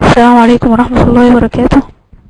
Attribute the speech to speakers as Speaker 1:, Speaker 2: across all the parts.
Speaker 1: السلام عليكم ورحمة الله وبركاته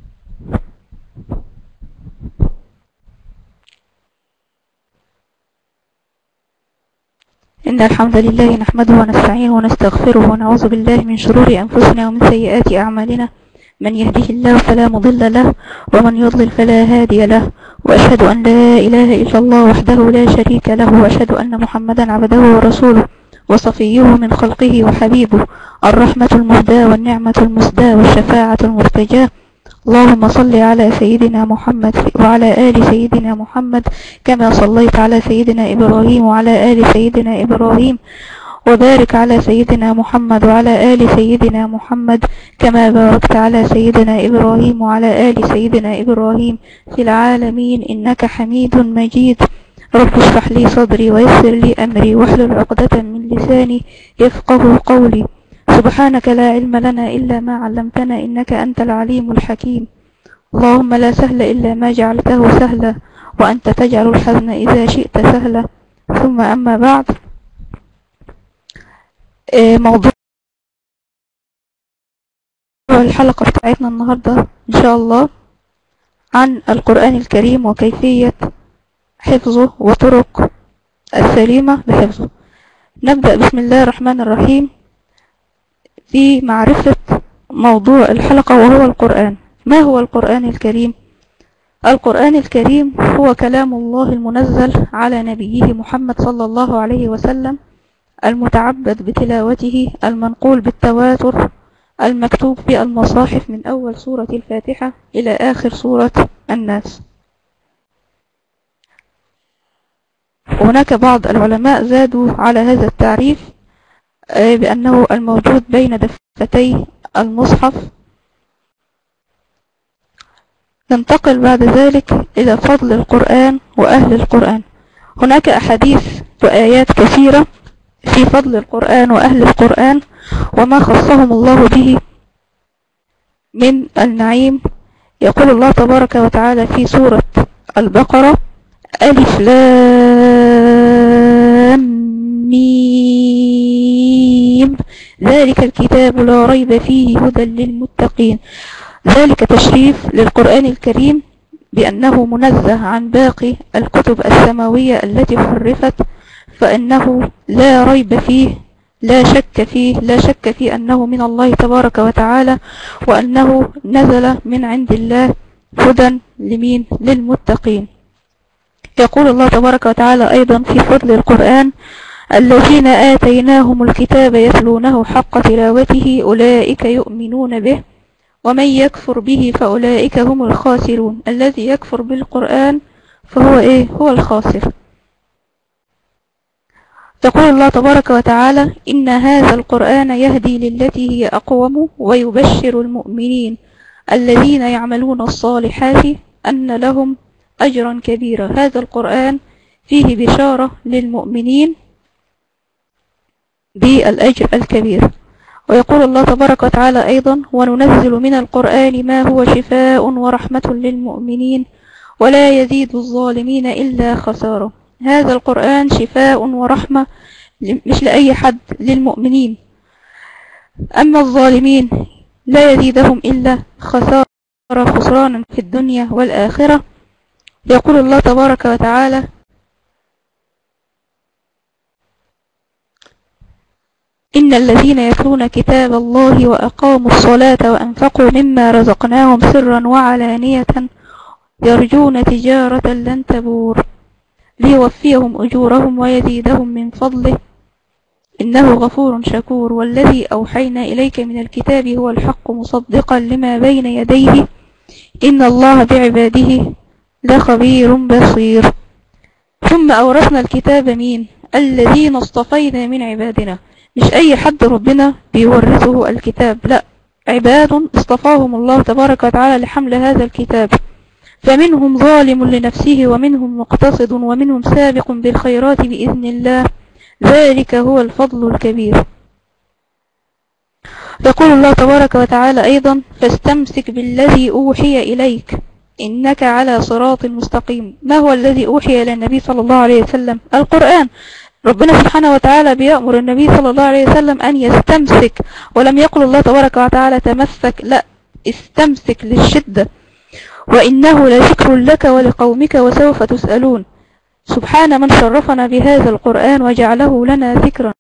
Speaker 1: إن الحمد لله نحمده ونستعينه ونستغفره ونعوذ بالله من شرور أنفسنا ومن سيئات أعمالنا من يهده الله فلا مضل له ومن يضلل فلا هادي له وأشهد أن لا إله إلا الله وحده لا شريك له وأشهد أن محمدا عبده ورسوله وصفيه من خلقه وحبيبه الرحمة المهداة والنعمة المسداة والشفاعة المرتجاة اللهم صل على سيدنا محمد وعلى آل سيدنا محمد كما صليت على سيدنا إبراهيم وعلى آل سيدنا إبراهيم وبارك على سيدنا محمد وعلى آل سيدنا محمد كما باركت على سيدنا إبراهيم وعلى آل سيدنا إبراهيم في العالمين إنك حميد مجيد رب اشرح لي صدري ويسر لي أمري واحلل عقدة من لساني يفقه قولي سبحانك لا علم لنا إلا ما علمتنا إنك أنت العليم الحكيم اللهم لا سهل إلا ما جعلته سهلا وأنت تجعل الحزن إذا شئت سهلا ثم أما بعد آه، موضوع الحلقة بتاعتنا النهاردة إن شاء الله عن القرآن الكريم وكيفية حفظه وطرق السليمة لحفظه نبدأ بسم الله الرحمن الرحيم في معرفة موضوع الحلقة وهو القرآن ما هو القرآن الكريم؟ القرآن الكريم هو كلام الله المنزل على نبيه محمد صلى الله عليه وسلم المتعبد بتلاوته المنقول بالتواتر المكتوب في المصاحف من أول سورة الفاتحة إلى آخر سورة الناس هناك بعض العلماء زادوا على هذا التعريف آه، بأنه الموجود بين دفتي المصحف ننتقل بعد ذلك إلى فضل القرآن وأهل القرآن هناك أحاديث وآيات كثيرة في فضل القرآن وأهل القرآن وما خصهم الله به من النعيم يقول الله تبارك وتعالى في سورة البقرة ألف لام ميم ذلك الكتاب لا ريب فيه هدى للمتقين ذلك تشريف للقرآن الكريم بأنه منزه عن باقي الكتب السماوية التي حرفت فإنه لا ريب فيه لا شك فيه لا شك في أنه من الله تبارك وتعالى وأنه نزل من عند الله هدى لمين للمتقين يقول الله تبارك وتعالى أيضا في فضل القرآن الذين آتيناهم الكتاب يتلونه حق تلاوته أولئك يؤمنون به ومن يكفر به فأولئك هم الخاسرون الذي يكفر بالقرآن فهو إيه هو الخاسر يقول الله تبارك وتعالى إن هذا القرآن يهدي للتي هي أقوم ويبشر المؤمنين الذين يعملون الصالحات أن لهم أجرا كبيرا هذا القرآن فيه بشارة للمؤمنين بالأجر الكبير ويقول الله تبارك وتعالى أيضا وننزل من القرآن ما هو شفاء ورحمة للمؤمنين ولا يزيد الظالمين إلا خسارة هذا القرآن شفاء ورحمة مش لأي حد للمؤمنين أما الظالمين لا يزيدهم إلا خسارة خسرانا في الدنيا والآخرة يقول الله تبارك وتعالى إن الذين يتلون كتاب الله وأقاموا الصلاة وأنفقوا مما رزقناهم سرا وعلانية يرجون تجارة لن تبور ليوفيهم أجورهم ويزيدهم من فضله إنه غفور شكور والذي أوحينا إليك من الكتاب هو الحق مصدقا لما بين يديه إن الله بعباده لخبير بصير ثم أورثنا الكتاب مين الذين اصطفينا من عبادنا مش أي حد ربنا بيورثه الكتاب لا عباد اصطفاهم الله تبارك وتعالى لحمل هذا الكتاب فمنهم ظالم لنفسه ومنهم مقتصد ومنهم سابق بالخيرات بإذن الله ذلك هو الفضل الكبير يقول الله تبارك وتعالى أيضا فاستمسك بالذي أوحي إليك إنك على صراط مستقيم ما هو الذي أوحي إلى النبي صلى الله عليه وسلم القرآن ربنا سبحانه وتعالى بيأمر النبي صلى الله عليه وسلم أن يستمسك ولم يقل الله تبارك وتعالى تمسك لا استمسك للشدة وإنه لذكر لك ولقومك وسوف تسألون سبحان من شرفنا بهذا القرآن وجعله لنا ذكرا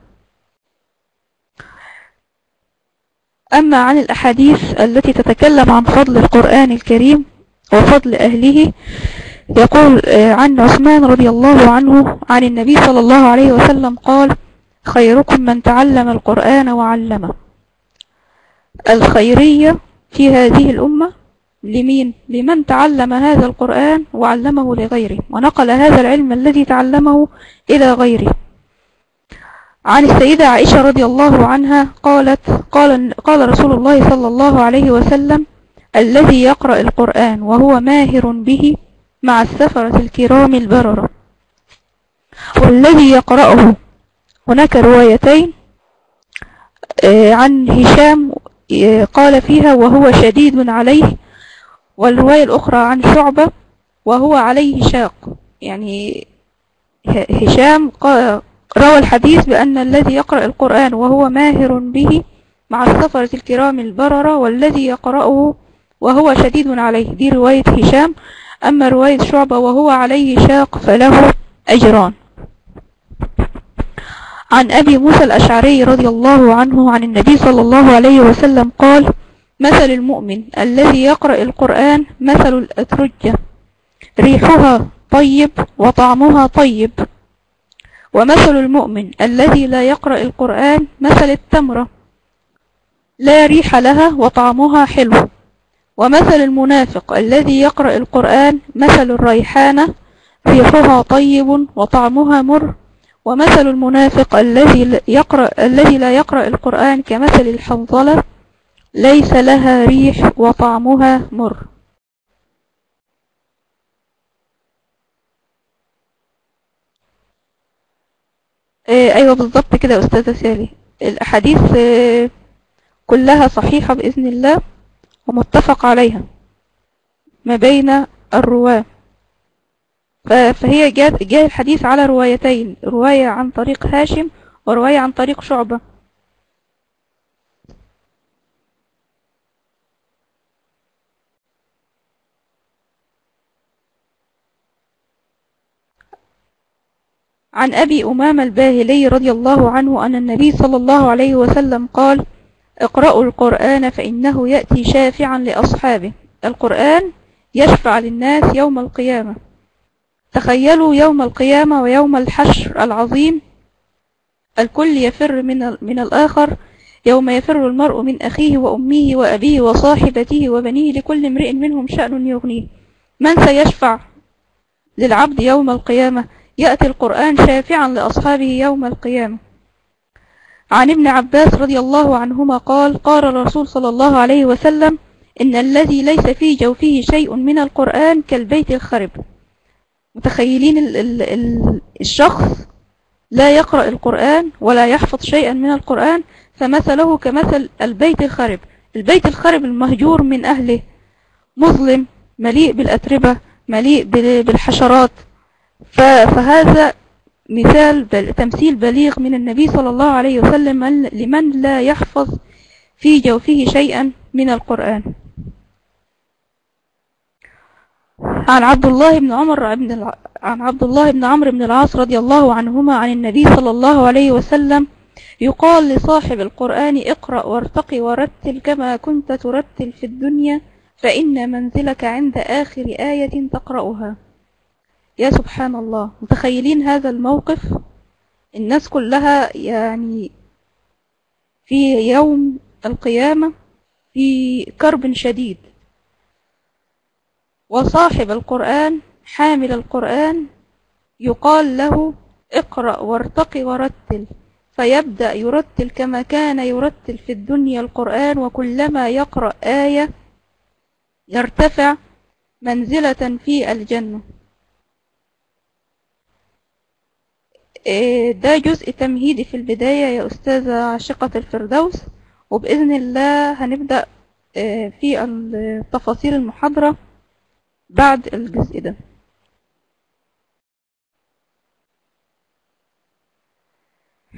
Speaker 1: أما عن الأحاديث التي تتكلم عن فضل القرآن الكريم وفضل أهله يقول آه، عن عثمان رضي الله عنه عن النبي صلى الله عليه وسلم قال خيركم من تعلم القرآن وعلمه الخيرية في هذه الأمة لمين؟ لمن تعلم هذا القرآن وعلمه لغيره ونقل هذا العلم الذي تعلمه إلى غيره عن السيدة عائشة رضي الله عنها قالت قال, قال رسول الله صلى الله عليه وسلم الذي يقرأ القرآن وهو ماهر به مع السفرة الكرام البررة والذي يقرأه هناك روايتين آه، عن هشام آه، قال فيها وهو شديد عليه والرواية الأخرى عن شعبة وهو عليه شاق يعني هشام روى الحديث بأن الذي يقرأ القرآن وهو ماهر به مع السفرة الكرام البررة والذي يقرأه وهو شديد عليه دي رواية هشام أما رواية شعبة وهو عليه شاق فله أجران عن أبي موسى الأشعري رضي الله عنه عن النبي صلى الله عليه وسلم قال مثل المؤمن الذي يقرأ القرآن مثل الأترجة ريحها طيب وطعمها طيب ومثل المؤمن الذي لا يقرأ القرآن مثل التمرة لا ريح لها وطعمها حلو ومثل المنافق الذي يقرأ القرآن مثل الريحانة ريحها طيب وطعمها مر ومثل المنافق الذي يقرأ الذي لا يقرأ القرآن كمثل الحنظلة ليس لها ريح وطعمها مر آه، ايوه بالظبط كده استاذة سالي الاحاديث آه، كلها صحيحة باذن الله ومتفق عليها ما بين الرواة فهي جاء جاء الحديث على روايتين رواية عن طريق هاشم ورواية عن طريق شعبة عن أبي أمامة الباهلي رضي الله عنه أن النبي صلى الله عليه وسلم قال اقرأوا القرآن فإنه يأتي شافعا لأصحابه القرآن يشفع للناس يوم القيامة تخيلوا يوم القيامة ويوم الحشر العظيم الكل يفر من, من الآخر يوم يفر المرء من أخيه وأمه وأبيه وصاحبته وبنيه لكل امرئ منهم شأن يغنيه من سيشفع للعبد يوم القيامة يأتي القرآن شافعا لأصحابه يوم القيامة عن ابن عباس رضي الله عنهما قال قال الرسول صلى الله عليه وسلم إن الذي ليس في جوفه شيء من القرآن كالبيت الخرب متخيلين ال ال ال الشخص لا يقرأ القرآن ولا يحفظ شيئا من القرآن فمثله كمثل البيت الخرب البيت الخرب المهجور من أهله مظلم مليء بالأتربة مليء بالحشرات فهذا مثال بل تمثيل بليغ من النبي صلى الله عليه وسلم لمن لا يحفظ في جوفه شيئا من القرآن عن عبد الله بن عمر بن الع... عن عبد الله بن عمرو بن العاص رضي الله عنهما عن النبي صلى الله عليه وسلم يقال لصاحب القرآن اقرأ وارتقي ورتل كما كنت ترتل في الدنيا فإن منزلك عند آخر آية تقرأها يا سبحان الله متخيلين هذا الموقف الناس كلها يعني في يوم القيامة في كرب شديد وصاحب القرآن حامل القرآن يقال له اقرأ وارتقي ورتل فيبدأ يرتل كما كان يرتل في الدنيا القرآن وكلما يقرأ آية يرتفع منزلة في الجنة إيه، ده جزء تمهيدي في البداية يا أستاذة عاشقة الفردوس وبإذن الله هنبدأ إيه، في تفاصيل المحاضرة بعد الجزء ده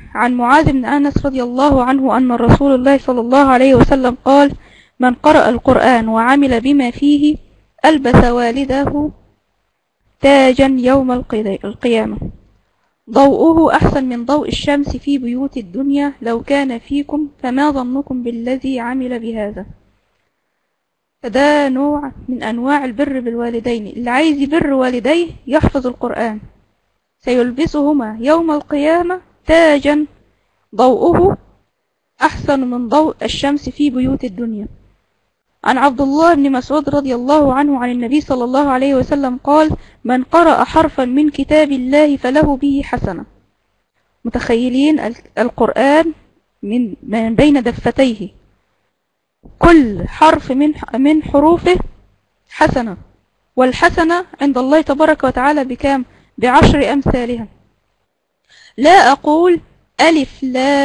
Speaker 1: عن معاذ بن أنس رضي الله عنه أن رسول الله صلى الله عليه وسلم قال من قرأ القرآن وعمل بما فيه ألبس والده تاجا يوم القيامة ضوءه أحسن من ضوء الشمس في بيوت الدنيا لو كان فيكم فما ظنكم بالذي عمل بهذا فده نوع من أنواع البر بالوالدين اللي عايز يبر والديه يحفظ القرآن سيلبسهما يوم القيامة تاجا ضوءه أحسن من ضوء الشمس في بيوت الدنيا عن عبد الله بن مسعود رضي الله عنه عن النبي صلى الله عليه وسلم قال من قرأ حرفا من كتاب الله فله به حسنة متخيلين القرآن من بين دفتيه كل حرف من من حروفه حسنة والحسنة عند الله تبارك وتعالى بكام بعشر أمثالها لا أقول ألف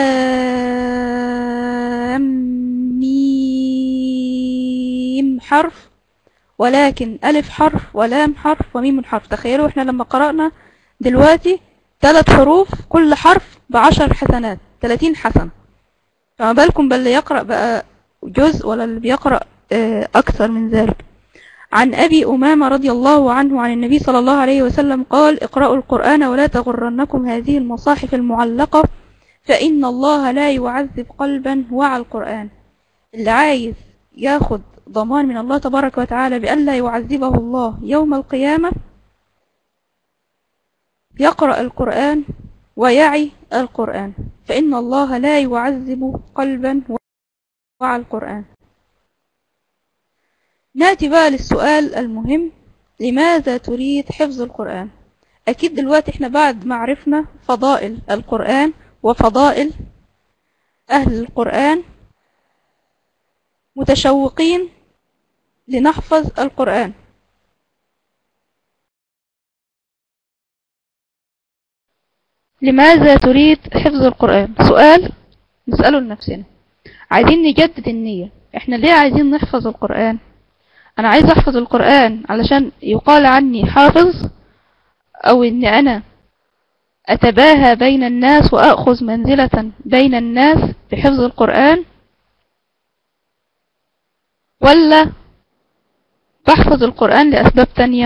Speaker 1: لام ميم حرف ولكن ألف حرف ولام حرف وميم حرف تخيلوا احنا لما قرأنا دلوقتي ثلاث حروف كل حرف بعشر حسنات ثلاثين حسنة فما بالكم باللي يقرأ بقى جزء ولا اللي بيقرأ آه، أكثر من ذلك عن أبي أمامة رضي الله عنه عن النبي صلى الله عليه وسلم قال اقرأوا القرآن ولا تغرنكم هذه المصاحف المعلقة فإن الله لا يعذب قلبا وعى القرآن اللي عايز ياخد ضمان من الله تبارك وتعالى بأن لا يعذبه الله يوم القيامة يقرأ القرآن ويعي القرآن فإن الله لا يعذب قلبا وعى القرآن نأتي بقى للسؤال المهم لماذا تريد حفظ القرآن أكيد دلوقتي احنا بعد ما عرفنا فضائل القرآن وفضائل أهل القرآن متشوقين لنحفظ القرآن لماذا تريد حفظ القرآن سؤال نسأله لنفسنا عايزين نجدد النية احنا ليه عايزين نحفظ القرآن انا عايز احفظ القرآن علشان يقال عني حافظ او ان انا اتباهى بين الناس واخذ منزلة بين الناس بحفظ القرآن ولا بحفظ القرآن لأسباب تانية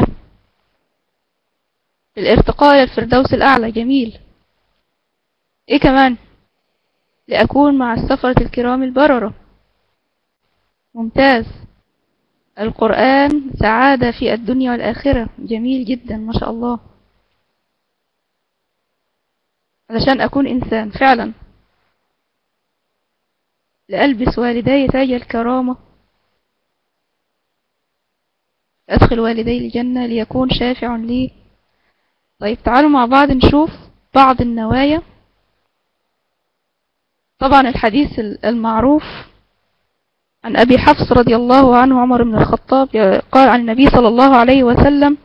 Speaker 1: الارتقاء للفردوس الأعلى جميل ايه كمان لأكون مع السفرة الكرام البررة ممتاز القرآن سعادة في الدنيا والآخرة جميل جدا ما شاء الله علشان أكون إنسان فعلا لألبس والدي تاج الكرامة أدخل والدي الجنة ليكون شافع لي طيب تعالوا مع بعض نشوف بعض النوايا طبعا الحديث المعروف عن أبي حفص رضي الله عنه عمر بن الخطاب قال عن النبي صلى الله عليه وسلم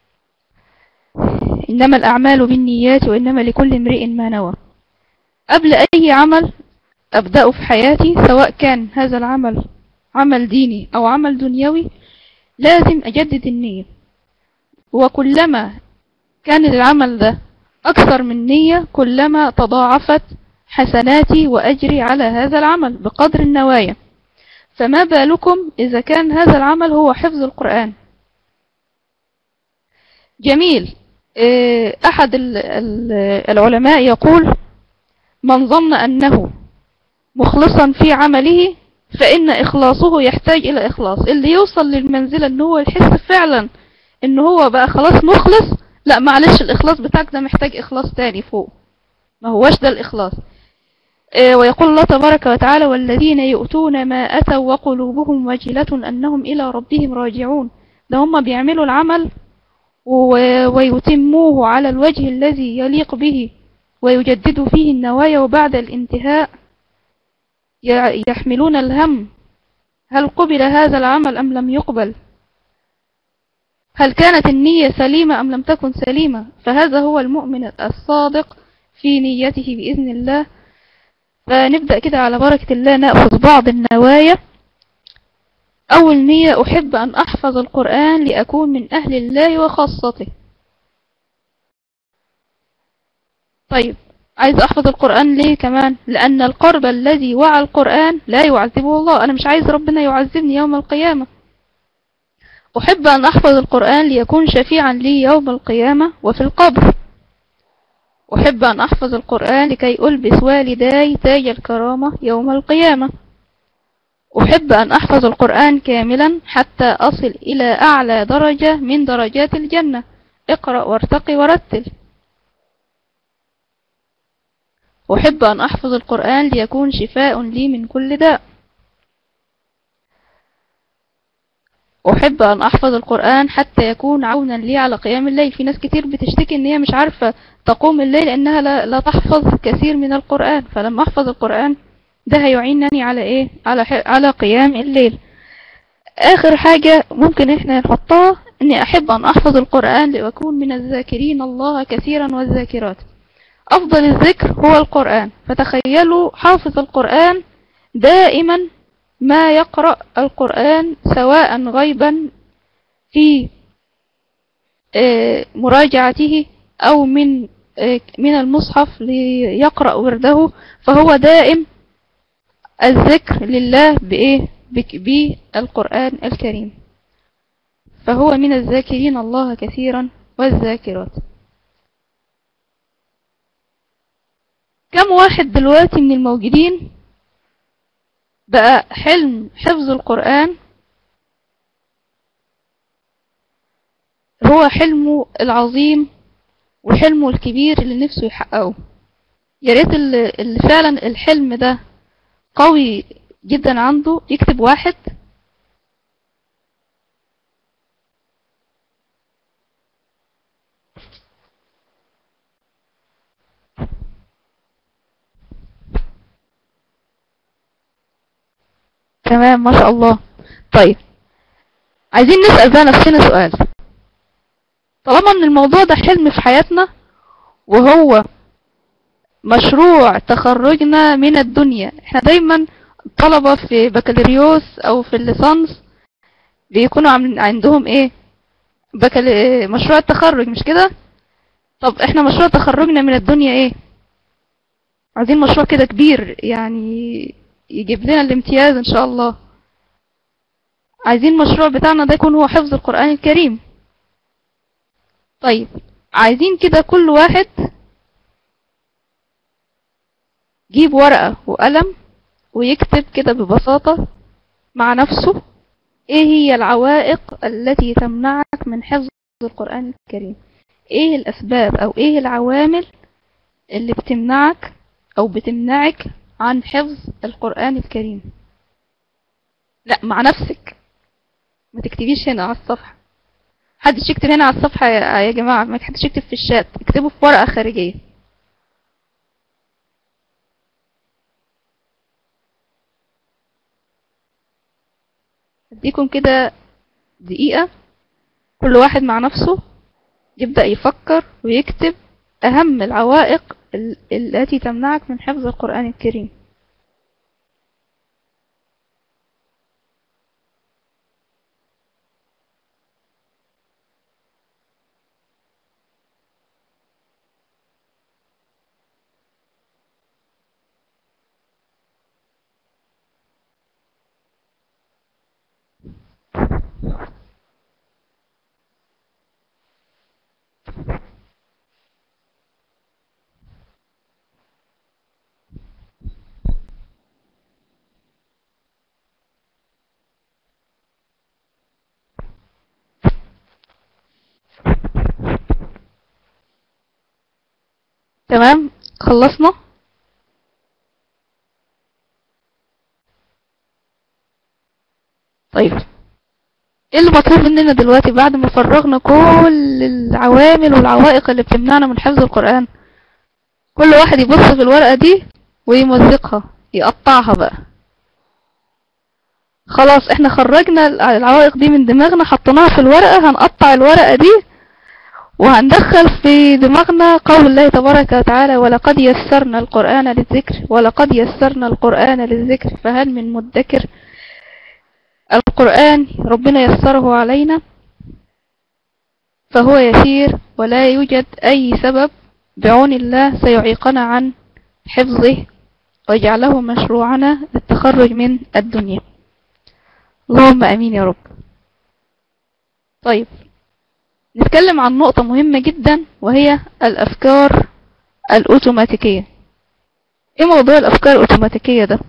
Speaker 1: إنما الأعمال بالنيات وإنما لكل امرئ ما نوى قبل أي عمل أبدأه في حياتي سواء كان هذا العمل عمل ديني أو عمل دنيوي لازم أجدد النية وكلما كان العمل ده أكثر من نية كلما تضاعفت حسناتي وأجري على هذا العمل بقدر النوايا فما بالكم إذا كان هذا العمل هو حفظ القرآن جميل آه، أحد العلماء يقول من ظن أنه مخلصا في عمله فإن إخلاصه يحتاج إلى إخلاص اللي يوصل للمنزلة أنه هو يحس فعلا أنه هو بقى خلاص مخلص لا معلش الإخلاص بتاعك ده محتاج إخلاص تاني فوق ما هوش ده الإخلاص آه، ويقول الله تبارك وتعالى والذين يؤتون ما أتوا وقلوبهم وجلة أنهم إلى ربهم راجعون ده هم بيعملوا العمل ويتموه على الوجه الذي يليق به ويجددوا فيه النوايا وبعد الانتهاء يحملون الهم هل قبل هذا العمل أم لم يقبل هل كانت النية سليمة أم لم تكن سليمة فهذا هو المؤمن الصادق في نيته بإذن الله فنبدأ كده على بركة الله نأخذ بعض النوايا أول نية أحب أن أحفظ القرآن لأكون من أهل الله وخاصته طيب عايز احفظ القرآن ليه كمان لان القرب الذي وعى القرآن لا يعذبه الله انا مش عايز ربنا يعذبني يوم القيامة احب ان احفظ القرآن ليكون شفيعا لي يوم القيامة وفي القبر أحب أن أحفظ القرآن لكي ألبس والداي تاج الكرامة يوم القيامة أحب أن أحفظ القرآن كاملا حتى أصل إلى أعلى درجة من درجات الجنة اقرأ وارتقي ورتل أحب أن أحفظ القرآن ليكون شفاء لي من كل داء أحب أن أحفظ القرآن حتى يكون عونا لي على قيام الليل في ناس كتير بتشتكي إن هي مش عارفة تقوم الليل لأنها لا, لا تحفظ كثير من القرآن فلما أحفظ القرآن ده هيعينني على إيه على, على قيام الليل آخر حاجة ممكن إحنا نحطها إني أحب أن أحفظ القرآن لأكون من الذاكرين الله كثيرا والذاكرات أفضل الذكر هو القرآن فتخيلوا حافظ القرآن دائما ما يقرأ القرآن سواء غيبا في آه، مراجعته أو من آه، من المصحف ليقرأ ورده فهو دائم الذكر لله بإيه بالقرآن الكريم فهو من الذاكرين الله كثيرا والذاكرات كم واحد دلوقتي من الموجودين بقى حلم حفظ القرآن هو حلمه العظيم وحلمه الكبير اللي نفسه يحققه يا ريت اللي فعلا الحلم ده قوي جدا عنده يكتب واحد تمام ما شاء الله طيب عايزين نسأل بقى نفسنا سؤال طالما ان الموضوع ده حلم في حياتنا وهو مشروع تخرجنا من الدنيا احنا دايما طلبة في بكالوريوس او في الليسانس بيكونوا عندهم ايه بكال... مشروع التخرج مش كده طب احنا مشروع تخرجنا من الدنيا ايه عايزين مشروع كده كبير يعني يجيب لنا الامتياز ان شاء الله عايزين المشروع بتاعنا ده يكون هو حفظ القرآن الكريم طيب عايزين كده كل واحد جيب ورقة وقلم ويكتب كده ببساطة مع نفسه ايه هي العوائق التي تمنعك من حفظ القرآن الكريم ايه الاسباب او ايه العوامل اللي بتمنعك او بتمنعك عن حفظ القرآن الكريم لا مع نفسك ما تكتبيش هنا على الصفحة حدش يكتب هنا على الصفحة يا جماعة ما حدش يكتب في الشات اكتبوا في ورقة خارجية اديكم كده دقيقة كل واحد مع نفسه يبدأ يفكر ويكتب أهم العوائق التي تمنعك من حفظ القرآن الكريم تمام خلصنا طيب ايه اللي مطلوب مننا دلوقتي بعد ما فرغنا كل العوامل والعوائق اللي بتمنعنا من حفظ القرآن كل واحد يبص في الورقة دي ويمزقها يقطعها بقى خلاص احنا خرجنا العوائق دي من دماغنا حطيناها في الورقة هنقطع الورقة دي وهندخل في دماغنا قول الله تبارك وتعالى ولقد يسرنا القرآن للذكر ولقد يسرنا القرآن للذكر فهل من مدكر القرآن ربنا يسره علينا فهو يسير ولا يوجد أي سبب بعون الله سيعيقنا عن حفظه ويجعله مشروعنا للتخرج من الدنيا اللهم امين يا رب طيب نتكلم عن نقطة مهمة جدا وهي الافكار الاوتوماتيكية ايه موضوع الافكار الاوتوماتيكية ده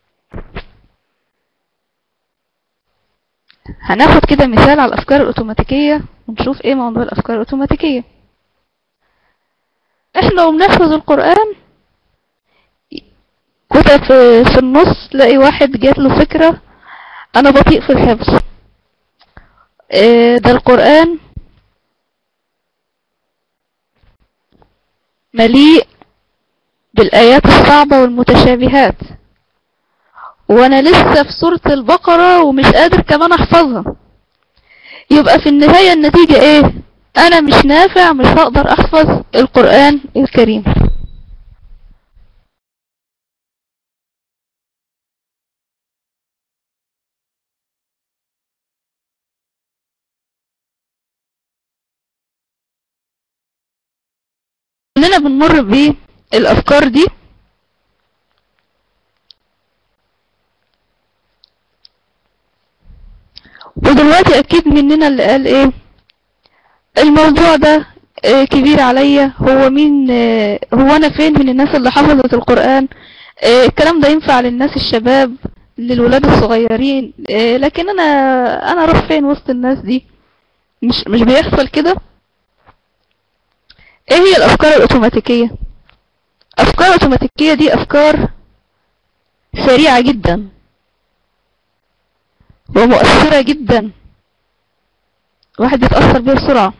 Speaker 1: هناخد كده مثال على الافكار الاوتوماتيكية ونشوف ايه موضوع الافكار الاوتوماتيكية احنا وبنحفظ القرآن كده في, في النص تلاقي واحد جات له فكرة انا بطيء في الحفظ اه ده القرآن مليء بالآيات الصعبة والمتشابهات وانا لسه في سورة البقرة ومش قادر كمان احفظها يبقى في النهاية النتيجة ايه انا مش نافع مش هقدر احفظ القرآن الكريم كلنا بنمر بالافكار دي ودلوقتي اكيد مننا اللي قال ايه الموضوع ده آه، كبير عليا هو مين آه، هو انا فين من الناس اللي حفظت القرآن آه، الكلام ده ينفع للناس الشباب للولاد الصغيرين آه، لكن انا انا اروح فين وسط الناس دي مش مش بيحصل كده ايه هي الافكار الاوتوماتيكية افكار الاوتوماتيكية دي افكار سريعة جدا ومؤثرة جدا واحد بيتأثر بيها بسرعة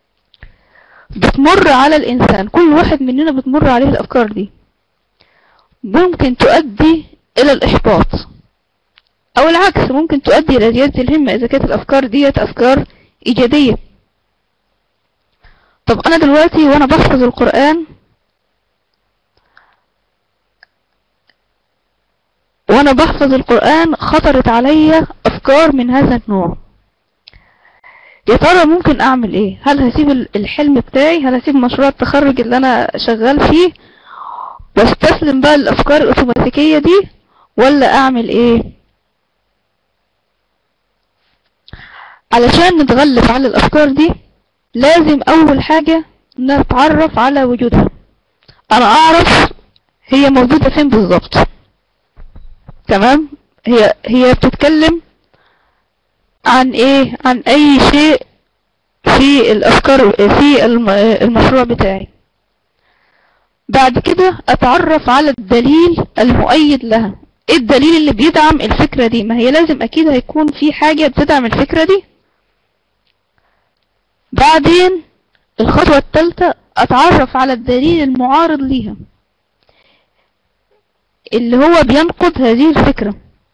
Speaker 1: بتمر على الإنسان كل واحد مننا بتمر عليه الأفكار دي ممكن تؤدي إلى الإحباط أو العكس ممكن تؤدي إلى زيادة الهمة إذا كانت الأفكار ديت أفكار إيجابية طب أنا دلوقتي وأنا بحفظ القرآن وأنا بحفظ القرآن خطرت عليا أفكار من هذا النوع يا ترى ممكن اعمل ايه هل هسيب ال- الحلم بتاعي هل هسيب مشروع التخرج اللي انا شغال فيه واستسلم بقى للافكار الاوتوماتيكية دي ولا اعمل ايه علشان نتغلب على الافكار دي لازم اول حاجة نتعرف على وجودها انا اعرف هي موجودة فين بالظبط تمام هي هي بتتكلم عن ايه عن اي شيء في الافكار في الم- المشروع بتاعي بعد كده اتعرف على الدليل المؤيد لها ايه الدليل اللي بيدعم الفكرة دي ما هي لازم اكيد هيكون في حاجة بتدعم الفكرة دي بعدين الخطوة الثالثة اتعرف على الدليل المعارض ليها اللي هو بينقض هذه الفكرة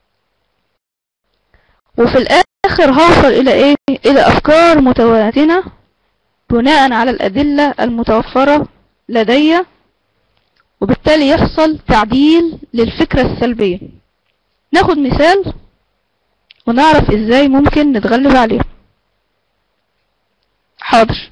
Speaker 1: وفي الآخر هوصل إلى إيه؟ إلى أفكار متوازنة بناء على الأدلة المتوفرة لدي وبالتالي يحصل تعديل للفكرة السلبية ناخد مثال ونعرف إزاي ممكن نتغلب عليه حاضر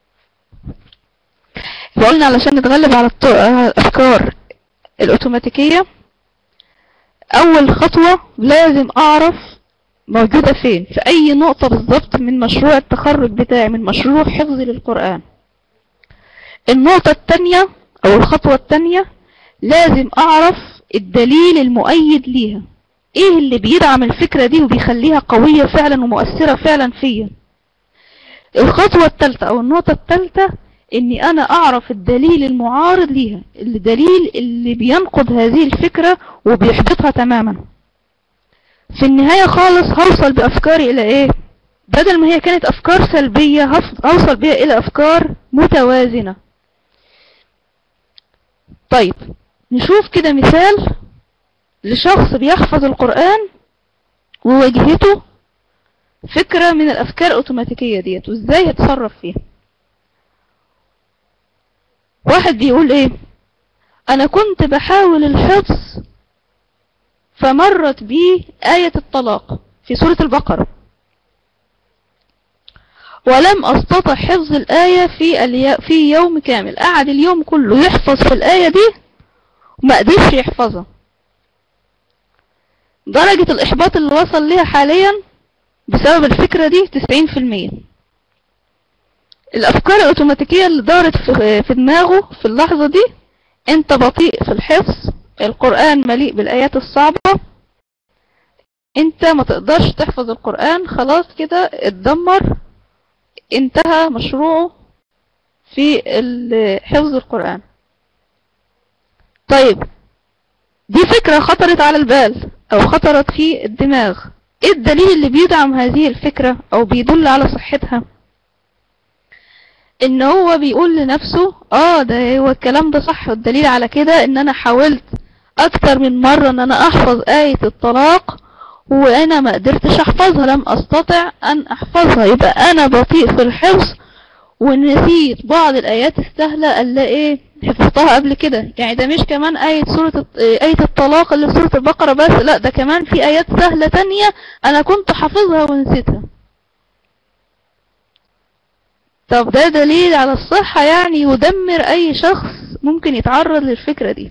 Speaker 1: وقلنا علشان نتغلب على الط- على الأفكار الأوتوماتيكية أول خطوة لازم أعرف موجودة فين في أي نقطة بالظبط من مشروع التخرج بتاعي من مشروع حفظي للقرآن النقطة التانية أو الخطوة التانية لازم أعرف الدليل المؤيد ليها إيه اللي بيدعم الفكرة دي وبيخليها قوية فعلا ومؤثرة فعلا فيا الخطوة التالتة أو النقطة التالتة إني أنا أعرف الدليل المعارض ليها الدليل اللي بينقض هذه الفكرة وبيحبطها تماما في النهاية خالص هوصل بأفكاري إلى إيه بدل ما هي كانت أفكار سلبية هف- هوصل بيها إلى أفكار متوازنة طيب نشوف كده مثال لشخص بيحفظ القرآن وواجهته فكرة من الأفكار الأوتوماتيكية ديت وإزاي يتصرف فيها واحد بيقول إيه أنا كنت بحاول الحفظ فمرت بي آية الطلاق في سورة البقرة ولم استطع حفظ الآية في الي... في يوم كامل قعد اليوم كله يحفظ في الآية دي وما قدرش يحفظها درجة الإحباط اللي وصل ليها حاليا بسبب الفكرة دي 90% الأفكار الأوتوماتيكية اللي دارت في في دماغه في اللحظة دي أنت بطيء في الحفظ القرآن مليء بالآيات الصعبة أنت ما تقدرش تحفظ القرآن خلاص كده اتدمر انتهى مشروعه في حفظ القرآن طيب دي فكرة خطرت على البال او خطرت في الدماغ ايه الدليل اللي بيدعم هذه الفكرة او بيدل على صحتها ان هو بيقول لنفسه اه ده هو الكلام ده صح والدليل على كده ان انا حاولت اكتر من مرة ان انا احفظ آية الطلاق وانا ما قدرتش احفظها لم استطع ان احفظها يبقى انا بطيء في الحفظ ونسيت بعض الايات السهلة اللي ايه حفظتها قبل كده يعني ده مش كمان آية سورة آية الطلاق اللي في سورة البقرة بس لا ده كمان في آيات سهلة تانية أنا كنت حافظها ونسيتها طب ده دليل على الصحة يعني يدمر أي شخص ممكن يتعرض للفكرة دي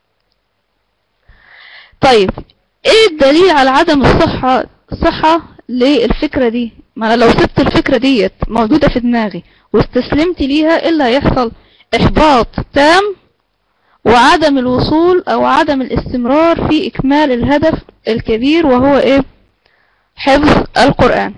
Speaker 1: طيب ايه الدليل على عدم الصحة الصحة للفكرة دي ما انا لو سبت الفكرة ديت موجودة في دماغي واستسلمت ليها ايه اللي هيحصل احباط تام وعدم الوصول او عدم الاستمرار في اكمال الهدف الكبير وهو ايه حفظ القرآن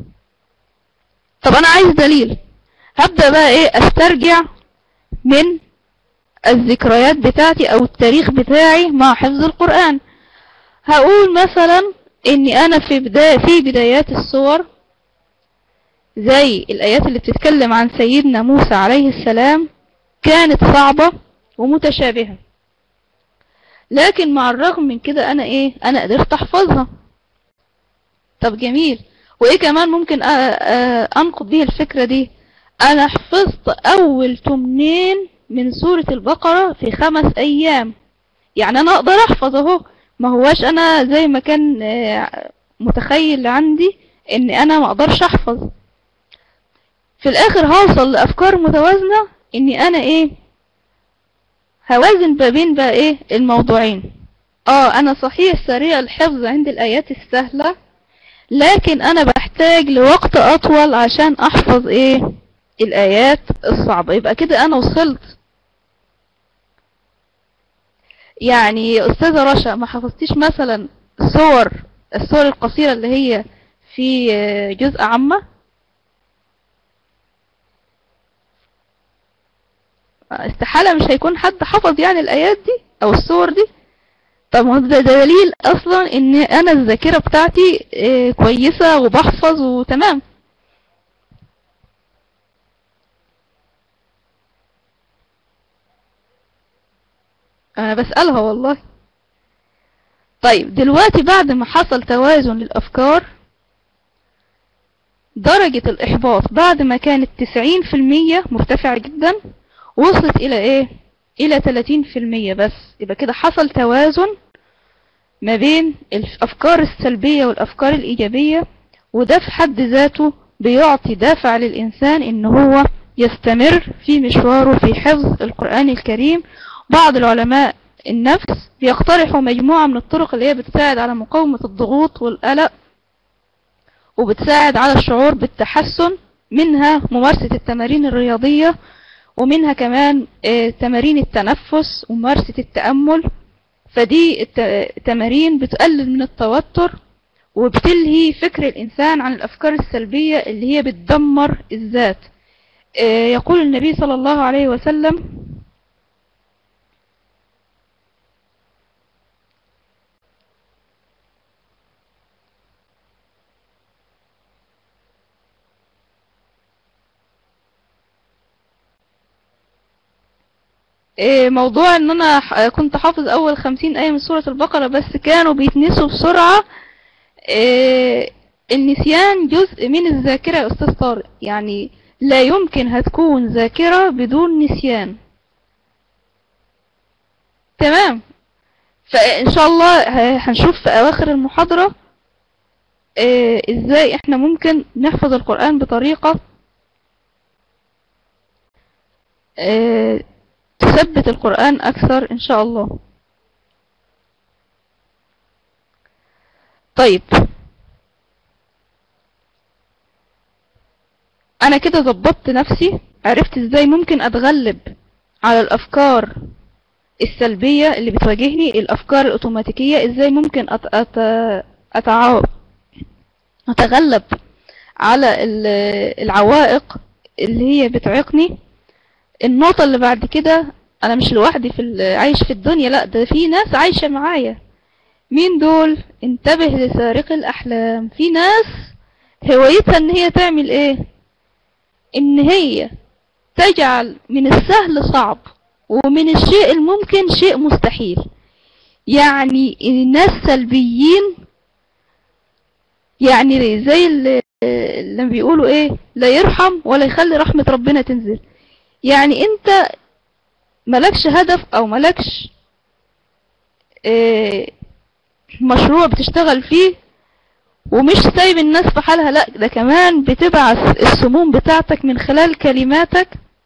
Speaker 1: طب انا عايز دليل هبدأ بقى ايه استرجع من الذكريات بتاعتي او التاريخ بتاعي مع حفظ القرآن هقول مثلا اني انا في بداية في بدايات الصور زي الايات اللي بتتكلم عن سيدنا موسى عليه السلام كانت صعبة ومتشابهة لكن مع الرغم من كده انا ايه انا قدرت احفظها طب جميل وايه كمان ممكن انقض به الفكرة دي انا حفظت اول تمنين من سورة البقرة في خمس ايام يعني انا اقدر احفظ اهو ما هواش انا زي ما كان متخيل عندي ان انا ما اقدرش احفظ في الاخر هوصل لافكار متوازنة اني انا ايه هوازن ما بين بقى ايه الموضوعين اه انا صحيح سريع الحفظ عند الايات السهلة لكن انا بحتاج لوقت اطول عشان احفظ ايه الايات الصعبة يبقى كده انا وصلت يعني يا استاذة رشا ما حفظتيش مثلا صور الصور القصيرة اللي هي في جزء عامة استحالة مش هيكون حد حفظ يعني الآيات دي أو الصور دي طب ده دليل أصلا إن أنا الذاكرة بتاعتي كويسة وبحفظ وتمام أنا بسألها والله طيب دلوقتي بعد ما حصل توازن للأفكار درجة الإحباط بعد ما كانت تسعين في المية مرتفعة جدا وصلت إلى إيه؟ إلى تلاتين في المية بس يبقى كده حصل توازن ما بين الأفكار السلبية والأفكار الإيجابية وده في حد ذاته بيعطي دافع للإنسان إن هو يستمر في مشواره في حفظ القرآن الكريم بعض العلماء النفس بيقترحوا مجموعة من الطرق اللي هي بتساعد على مقاومة الضغوط والقلق وبتساعد على الشعور بالتحسن منها ممارسة التمارين الرياضية ومنها كمان تمارين التنفس وممارسة التأمل فدي التمارين بتقلل من التوتر وبتلهي فكر الإنسان عن الأفكار السلبية اللي هي بتدمر الذات يقول النبي صلى الله عليه وسلم موضوع ان انا كنت حافظ اول خمسين اية من سورة البقرة بس كانوا بيتنسوا بسرعة النسيان جزء من الذاكرة يا استاذ طارق يعني لا يمكن هتكون ذاكرة بدون نسيان تمام فان شاء الله هنشوف في اواخر المحاضرة ازاي احنا ممكن نحفظ القرآن بطريقة آه، تثبت القرآن أكثر إن شاء الله طيب أنا كده ظبطت نفسي عرفت إزاي ممكن أتغلب على الأفكار السلبية اللي بتواجهني الأفكار الأوتوماتيكية إزاي ممكن أت... أت... أتعاو... أتغلب على العوائق اللي هي بتعيقني النقطة اللي بعد كده أنا مش لوحدي في عايش في الدنيا لأ ده في ناس عايشة معايا مين دول انتبه لسارق الأحلام في ناس هوايتها ان هي تعمل ايه ان هي تجعل من السهل صعب ومن الشيء الممكن شيء مستحيل يعني الناس سلبيين يعني زي اللي, اللي بيقولوا ايه لا يرحم ولا يخلي رحمة ربنا تنزل يعني انت ملكش هدف او ملكش إيه مشروع بتشتغل فيه ومش سايب الناس في حالها لا ده كمان بتبعث السموم بتاعتك من خلال كلماتك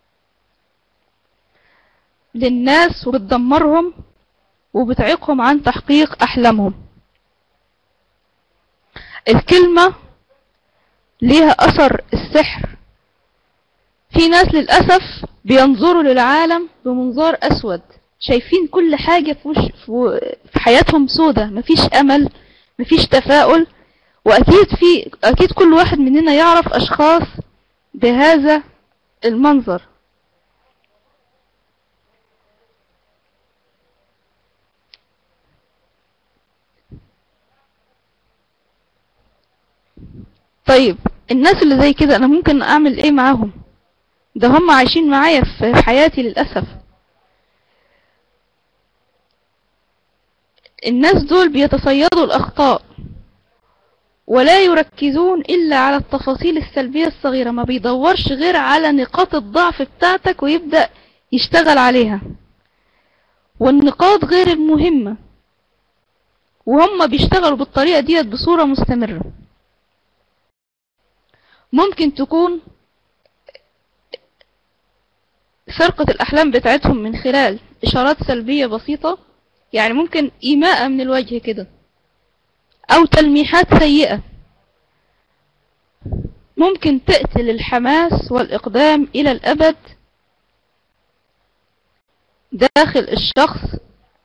Speaker 1: للناس وبتدمرهم وبتعيقهم عن تحقيق أحلامهم الكلمة ليها أثر السحر في ناس للأسف بينظروا للعالم بمنظار أسود شايفين كل حاجة في, وش في حياتهم سودة مفيش أمل مفيش تفاؤل وأكيد في أكيد كل واحد مننا يعرف أشخاص بهذا المنظر طيب الناس اللي زي كده أنا ممكن أعمل إيه معاهم ده هم عايشين معايا في حياتي للأسف الناس دول بيتصيدوا الأخطاء ولا يركزون إلا على التفاصيل السلبية الصغيرة ما بيدورش غير على نقاط الضعف بتاعتك ويبدأ يشتغل عليها والنقاط غير المهمة وهم بيشتغلوا بالطريقة ديت بصورة مستمرة ممكن تكون سرقة الأحلام بتاعتهم من خلال إشارات سلبية بسيطة يعني ممكن إيماء من الوجه كده أو تلميحات سيئة ممكن تقتل الحماس والإقدام إلى الأبد داخل الشخص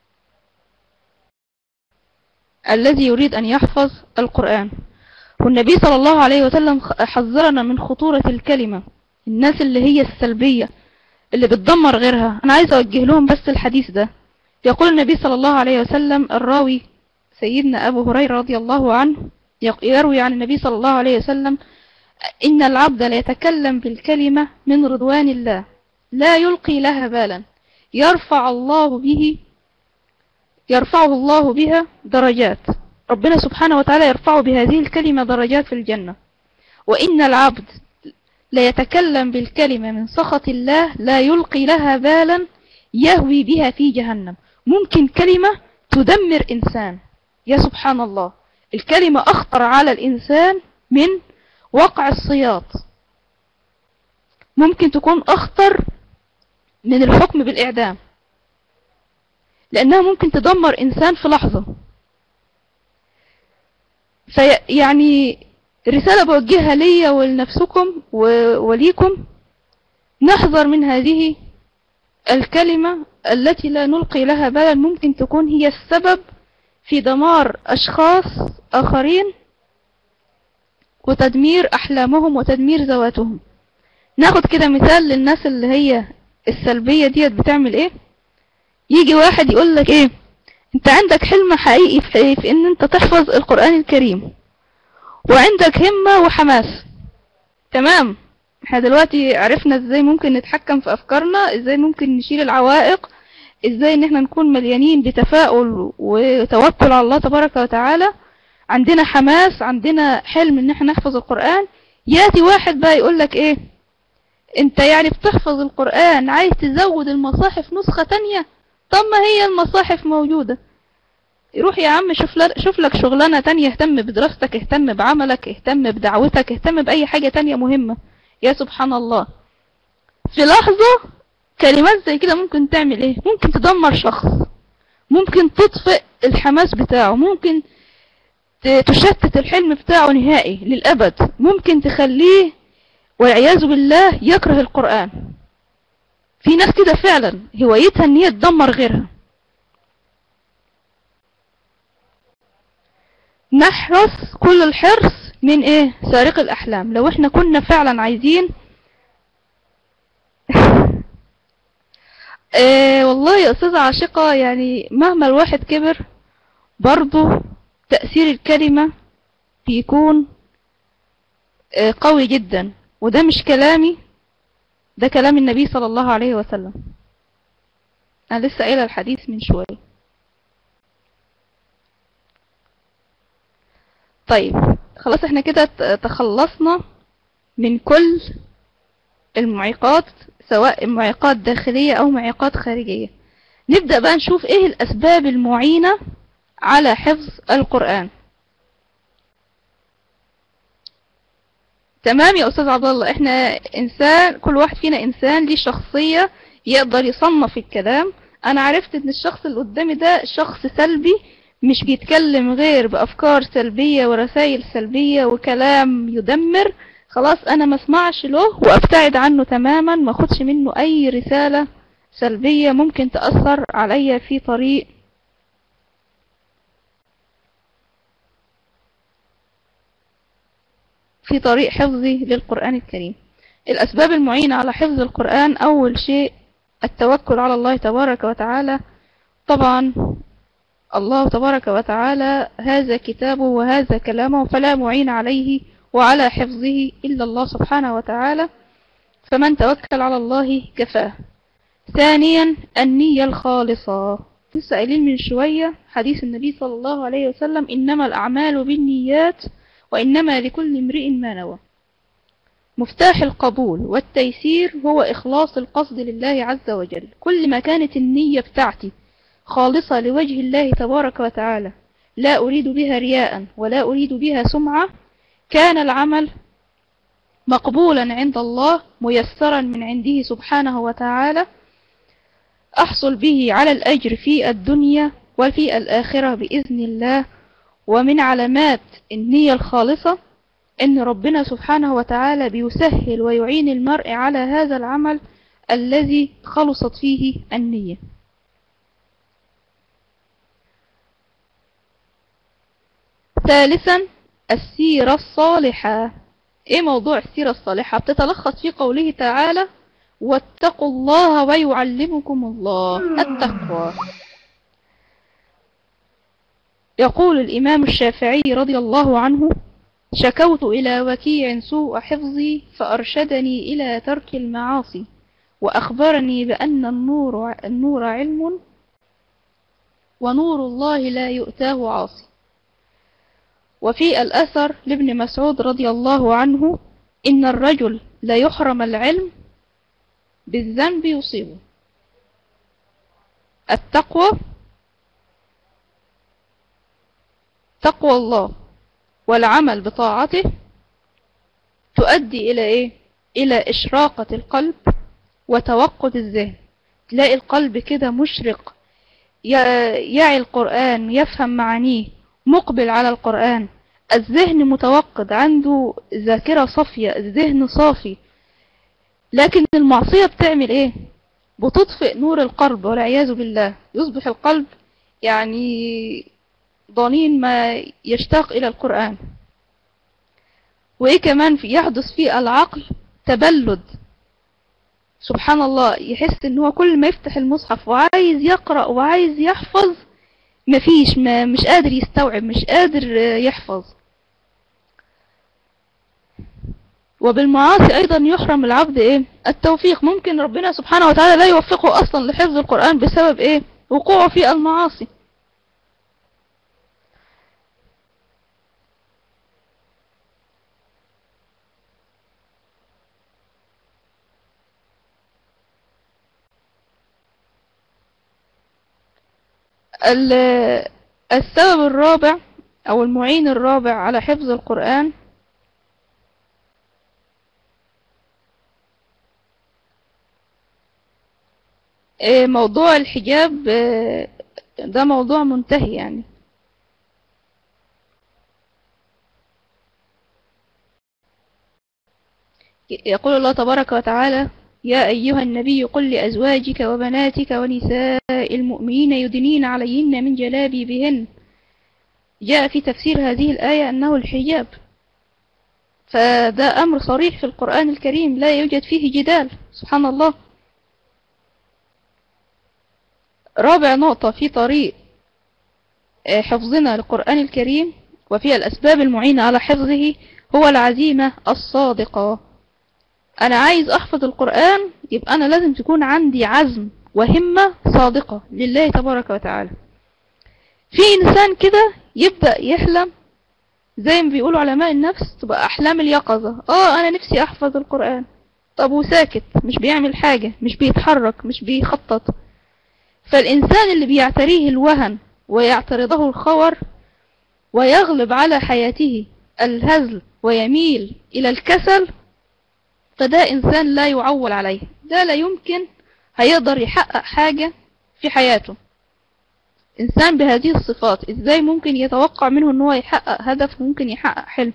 Speaker 1: الذي يريد أن يحفظ القرآن والنبي صلى الله عليه وسلم حذرنا من خطورة الكلمة الناس اللي هي السلبية اللي بتدمر غيرها أنا عايز أوجه لهم بس الحديث ده يقول النبي صلى الله عليه وسلم الراوي سيدنا أبو هريرة رضي الله عنه يروي عن النبي صلى الله عليه وسلم إن العبد لا يتكلم بالكلمة من رضوان الله لا يلقي لها بالا يرفع الله به يرفعه الله بها درجات ربنا سبحانه وتعالى يرفع بهذه الكلمة درجات في الجنة وإن العبد لا يتكلم بالكلمة من سخط الله لا يلقي لها بالا يهوي بها في جهنم ممكن كلمة تدمر إنسان يا سبحان الله الكلمة أخطر على الإنسان من وقع الصياط ممكن تكون أخطر من الحكم بالإعدام لأنها ممكن تدمر إنسان في لحظة فيعني رسالة بوجهها لي ولنفسكم وليكم نحذر من هذه الكلمة التي لا نلقي لها بالا ممكن تكون هي السبب في دمار أشخاص آخرين وتدمير أحلامهم وتدمير ذواتهم ناخد كده مثال للناس اللي هي السلبية ديت بتعمل ايه يجي واحد يقول لك ايه انت عندك حلم حقيقي في, في ان انت تحفظ القرآن الكريم وعندك همة وحماس تمام احنا دلوقتي عرفنا ازاي ممكن نتحكم في افكارنا ازاي ممكن نشيل العوائق ازاي ان احنا نكون مليانين بتفاؤل وتوكل على الله تبارك وتعالى عندنا حماس عندنا حلم ان احنا نحفظ القرآن ياتي واحد بقى يقول لك ايه انت يعني بتحفظ القرآن عايز تزود المصاحف نسخة تانية طب ما هي المصاحف موجودة روح يا عم شوف, شوف لك شغلانة تانية اهتم بدراستك اهتم بعملك اهتم بدعوتك اهتم بأي حاجة تانية مهمة يا سبحان الله في لحظة كلمات زي كده ممكن تعمل ايه ممكن تدمر شخص ممكن تطفئ الحماس بتاعه ممكن تشتت الحلم بتاعه نهائي للأبد ممكن تخليه والعياذ بالله يكره القرآن في ناس كده فعلا هوايتها ان هي تدمر غيرها نحرص كل الحرص من ايه سارق الاحلام لو احنا كنا فعلا عايزين إيه والله يا استاذة عاشقة يعني مهما الواحد كبر برضو تأثير الكلمة بيكون إيه قوي جدا وده مش كلامي ده كلام النبي صلى الله عليه وسلم انا لسه قايله الحديث من شويه طيب خلاص احنا كده تخلصنا من كل المعيقات سواء معيقات داخلية او معيقات خارجية نبدأ بقى نشوف ايه الاسباب المعينة على حفظ القرآن تمام يا استاذ عبد الله احنا انسان كل واحد فينا انسان ليه شخصية يقدر يصنف الكلام انا عرفت ان الشخص اللي قدامي ده شخص سلبي مش بيتكلم غير بافكار سلبية ورسائل سلبية وكلام يدمر خلاص انا ما اسمعش له وابتعد عنه تماما ما اخدش منه اي رسالة سلبية ممكن تأثر عليا في طريق في طريق حفظي للقرآن الكريم الأسباب المعينة على حفظ القرآن أول شيء التوكل على الله تبارك وتعالى طبعا الله تبارك وتعالى هذا كتابه وهذا كلامه فلا معين عليه وعلى حفظه إلا الله سبحانه وتعالى فمن توكل على الله كفاه ثانيا النية الخالصة لسه قايلين من شوية حديث النبي صلى الله عليه وسلم إنما الأعمال بالنيات وإنما لكل امرئ ما نوى مفتاح القبول والتيسير هو إخلاص القصد لله عز وجل كل ما كانت النية بتاعتي خالصة لوجه الله تبارك وتعالى لا أريد بها رياء ولا أريد بها سمعة كان العمل مقبولا عند الله ميسرا من عنده سبحانه وتعالى أحصل به على الأجر في الدنيا وفي الآخرة بإذن الله ومن علامات النية الخالصة ان ربنا سبحانه وتعالى بيسهل ويعين المرء على هذا العمل الذي خلصت فيه النية ثالثا السيرة الصالحة ايه موضوع السيرة الصالحة بتتلخص في قوله تعالى واتقوا الله ويعلمكم الله التقوى يقول الإمام الشافعي رضي الله عنه شكوت إلى وكيع سوء حفظي فأرشدني إلى ترك المعاصي وأخبرني بأن النور, النور علم ونور الله لا يؤتاه عاصي وفي الأثر لابن مسعود رضي الله عنه إن الرجل لا يحرم العلم بالذنب يصيبه التقوى تقوى الله والعمل بطاعته تؤدي إلى إيه؟ إلى إشراقة القلب وتوقد الذهن تلاقي القلب كده مشرق يعي القرآن يفهم معانيه مقبل على القرآن الذهن متوقد عنده ذاكرة صافية الذهن صافي لكن المعصية بتعمل ايه بتطفئ نور القلب والعياذ بالله يصبح القلب يعني ضنين ما يشتاق إلى القرآن وإيه كمان في يحدث في العقل تبلد سبحان الله يحس ان هو كل ما يفتح المصحف وعايز يقرأ وعايز يحفظ مفيش ما مش قادر يستوعب مش قادر يحفظ وبالمعاصي ايضا يحرم العبد ايه التوفيق ممكن ربنا سبحانه وتعالى لا يوفقه اصلا لحفظ القرآن بسبب ايه وقوعه في المعاصي السبب الرابع أو المعين الرابع على حفظ القرآن آه، موضوع الحجاب آه، ده موضوع منتهي يعني يقول الله تبارك وتعالى يا أيها النبي قل لأزواجك وبناتك ونساء المؤمنين يدنين عليهن من جلابيبهن جاء في تفسير هذه الآية أنه الحجاب فده أمر صريح في القرآن الكريم لا يوجد فيه جدال سبحان الله رابع نقطة في طريق آه، حفظنا للقرآن الكريم وفي الأسباب المعينة على حفظه هو العزيمة الصادقة أنا عايز أحفظ القرآن يبقى أنا لازم تكون عندي عزم وهمة صادقة لله تبارك وتعالى في إنسان كده يبدأ يحلم زي ما بيقولوا علماء النفس تبقى أحلام اليقظة آه أنا نفسي أحفظ القرآن طب وساكت مش بيعمل حاجة مش بيتحرك مش بيخطط فالإنسان اللي بيعتريه الوهن ويعترضه الخور ويغلب على حياته الهزل ويميل إلى الكسل فده إنسان لا يعول عليه ده لا يمكن هيقدر يحقق حاجة في حياته إنسان بهذه الصفات إزاي ممكن يتوقع منه أنه يحقق هدف ممكن يحقق حلم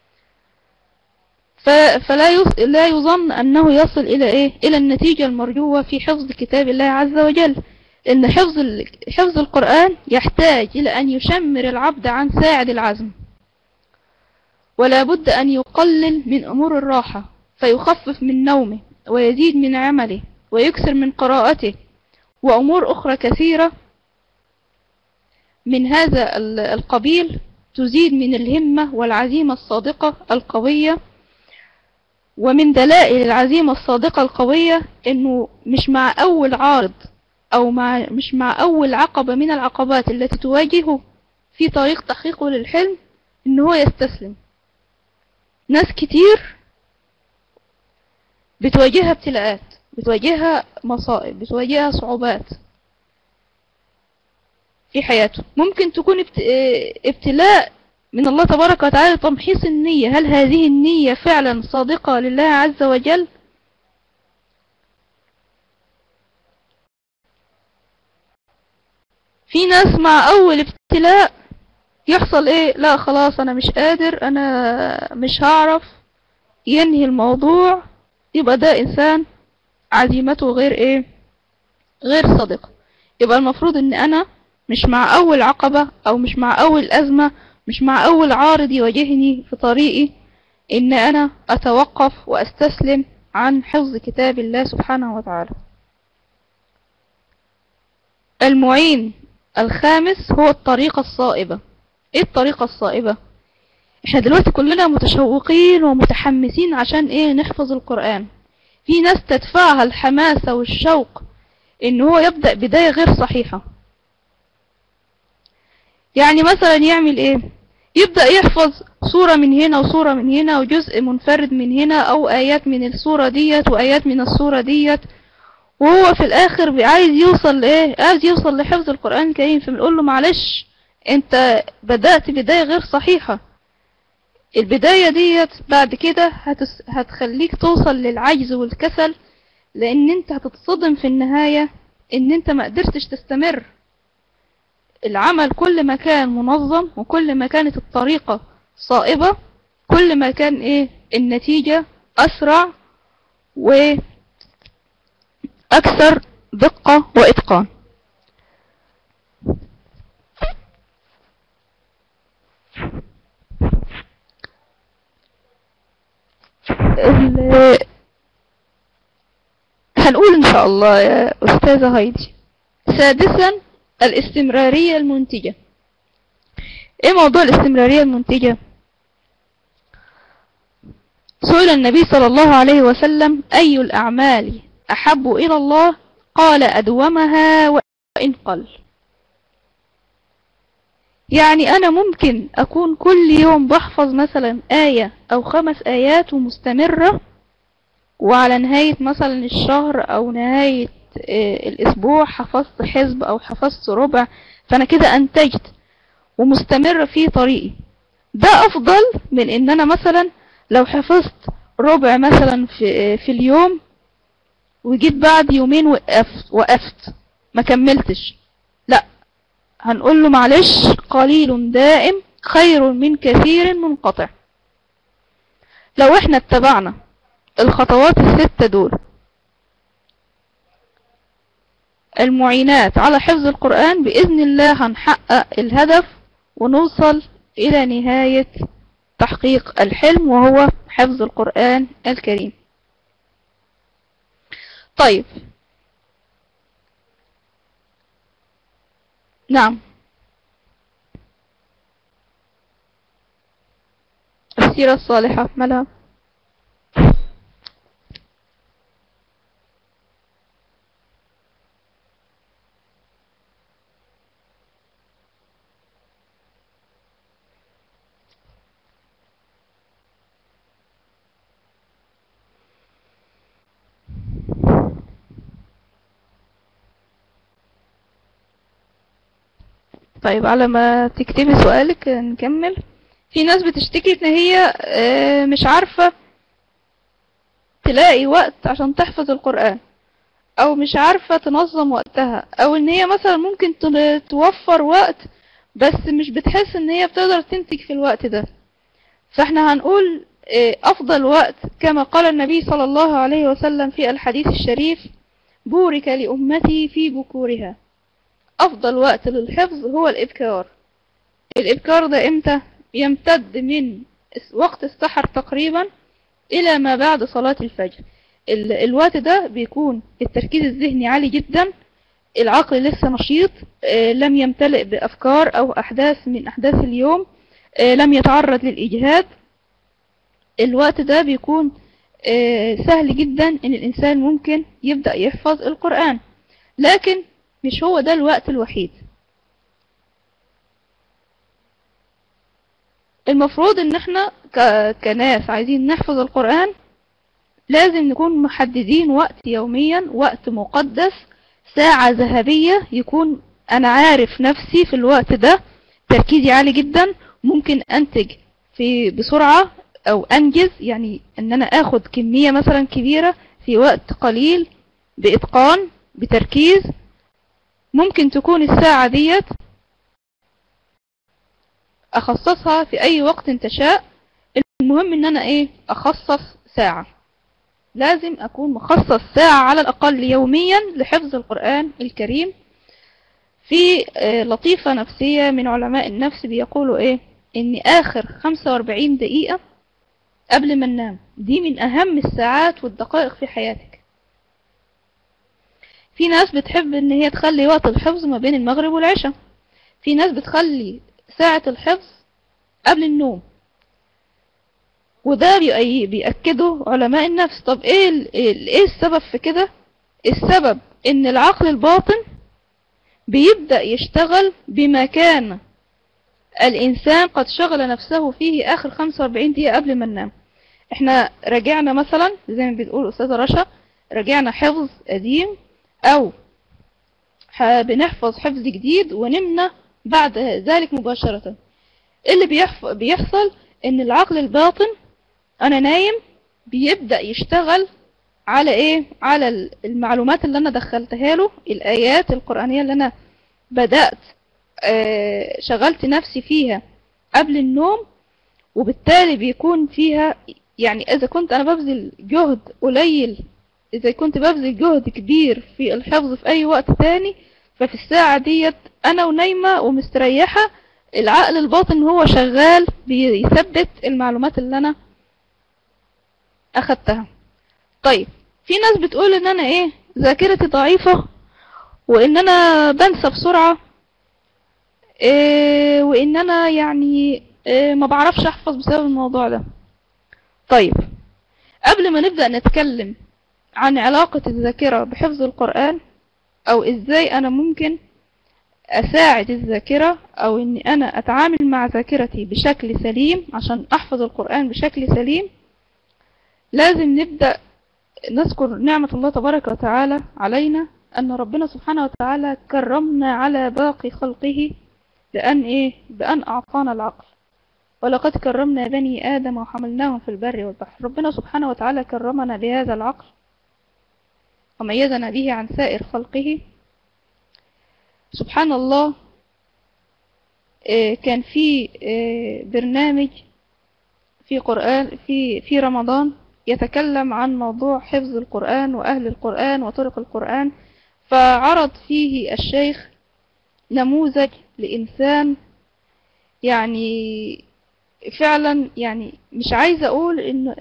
Speaker 1: فلا لا يظن أنه يصل إلى إيه إلى النتيجة المرجوة في حفظ كتاب الله عز وجل إن حفظ حفظ القرآن يحتاج إلى أن يشمر العبد عن ساعد العزم ولا بد أن يقلل من أمور الراحة فيخفف من نومه ويزيد من عمله ويكسر من قراءته وأمور أخرى كثيرة من هذا القبيل تزيد من الهمة والعزيمة الصادقة القوية ومن دلائل العزيمة الصادقة القوية انه مش مع اول عارض او مع مش مع اول عقبة من العقبات التي تواجهه في طريق تحقيقه للحلم ان هو يستسلم ناس كتير بتواجهها ابتلاءات بتواجهها مصائب بتواجهها صعوبات في حياته ممكن تكون ابتلاء من الله تبارك وتعالى تمحيص النية هل هذه النية فعلا صادقة لله عز وجل في ناس مع اول ابتلاء يحصل ايه لا خلاص انا مش قادر انا مش هعرف ينهي الموضوع يبقى ده انسان عزيمته غير ايه غير صادقة يبقى المفروض ان انا مش مع اول عقبة او مش مع اول ازمة مش مع اول عارض يواجهني في طريقي ان انا اتوقف واستسلم عن حفظ كتاب الله سبحانه وتعالى المعين الخامس هو الطريقة الصائبة ايه الطريقة الصائبة احنا دلوقتي كلنا متشوقين ومتحمسين عشان ايه نحفظ القرآن في ناس تدفعها الحماسة والشوق ان هو يبدأ بداية غير صحيحة يعني مثلا يعمل ايه يبدأ يحفظ صورة من هنا وصورة من هنا وجزء منفرد من هنا او ايات من الصورة ديت وايات من الصورة ديت وهو في الاخر عايز يوصل لايه عايز يوصل لحفظ القرآن الكريم فبنقول له معلش انت بدأت بداية غير صحيحة البداية ديت بعد كده هتس... هتخليك توصل للعجز والكسل لان انت هتتصدم في النهاية ان انت ما قدرتش تستمر العمل كل ما كان منظم وكل ما كانت الطريقة صائبة كل ما كان ايه النتيجة اسرع واكثر دقة واتقان هنقول ان شاء الله يا استاذة هايدي سادسا الاستمرارية المنتجة ايه موضوع الاستمرارية المنتجة سئل النبي صلى الله عليه وسلم اي الاعمال احب الى الله قال ادومها وان قل يعني انا ممكن اكون كل يوم بحفظ مثلا آية او خمس ايات ومستمرة وعلى نهاية مثلا الشهر او نهاية آه، الاسبوع حفظت حزب او حفظت ربع فانا كده انتجت ومستمر في طريقي ده افضل من ان انا مثلا لو حفظت ربع مثلا في, في اليوم وجيت بعد يومين وقفت وقفت ما كملتش لا هنقول له معلش قليل دائم خير من كثير منقطع لو احنا اتبعنا الخطوات الستة دول المعينات على حفظ القرآن بإذن الله هنحقق الهدف ونوصل إلى نهاية تحقيق الحلم وهو حفظ القرآن الكريم طيب نعم السيرة الصالحة ملا طيب على ما تكتبي سؤالك نكمل في ناس بتشتكي ان هي آه، مش عارفة تلاقي وقت عشان تحفظ القرآن او مش عارفة تنظم وقتها او ان هي مثلا ممكن تل- توفر وقت بس مش بتحس ان هي بتقدر تنتج في الوقت ده فاحنا هنقول آه، افضل وقت كما قال النبي صلى الله عليه وسلم في الحديث الشريف بورك لأمتي في بكورها أفضل وقت للحفظ هو الإبكار الإبكار ده إمتى؟ يمتد من وقت السحر تقريبا إلى ما بعد صلاة الفجر ال- الوقت ده بيكون التركيز الذهني عالي جدا العقل لسه نشيط آه، لم يمتلئ بأفكار أو أحداث من أحداث اليوم آه، لم يتعرض للإجهاد الوقت ده بيكون آه، سهل جدا إن الإنسان ممكن يبدأ يحفظ القرآن لكن مش هو ده الوقت الوحيد المفروض ان احنا ك- كناس عايزين نحفظ القرآن لازم نكون محددين وقت يوميا وقت مقدس ساعة ذهبية يكون انا عارف نفسي في الوقت ده تركيزي عالي جدا ممكن انتج في بسرعة او انجز يعني ان انا اخد كمية مثلا كبيرة في وقت قليل باتقان بتركيز ممكن تكون الساعة ديت اخصصها في اي وقت انت شاء المهم ان انا ايه اخصص ساعة لازم اكون مخصص ساعة على الاقل يوميا لحفظ القرآن الكريم في آه، لطيفة نفسية من علماء النفس بيقولوا ايه ان اخر 45 دقيقة قبل ما ننام دي من اهم الساعات والدقائق في حياتك في ناس بتحب ان هي تخلي وقت الحفظ ما بين المغرب والعشاء في ناس بتخلي ساعة الحفظ قبل النوم وده بيأي- بيأكده علماء النفس طب ايه ال- ال- ايه السبب في كده السبب ان العقل الباطن بيبدأ يشتغل بما كان الإنسان قد شغل نفسه فيه آخر 45 دقيقة قبل ما ننام احنا راجعنا مثلا زي ما بتقول أستاذة رشا راجعنا حفظ قديم أو ح- بنحفظ حفظ جديد ونمنا بعد ذلك مباشرة اللي بيحف- بيحصل ان العقل الباطن انا نايم بيبدأ يشتغل على ايه على ال- المعلومات اللي انا دخلتها له الايات القرآنية اللي انا بدأت آه، شغلت نفسي فيها قبل النوم وبالتالي بيكون فيها يعني اذا كنت انا ببذل جهد قليل اذا كنت ببذل جهد كبير في الحفظ في اي وقت تاني ففي الساعة ديت انا ونايمة ومستريحة العقل الباطن هو شغال بيثبت المعلومات اللي انا اخدتها طيب في ناس بتقول ان انا ايه ذاكرتي ضعيفة وان انا بنسى بسرعة إيه وان انا يعني إيه ما بعرفش احفظ بسبب الموضوع ده طيب قبل ما نبدأ نتكلم عن علاقة الذاكرة بحفظ القرآن او ازاي انا ممكن اساعد الذاكرة او اني انا اتعامل مع ذاكرتي بشكل سليم عشان احفظ القرآن بشكل سليم لازم نبدأ نذكر نعمة الله تبارك وتعالى علينا أن ربنا سبحانه وتعالى كرمنا على باقي خلقه بأن إيه؟ بأن أعطانا العقل ولقد كرمنا بني آدم وحملناهم في البر والبحر ربنا سبحانه وتعالى كرمنا بهذا العقل وميزنا به عن سائر خلقه سبحان الله كان في برنامج في قرآن في في رمضان يتكلم عن موضوع حفظ القرآن وأهل القرآن وطرق القرآن فعرض فيه الشيخ نموذج لإنسان يعني فعلا يعني مش عايزة أقول إنه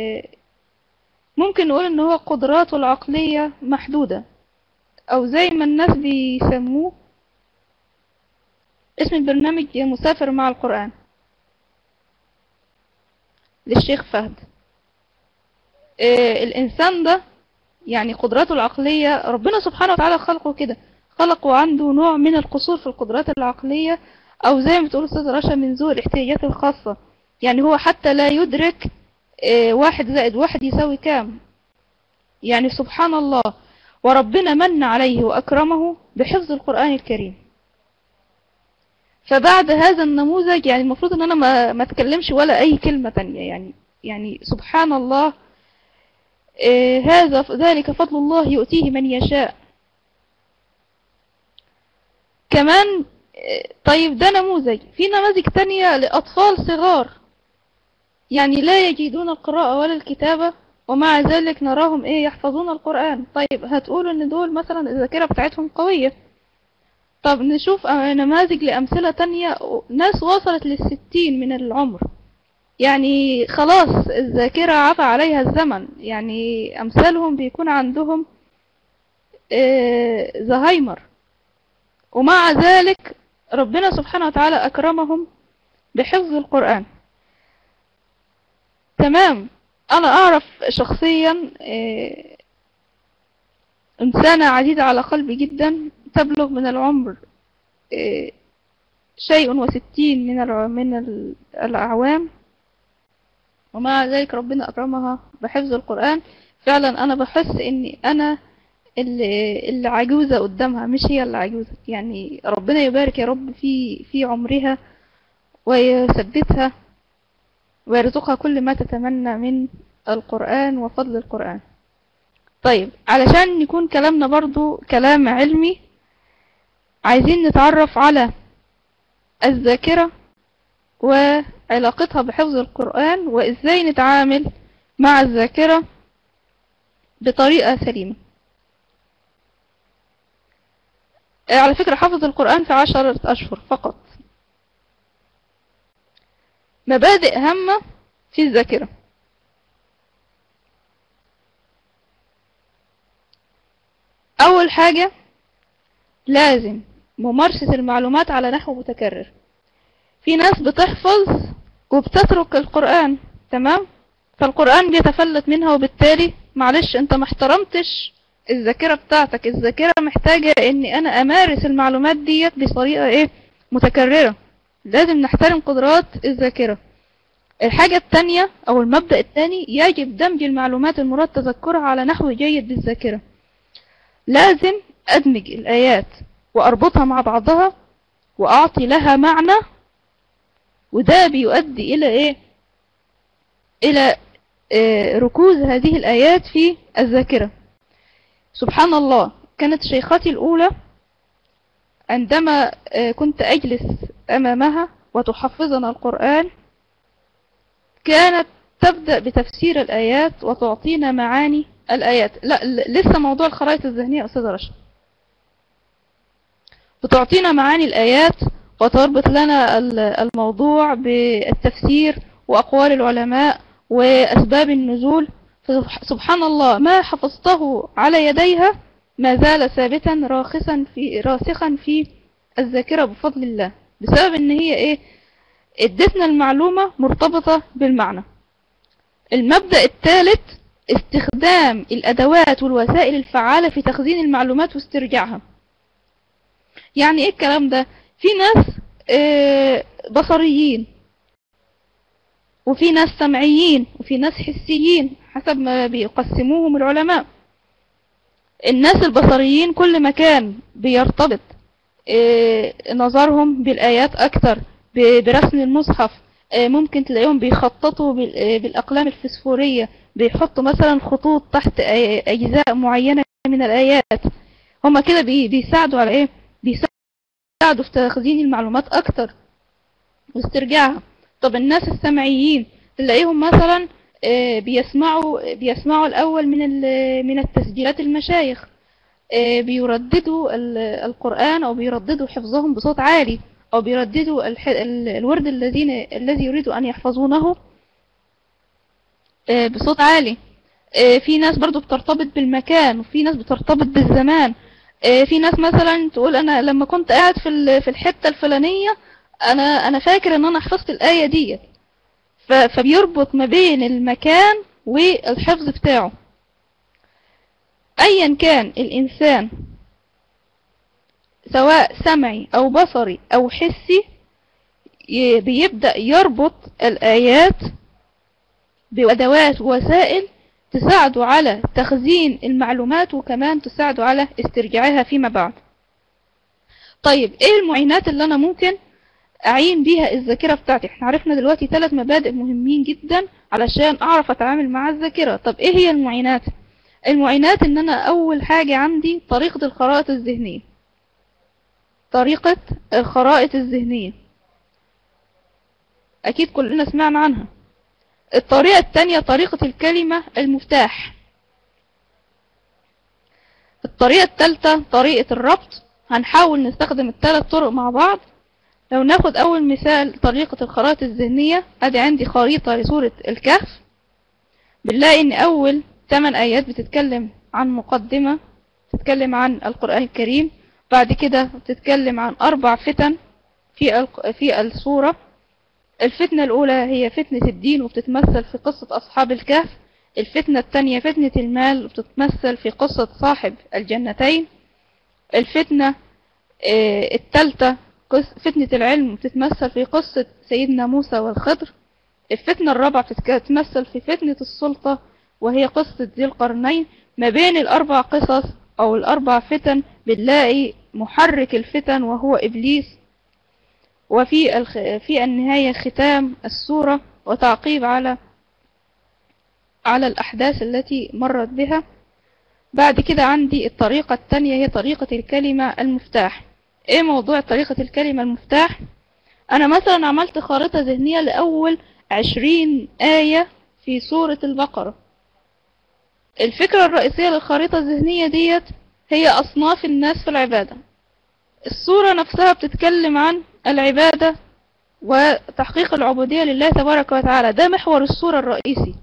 Speaker 1: ممكن نقول إن هو قدراته العقلية محدودة أو زي ما الناس بيسموه اسم البرنامج مسافر مع القرآن للشيخ فهد آه الإنسان ده يعني قدراته العقلية ربنا سبحانه وتعالى خلقه كده خلقه عنده نوع من القصور في القدرات العقلية أو زي ما بتقول أستاذ رشا من ذوي الاحتياجات الخاصة يعني هو حتى لا يدرك آه واحد زائد واحد يساوي كام يعني سبحان الله وربنا من عليه وأكرمه بحفظ القرآن الكريم فبعد هذا النموذج يعني المفروض ان انا ما, ما اتكلمش ولا اي كلمة تانية يعني يعني سبحان الله آه هذا ذلك فضل الله يؤتيه من يشاء كمان آه طيب ده نموذج في نماذج تانية لأطفال صغار يعني لا يجيدون القراءة ولا الكتابة ومع ذلك نراهم ايه يحفظون القرآن طيب هتقولوا ان دول مثلا الذاكرة بتاعتهم قوية طب نشوف نماذج لأمثلة تانية ناس وصلت للستين من العمر يعني خلاص الذاكرة عفى عليها الزمن يعني أمثالهم بيكون عندهم آه زهايمر ومع ذلك ربنا سبحانه وتعالى أكرمهم بحفظ القرآن تمام أنا أعرف شخصيا آه إنسانة عزيزة على قلبي جدا تبلغ من العمر شيء وستين من من الأعوام ومع ذلك ربنا أكرمها بحفظ القرآن فعلا أنا بحس إني أنا اللي, اللي عجوزة قدامها مش هي اللي عجوزة يعني ربنا يبارك يا رب في في عمرها ويثبتها ويرزقها كل ما تتمنى من القرآن وفضل القرآن طيب علشان يكون كلامنا برضو كلام علمي عايزين نتعرف على الذاكرة وعلاقتها بحفظ القرآن وإزاي نتعامل مع الذاكرة بطريقة سليمة على فكرة حفظ القرآن في عشرة أشهر فقط مبادئ هامة في الذاكرة أول حاجة لازم ممارسة المعلومات على نحو متكرر في ناس بتحفظ وبتترك القرآن تمام فالقرآن بيتفلت منها وبالتالي معلش انت ما احترمتش الذاكرة بتاعتك الذاكرة محتاجة اني انا امارس المعلومات ديت بطريقة ايه متكررة لازم نحترم قدرات الذاكرة الحاجة التانية او المبدأ الثاني يجب دمج المعلومات المراد تذكرها على نحو جيد بالذاكرة لازم ادمج الايات واربطها مع بعضها واعطي لها معنى وده بيؤدي الى ايه الى إيه ركوز هذه الايات في الذاكرة سبحان الله كانت شيختي الاولى عندما كنت اجلس امامها وتحفظنا القرآن كانت تبدأ بتفسير الآيات وتعطينا معاني الآيات لا لسه موضوع الخرائط الذهنية أستاذ رشا بتعطينا معاني الآيات وتربط لنا الموضوع بالتفسير وأقوال العلماء وأسباب النزول سبحان الله ما حفظته على يديها ما زال ثابتا راخصا في راسخا في الذاكرة بفضل الله بسبب ان هي ايه ادتنا المعلومة مرتبطة بالمعنى المبدأ الثالث استخدام الأدوات والوسائل الفعالة في تخزين المعلومات واسترجاعها يعني ايه الكلام ده في ناس اه بصريين وفي ناس سمعيين وفي ناس حسيين حسب ما بيقسموهم العلماء الناس البصريين كل ما كان بيرتبط اه نظرهم بالآيات أكتر برسم المصحف اه ممكن تلاقيهم بيخططوا بالأقلام الفسفورية بيحطوا مثلا خطوط تحت أجزاء معينة من الآيات هما كده بي بيساعدوا على ايه بيساعدوا في تخزين المعلومات اكتر واسترجاعها طب الناس السمعيين تلاقيهم مثلا آه، بيسمعوا بيسمعوا الاول من من التسجيلات المشايخ آه، بيرددوا القرآن او بيرددوا حفظهم بصوت عالي او بيرددوا الورد الذين الذي يريدوا ان يحفظونه آه، بصوت عالي في ناس برضو بترتبط بالمكان وفي ناس بترتبط بالزمان في ناس مثلا تقول انا لما كنت قاعد في في الحتة الفلانية انا انا فاكر ان انا حفظت الآية ديت فبيربط ما بين المكان والحفظ بتاعه ايا كان الانسان سواء سمعي او بصري او حسي بيبدأ يربط الآيات بأدوات ووسائل تساعده على تخزين المعلومات وكمان تساعده على استرجاعها فيما بعد طيب ايه المعينات اللي انا ممكن اعين بيها الذاكرة بتاعتي احنا عرفنا دلوقتي ثلاث مبادئ مهمين جدا علشان اعرف اتعامل مع الذاكرة طب ايه هي المعينات المعينات ان انا اول حاجة عندي طريقة الخرائط الذهنية طريقة الخرائط الذهنية اكيد كلنا سمعنا عنها الطريقة الثانية طريقة الكلمة المفتاح الطريقة الثالثة طريقة الربط هنحاول نستخدم الثلاث طرق مع بعض لو ناخد اول مثال طريقة الخرائط الذهنية ادي عندي خريطة لسورة الكهف بنلاقي ان اول 8 ايات بتتكلم عن مقدمة بتتكلم عن القرآن الكريم بعد كده بتتكلم عن اربع فتن في في السورة الفتنة الاولى هي فتنة الدين وبتتمثل في قصة اصحاب الكهف الفتنة الثانية فتنة المال وبتتمثل في قصة صاحب الجنتين الفتنة آه، الثالثة فتنة العلم بتتمثل في قصة سيدنا موسى والخضر الفتنة الرابعة بتتمثل في فتنة السلطة وهي قصة ذي القرنين ما بين الأربع قصص أو الأربع فتن بنلاقي محرك الفتن وهو إبليس وفي الخ... في النهاية ختام السورة وتعقيب على على الأحداث التي مرت بها بعد كده عندي الطريقة الثانية هي طريقة الكلمة المفتاح ايه موضوع طريقة الكلمة المفتاح انا مثلا عملت خارطة ذهنية لأول عشرين آية في سورة البقرة الفكرة الرئيسية للخريطة الذهنية ديت هي أصناف الناس في العبادة الصورة نفسها بتتكلم عن العبادة وتحقيق العبودية لله تبارك وتعالى ده محور الصورة الرئيسي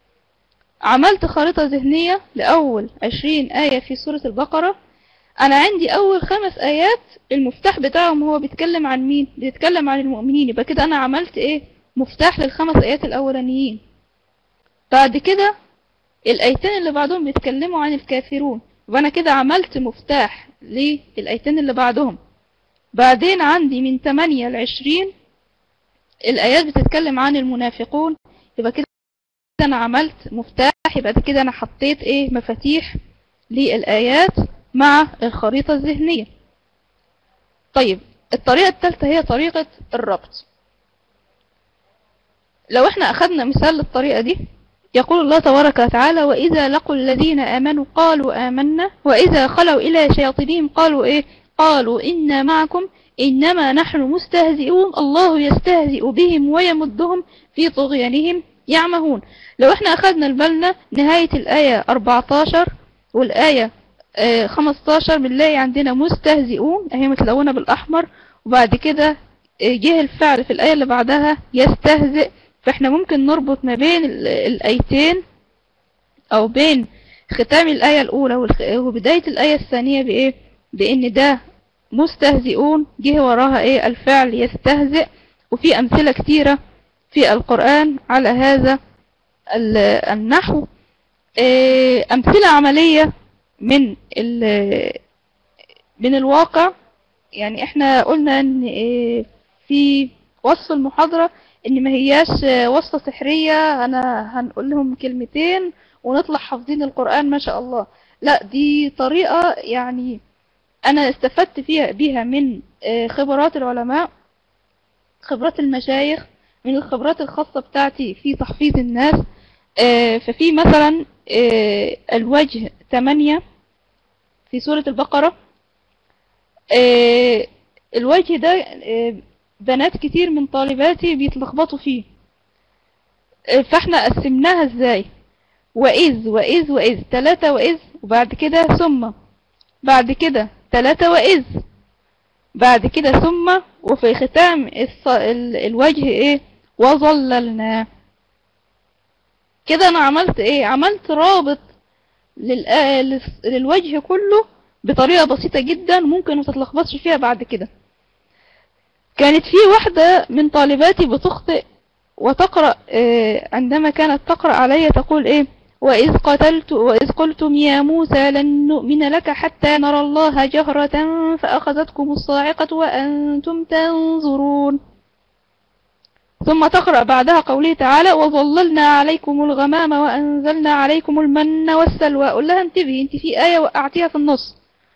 Speaker 1: عملت خريطة ذهنية لأول عشرين آية في سورة البقرة أنا عندي أول خمس آيات المفتاح بتاعهم هو بيتكلم عن مين بيتكلم عن المؤمنين يبقى كده أنا عملت إيه مفتاح للخمس آيات الأولانيين بعد كده الآيتين اللي بعدهم بيتكلموا عن الكافرون وأنا كده عملت مفتاح للآيتين اللي بعدهم بعدين عندي من 8 ل 20 الآيات بتتكلم عن المنافقون يبقى كده أنا عملت مفتاح يبقى كده أنا حطيت إيه مفاتيح للآيات مع الخريطة الذهنية طيب الطريقة الثالثة هي طريقة الربط لو احنا أخذنا مثال للطريقة دي يقول الله تبارك وتعالى وإذا لقوا الذين آمنوا قالوا آمنا وإذا خلوا إلى شياطينهم قالوا إيه قالوا إنا معكم إنما نحن مستهزئون الله يستهزئ بهم ويمدهم في طغيانهم يعمهون لو احنا أخذنا البلنا نهاية الآية 14 والآية 15 بنلاقي عندنا مستهزئون اهي متلونة بالأحمر وبعد كده جه الفعل في الآية اللي بعدها يستهزئ فاحنا ممكن نربط ما بين الآيتين أو بين ختام الآية الأولى وبداية الآية الثانية بإيه بإن ده مستهزئون جه وراها إيه الفعل يستهزئ وفي أمثلة كتيرة في القرآن على هذا النحو إيه، أمثلة عملية من من الواقع يعني احنا قلنا ان إيه، في وصف المحاضرة ان ما هياش وصفة سحرية انا هنقول لهم كلمتين ونطلع حافظين القرآن ما شاء الله لا دي طريقة يعني انا استفدت فيها بيها من آه، خبرات العلماء خبرات المشايخ من الخبرات الخاصة بتاعتي في تحفيظ الناس آه، ففي مثلا آه، الوجه 8 في سورة البقرة آه، الوجه ده آه، بنات كتير من طالباتي بيتلخبطوا فيه آه، فاحنا قسمناها ازاي وإذ وإذ وإذ تلاتة وإذ وبعد كده ثم بعد كده تلاتة وإذ بعد كده ثم وفي ختام الص... ال... الوجه ايه وظللنا كده انا عملت ايه عملت رابط لل... للس- للوجه كله بطريقة بسيطة جدا ممكن ما تتلخبطش فيها بعد كده كانت في واحدة من طالباتي بتخطئ وتقرأ آه، عندما كانت تقرأ علي تقول ايه وإذ قتلت وإذ قلتم يا موسى لن نؤمن لك حتى نرى الله جهرة فأخذتكم الصاعقة وأنتم تنظرون ثم تقرأ بعدها قوله تعالى وظللنا عليكم الغمام وأنزلنا عليكم المن والسلوى أقول لها انتبهي انت في آية وقعتيها في النص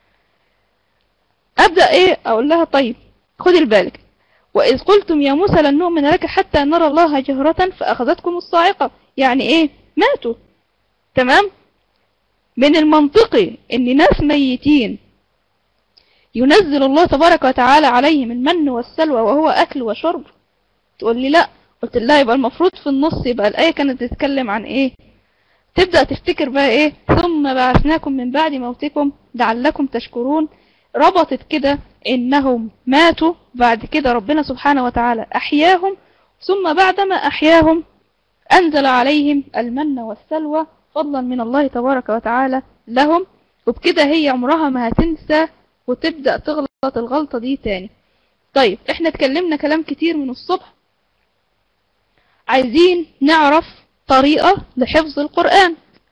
Speaker 1: أبدأ ايه أقول لها طيب خدي بالك وإذ قلتم يا موسى لن نؤمن لك حتى نرى الله جهرة فأخذتكم الصاعقة يعني ايه ماتوا تمام من المنطقي ان ناس ميتين ينزل الله تبارك وتعالى عليهم المن والسلوى وهو اكل وشرب تقول لي لا قلت لها يبقى المفروض في النص يبقى الآية كانت تتكلم عن ايه تبدأ تفتكر بقى ايه ثم بعثناكم من بعد موتكم لعلكم تشكرون ربطت كده انهم ماتوا بعد كده ربنا سبحانه وتعالى احياهم ثم بعدما احياهم انزل عليهم المن والسلوى فضلا من الله تبارك وتعالى لهم وبكده هي عمرها ما هتنسى وتبدأ تغلط الغلطة دي تاني طيب احنا اتكلمنا كلام كتير من الصبح عايزين نعرف طريقة لحفظ القرآن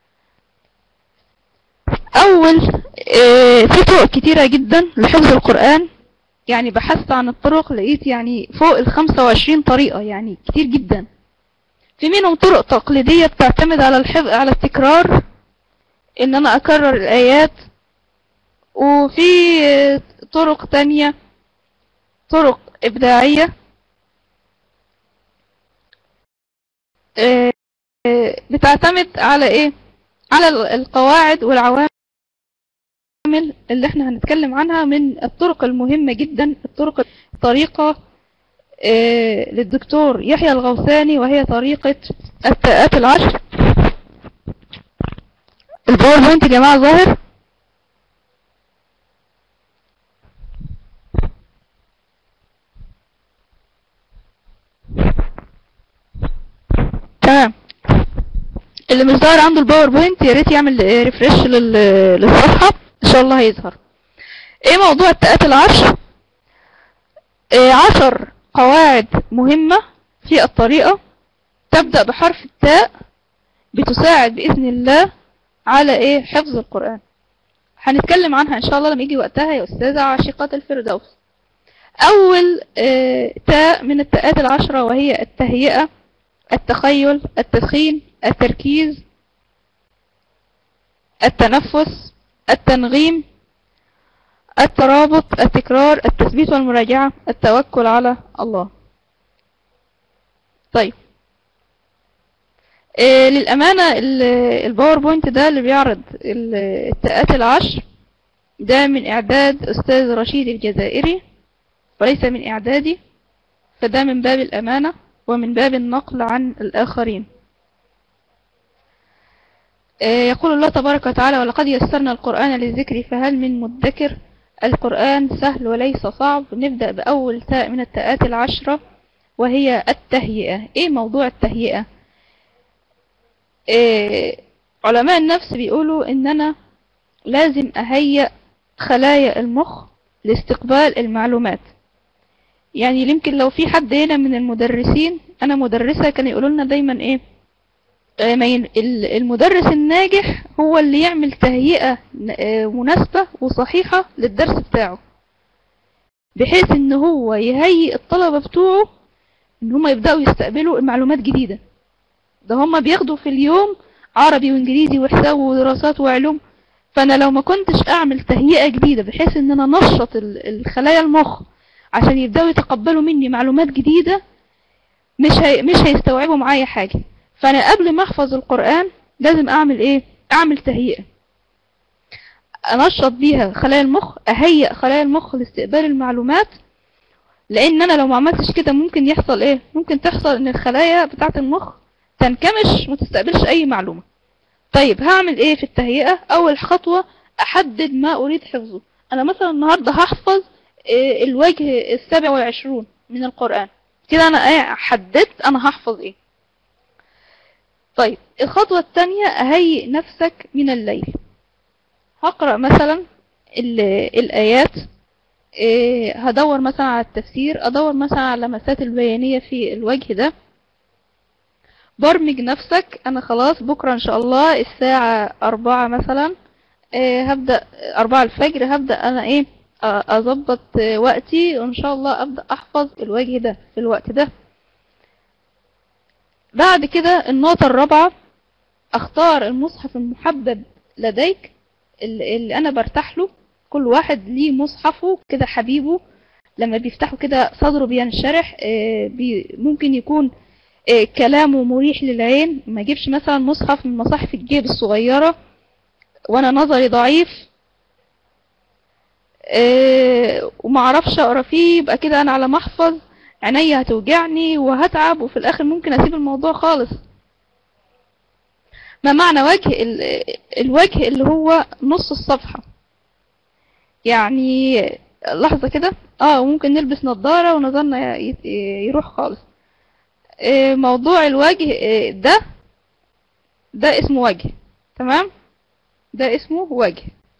Speaker 1: اول اه في طرق كتيرة جدا لحفظ القرآن يعني بحثت عن الطرق لقيت يعني فوق الخمسة وعشرين طريقة يعني كتير جدا في منهم طرق تقليدية بتعتمد على الحفظ على التكرار ان انا اكرر الايات وفي طرق تانية طرق ابداعية بتعتمد على ايه على القواعد والعوامل اللي احنا هنتكلم عنها من الطرق المهمة جدا الطرق طريقة للدكتور يحيى الغوثاني وهي طريقة التاءات العشر الباوربوينت يا جماعة ظاهر تمام اللي مش ظاهر عنده الباوربوينت يا ريت يعمل ريفرش للصفحة ان شاء الله هيظهر ايه موضوع التاءات العشر ايه عشر قواعد مهمة في الطريقة تبدأ بحرف التاء بتساعد بإذن الله على ايه حفظ القرآن هنتكلم عنها ان شاء الله لما يجي وقتها يا أستاذة عاشقة الفردوس أول اه تاء من التاءات العشرة وهي التهيئة التخيل التدخين التركيز التنفس التنغيم الترابط التكرار التثبيت والمراجعة التوكل على الله طيب إيه للأمانة الباوربوينت ده اللي بيعرض التاءات العشر ده من إعداد أستاذ رشيد الجزائري وليس من إعدادي فده من باب الأمانة ومن باب النقل عن الآخرين إيه يقول الله تبارك وتعالى ولقد يسرنا القرآن للذكر فهل من مدكر القرآن سهل وليس صعب نبدأ بأول تاء من التاءات العشرة وهي التهيئة ايه موضوع التهيئة إيه علماء النفس بيقولوا ان انا لازم اهيئ خلايا المخ لاستقبال المعلومات يعني يمكن لو في حد هنا من المدرسين انا مدرسة كان يقولوا لنا دايما ايه المدرس الناجح هو اللي يعمل تهيئة مناسبة وصحيحة للدرس بتاعه بحيث ان هو يهيئ الطلبة بتوعه ان هم يبدأوا يستقبلوا المعلومات جديدة ده هم بياخدوا في اليوم عربي وانجليزي وحساب ودراسات وعلوم فانا لو ما كنتش اعمل تهيئة جديدة بحيث ان انا نشط الخلايا المخ عشان يبدأوا يتقبلوا مني معلومات جديدة مش هي مش هيستوعبوا معايا حاجة فانا قبل ما احفظ القرآن لازم اعمل ايه اعمل تهيئة انشط بيها خلايا المخ اهيئ خلايا المخ لاستقبال المعلومات لان انا لو ما عملتش كده ممكن يحصل ايه ممكن تحصل ان الخلايا بتاعه المخ تنكمش ما تستقبلش اي معلومة طيب هعمل ايه في التهيئة اول خطوة احدد ما اريد حفظه انا مثلا النهاردة هحفظ إيه الوجه السابع والعشرون من القرآن كده انا ايه حددت انا هحفظ ايه طيب الخطوة الثانية اهيئ نفسك من الليل هقرأ مثلا الآيات إيه هدور مثلا على التفسير ادور مثلا على اللمسات البيانية في الوجه ده برمج نفسك انا خلاص بكرة ان شاء الله الساعة اربعة مثلا إيه هبدأ اربعة الفجر هبدأ انا ايه اظبط وقتي وان شاء الله ابدأ احفظ الوجه ده في الوقت ده بعد كده النقطة الرابعة اختار المصحف المحبب لديك اللي انا برتاح له كل واحد ليه مصحفه كده حبيبه لما بيفتحوا كده صدره بينشرح بي ممكن يكون كلامه مريح للعين ما اجيبش مثلا مصحف من مصاحف الجيب الصغيرة وانا نظري ضعيف وما اعرفش اقرا فيه يبقى كده انا على محفظ عينيا هتوجعني وهتعب وفي الاخر ممكن اسيب الموضوع خالص ما معنى وجه الوجه اللي هو نص الصفحة يعني لحظة كده اه ممكن نلبس نظارة ونظرنا يروح خالص موضوع الوجه ده ده اسمه وجه تمام ده اسمه وجه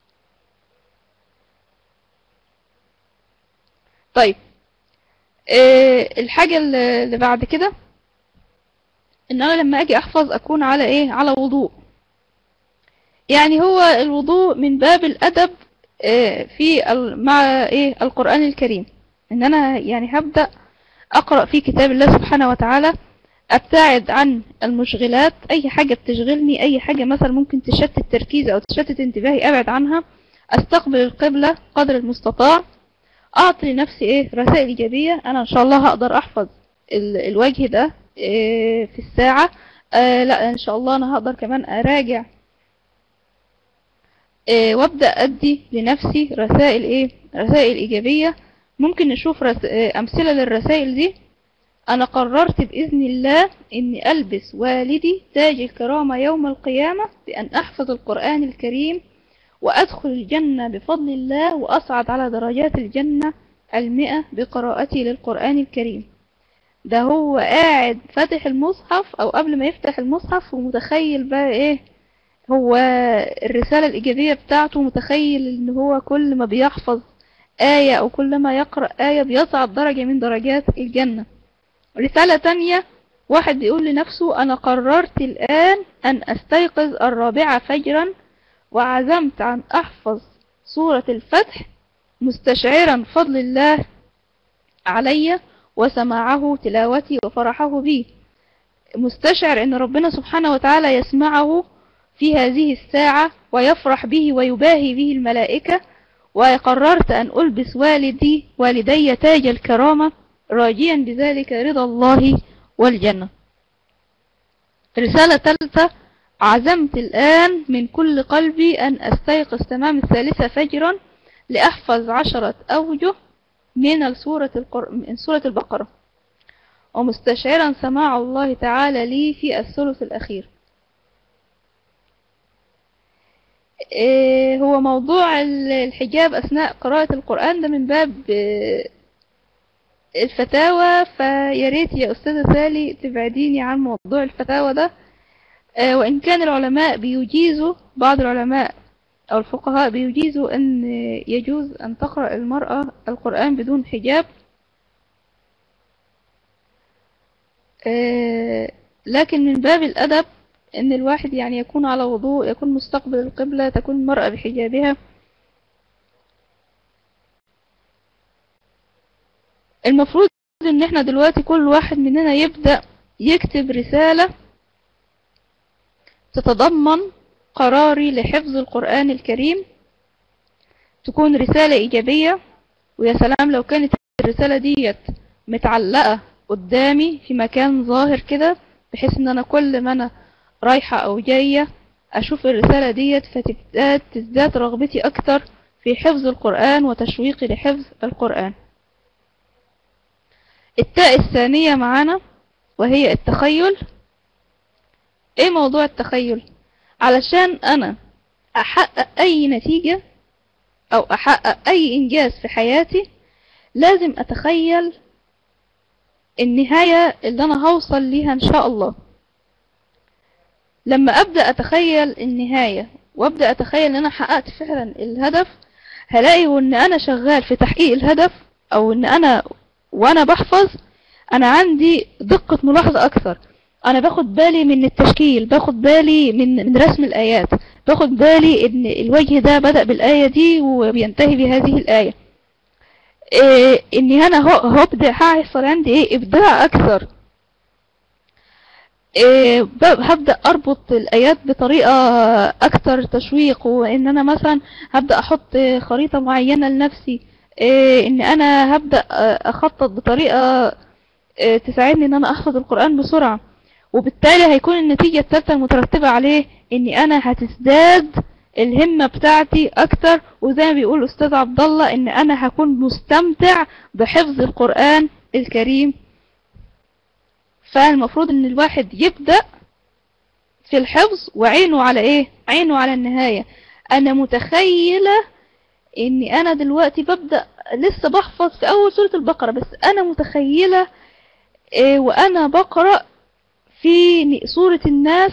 Speaker 1: طيب الحاجة اللي بعد كده ان انا لما اجي احفظ اكون على ايه على وضوء يعني هو الوضوء من باب الادب في مع ايه القرآن الكريم ان انا يعني هبدأ اقرأ في كتاب الله سبحانه وتعالى ابتعد عن المشغلات اي حاجة بتشغلني اي حاجة مثلا ممكن تشتت تركيزي او تشتت انتباهي ابعد عنها استقبل القبلة قدر المستطاع اعطي لنفسي ايه رسائل ايجابية انا ان شاء الله هقدر احفظ الوجه ده إيه في الساعة آه لا ان شاء الله انا هقدر كمان اراجع إيه وابدأ ادي لنفسي رسائل ايه رسائل ايجابية ممكن نشوف رس... إيه امثلة للرسائل دي انا قررت باذن الله اني البس والدي تاج الكرامة يوم القيامة بان احفظ القرآن الكريم وأدخل الجنة بفضل الله وأصعد على درجات الجنة المئة بقراءتي للقرآن الكريم ده هو قاعد فاتح المصحف أو قبل ما يفتح المصحف ومتخيل بقى إيه هو الرسالة الإيجابية بتاعته متخيل إن هو كل ما بيحفظ آية أو كل ما يقرأ آية بيصعد درجة من درجات الجنة رسالة تانية واحد بيقول لنفسه أنا قررت الآن أن أستيقظ الرابعة فجرا وعزمت عن أحفظ سورة الفتح مستشعرا فضل الله علي وسماعه تلاوتي وفرحه بي مستشعر أن ربنا سبحانه وتعالى يسمعه في هذه الساعة ويفرح به ويباهي به الملائكة وقررت أن ألبس والدي والدي تاج الكرامة راجيا بذلك رضا الله والجنة رسالة ثالثة عزمت الآن من كل قلبي أن أستيقظ تمام الثالثة فجرا لأحفظ عشرة أوجه من سورة, القر... من سورة البقرة ومستشعرا سماع الله تعالى لي في الثلث الأخير إيه هو موضوع الحجاب أثناء قراءة القرآن ده من باب الفتاوى فياريت يا أستاذة سالي تبعديني عن موضوع الفتاوى ده وإن كان العلماء بيجيزوا بعض العلماء أو الفقهاء بيجيزوا أن يجوز أن تقرأ المرأة القرآن بدون حجاب لكن من باب الأدب أن الواحد يعني يكون على وضوء يكون مستقبل القبلة تكون المرأة بحجابها المفروض أن احنا دلوقتي كل واحد مننا يبدأ يكتب رسالة تتضمن قراري لحفظ القرآن الكريم تكون رسالة إيجابية ويا سلام لو كانت الرسالة ديت متعلقة قدامي في مكان ظاهر كده بحيث ان انا كل ما انا رايحة او جاية اشوف الرسالة ديت فتزداد تزداد رغبتي اكتر في حفظ القرآن وتشويقي لحفظ القرآن التاء الثانية معانا وهي التخيل ايه موضوع التخيل علشان انا احقق اي نتيجة او احقق اي انجاز في حياتي لازم اتخيل النهاية اللي انا هوصل ليها ان شاء الله لما ابدأ اتخيل النهاية وابدأ اتخيل ان انا حققت فعلا الهدف هلاقي وان انا شغال في تحقيق الهدف او ان انا وانا بحفظ انا عندي دقة ملاحظة اكثر انا باخد بالي من التشكيل باخد بالي من من رسم الايات باخد بالي ان الوجه ده بدأ بالاية دي وبينتهي بهذه الاية إيه اني انا هبدأ هيحصل عندي ايه ابداع اكثر إيه هبدأ اربط الايات بطريقة اكثر تشويق وان انا مثلا هبدأ احط خريطة معينة لنفسي إيه ان انا هبدأ اخطط بطريقة إيه تساعدني ان انا احفظ القرآن بسرعة وبالتالي هيكون النتيجة الثالثة المترتبة عليه اني انا هتزداد الهمة بتاعتي اكتر وزي ما بيقول استاذ عبد الله ان انا هكون مستمتع بحفظ القرآن الكريم فالمفروض ان الواحد يبدأ في الحفظ وعينه على ايه عينه على النهاية انا متخيلة اني انا دلوقتي ببدأ لسه بحفظ في اول سورة البقرة بس انا متخيلة إيه وانا بقرأ في سورة الناس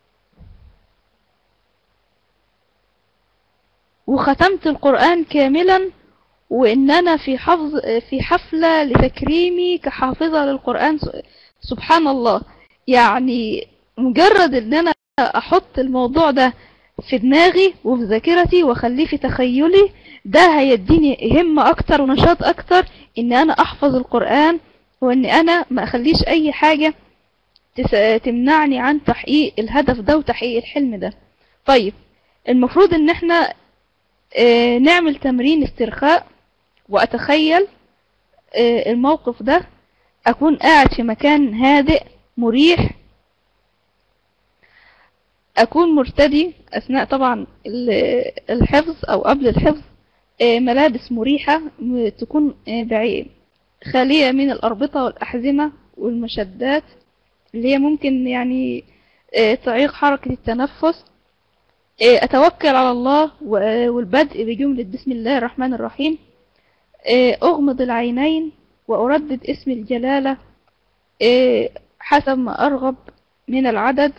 Speaker 1: وختمت القرآن كاملا وان انا في حفظ في حفلة لتكريمي كحافظة للقرآن سبحان الله يعني مجرد ان انا احط الموضوع ده في دماغي وفي ذاكرتي واخليه في تخيلي ده هيديني همة اكتر ونشاط اكتر ان انا احفظ القرآن وان انا ما اخليش اي حاجة تمنعني عن تحقيق الهدف ده وتحقيق الحلم ده طيب المفروض ان احنا اه نعمل تمرين استرخاء واتخيل اه الموقف ده اكون قاعد في مكان هادئ مريح اكون مرتدي اثناء طبعا الحفظ او قبل الحفظ اه ملابس مريحة تكون بعيد خالية من الاربطة والاحزمة والمشدات اللي هي ممكن يعني تعيق حركة التنفس اتوكل على الله والبدء بجملة بسم الله الرحمن الرحيم اغمض العينين واردد اسم الجلالة حسب ما ارغب من العدد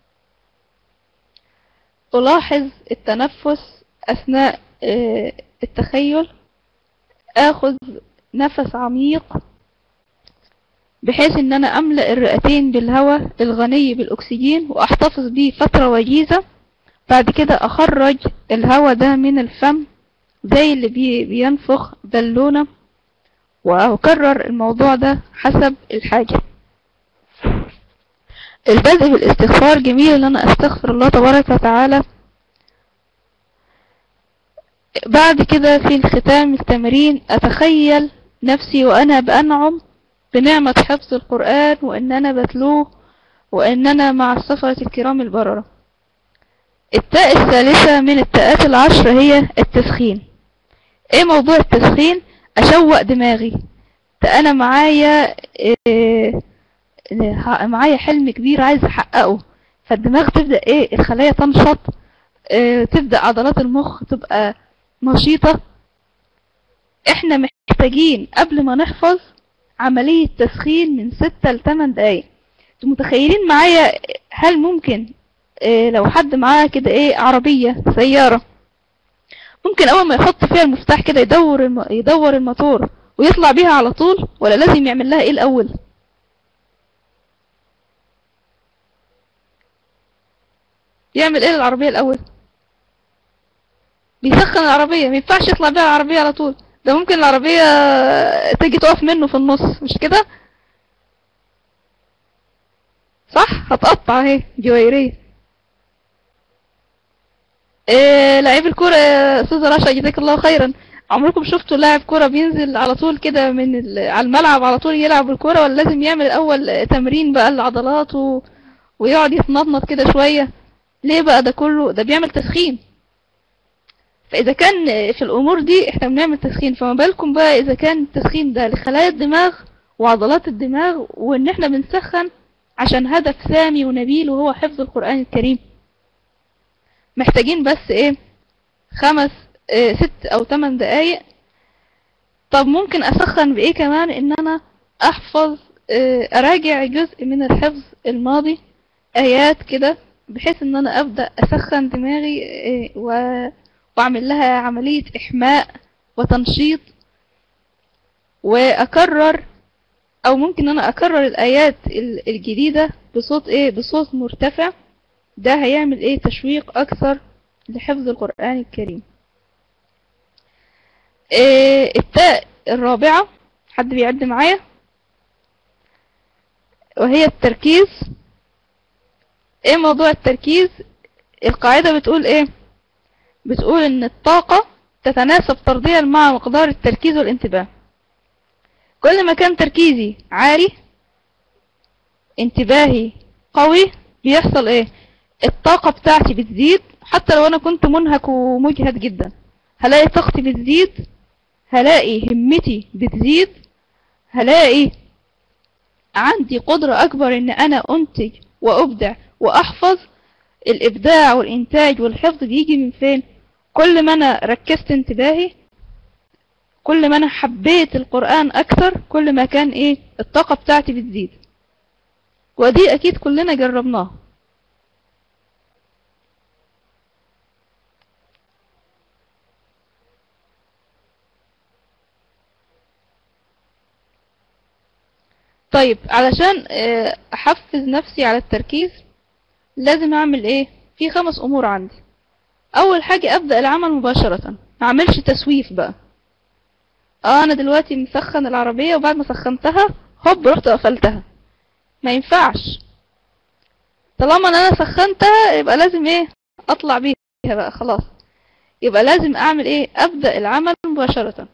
Speaker 1: الاحظ التنفس اثناء التخيل اخذ نفس عميق بحيث ان انا املأ الرئتين بالهواء الغني بالاكسجين واحتفظ بيه فترة وجيزة بعد كده اخرج الهواء ده من الفم زي اللي بي بينفخ بالونة واكرر الموضوع ده حسب الحاجة البدء بالاستغفار جميل ان انا استغفر الله تبارك وتعالى بعد كده في الختام التمرين اتخيل نفسي وانا بانعم بنعمة حفظ القرآن وان انا بتلوه وان انا مع السفرة الكرام البررة التاء الثالثة من التاءات العشر هي التسخين ايه موضوع التسخين اشوق دماغي ده انا معايا إيه معايا حلم كبير عايز احققه فالدماغ تبدأ ايه الخلايا تنشط إيه تبدأ عضلات المخ تبقى نشيطة احنا محتاجين قبل ما نحفظ عملية تسخين من ستة لتمن دقايق انتوا متخيلين معايا هل ممكن إيه لو حد معاه كده ايه عربية سيارة ممكن اول ما يحط فيها المفتاح كده يدور الم... يدور الموتور ويطلع بيها على طول ولا لازم يعمل لها ايه الاول يعمل ايه العربية الاول بيسخن العربية ما ينفعش يطلع بيها العربية على طول ده ممكن العربية تيجي تقف منه في النص مش كده صح هتقطع اهي جويرية إيه لعيب الكورة يا استاذ رشا جزاك الله خيرا عمركم شفتوا لاعب كورة بينزل على طول كده من ال... على الملعب على طول يلعب الكورة ولا لازم يعمل الاول تمرين بقى العضلات و... ويقعد يتنطنط كده شوية ليه بقى ده كله ده بيعمل تسخين فإذا كان في الأمور دي احنا بنعمل تسخين فما بالكم بقى إذا كان التسخين ده لخلايا الدماغ وعضلات الدماغ وإن احنا بنسخن عشان هدف سامي ونبيل وهو حفظ القرآن الكريم محتاجين بس ايه خمس اه ست او تمن دقايق طب ممكن اسخن بايه كمان ان انا احفظ اه اراجع جزء من الحفظ الماضي ايات كده بحيث ان انا ابدأ اسخن دماغي اه و... واعمل لها عملية احماء وتنشيط واكرر او ممكن انا اكرر الايات الجديدة بصوت ايه بصوت مرتفع ده هيعمل ايه تشويق اكثر لحفظ القرآن الكريم إيه التاء الرابعة حد بيعد معايا وهي التركيز ايه موضوع التركيز القاعدة بتقول ايه بتقول ان الطاقة تتناسب طرديا مع مقدار التركيز والانتباه كل ما كان تركيزي عالي انتباهي قوي بيحصل ايه الطاقة بتاعتي بتزيد حتى لو انا كنت منهك ومجهد جدا هلاقي طاقتي بتزيد هلاقي همتي بتزيد هلاقي عندي قدرة اكبر ان انا انتج وابدع واحفظ الابداع والانتاج والحفظ بيجي من فين كل ما انا ركزت انتباهي كل ما انا حبيت القرآن اكثر كل ما كان ايه الطاقة بتاعتي بتزيد ودي اكيد كلنا جربناها طيب علشان احفز نفسي على التركيز لازم اعمل ايه في خمس امور عندي اول حاجة ابدأ العمل مباشرة ما اعملش تسويف بقى اه انا دلوقتي مسخن العربية وبعد ما سخنتها هوب رحت قفلتها ما ينفعش طالما انا سخنتها يبقى لازم ايه اطلع بيها بقى خلاص يبقى لازم اعمل ايه ابدأ العمل مباشرة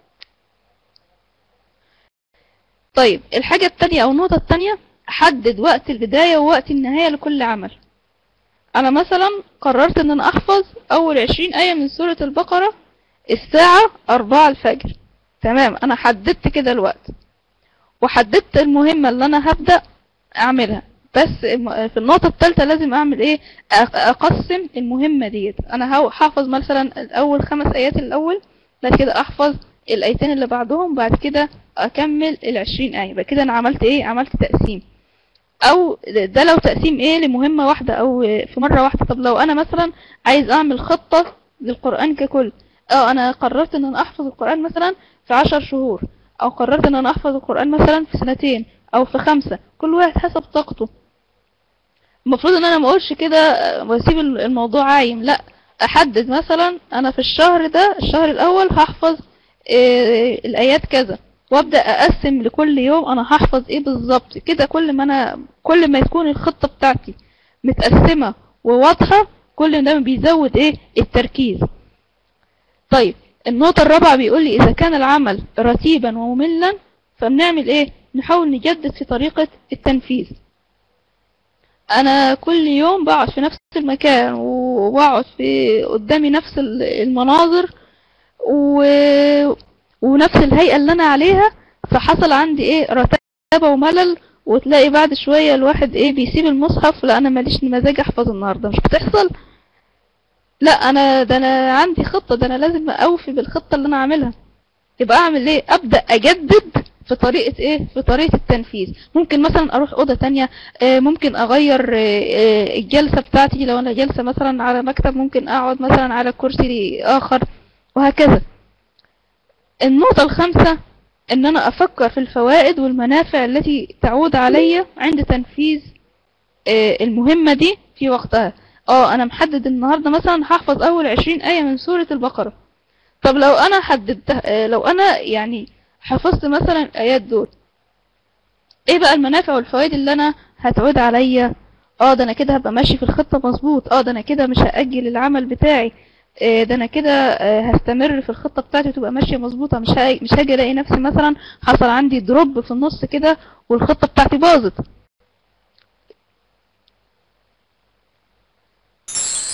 Speaker 1: طيب الحاجة التانية او النقطة التانية احدد وقت البداية ووقت النهاية لكل عمل انا مثلا قررت ان انا احفظ اول عشرين اية من سورة البقرة الساعة اربعة الفجر تمام انا حددت كده الوقت وحددت المهمة اللي انا هبدأ اعملها بس في النقطة الثالثة لازم اعمل ايه اقسم المهمة ديت انا هحفظ مثلا الاول خمس ايات الاول بعد كده احفظ الايتين اللي بعدهم بعد كده اكمل العشرين اية يبقى كده انا عملت ايه عملت تقسيم او ده لو تقسيم ايه لمهمة واحدة او في مرة واحدة طب لو انا مثلا عايز اعمل خطة للقرآن ككل اه انا قررت ان انا احفظ القرآن مثلا في عشر شهور او قررت ان انا احفظ القرآن مثلا في سنتين او في خمسة كل واحد حسب طاقته المفروض ان انا ما اقولش كده واسيب الموضوع عايم لا احدد مثلا انا في الشهر ده الشهر الاول هحفظ إيه الايات كذا وابدا اقسم لكل يوم انا هحفظ ايه بالظبط كده كل ما انا كل ما تكون الخطه بتاعتي متقسمه وواضحه كل ده بيزود ايه التركيز طيب النقطه الرابعه بيقول لي اذا كان العمل رتيبا ومملا فبنعمل ايه نحاول نجدد في طريقه التنفيذ انا كل يوم بقعد في نفس المكان وبقعد في قدامي نفس المناظر و... ونفس الهيئة اللي انا عليها فحصل عندي ايه رتابة وملل وتلاقي بعد شوية الواحد ايه بيسيب المصحف لا انا ماليش مزاج احفظ النهاردة مش بتحصل لا انا ده انا عندي خطة ده انا لازم اوفي بالخطة اللي انا عاملها يبقى اعمل ايه ابدأ اجدد في طريقة ايه في طريقة التنفيذ ممكن مثلا اروح اوضة تانية ممكن اغير الجلسة بتاعتي لو انا جلسة مثلا على مكتب ممكن اقعد مثلا على كرسي اخر وهكذا النقطة الخامسة ان انا افكر في الفوائد والمنافع التي تعود علي عند تنفيذ المهمة دي في وقتها اه انا محدد النهاردة مثلا هحفظ اول عشرين اية من سورة البقرة طب لو انا حددت لو انا يعني حفظت مثلا الايات دول ايه بقى المنافع والفوائد اللي انا هتعود عليا اه ده انا كده هبقى ماشي في الخطة مظبوط اه ده انا كده مش هأجل العمل بتاعي ده انا كده هستمر في الخطة بتاعتي وتبقى ماشية مظبوطة مش مش هاجي الاقي نفسي مثلا حصل عندي دروب في النص كده والخطة بتاعتي باظت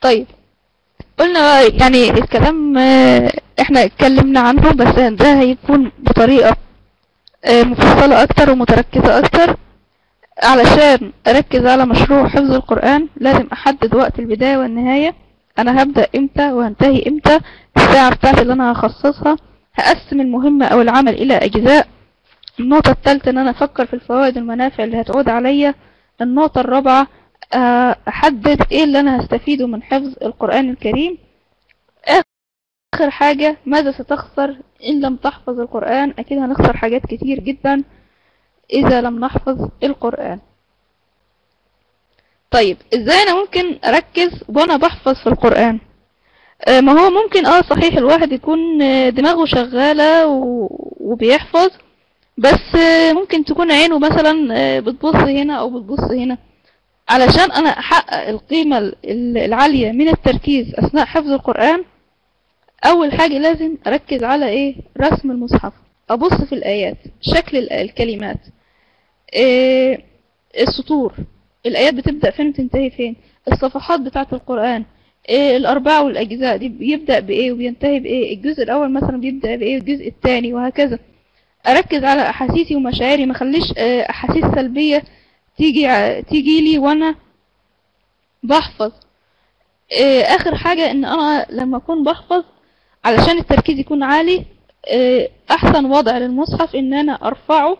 Speaker 1: طيب قلنا بقى يعني الكلام آه، احنا اتكلمنا عنه بس ده هيكون بطريقة آه، مفصلة اكتر ومتركزة اكتر علشان اركز على مشروع حفظ القرآن لازم احدد وقت البداية والنهاية انا هبدأ امتى وهنتهي امتى الساعة بتاعتي اللي انا هخصصها هقسم المهمة او العمل الى اجزاء النقطة الثالثة ان انا افكر في الفوائد والمنافع اللي هتعود عليا النقطة الرابعة آه، احدد ايه اللي انا هستفيده من حفظ القرآن الكريم اخر حاجة ماذا ستخسر ان لم تحفظ القرآن اكيد هنخسر حاجات كتير جدا اذا لم نحفظ القرآن طيب ازاي انا ممكن اركز وانا بحفظ في القرآن آه، ما هو ممكن اه صحيح الواحد يكون آه، دماغه شغالة و- وبيحفظ بس آه، ممكن تكون عينه مثلا آه، بتبص هنا او بتبص هنا علشان انا احقق القيمة ال- العالية من التركيز اثناء حفظ القرآن اول حاجة لازم اركز على ايه رسم المصحف ابص في الايات شكل ال- الكلمات إيه السطور الايات بتبدأ فين وتنتهي فين الصفحات بتاعة القرآن إيه الاربعة والاجزاء دي بيبدأ بايه وبينتهي بايه الجزء الاول مثلا بيبدأ بايه والجزء الثاني وهكذا اركز على احاسيسي ومشاعري ما اخليش آه، احاسيس سلبية تيجي ع- تيجي لي وانا بحفظ آه، اخر حاجة ان انا لما اكون بحفظ علشان التركيز يكون عالي آه، احسن وضع للمصحف ان انا ارفعه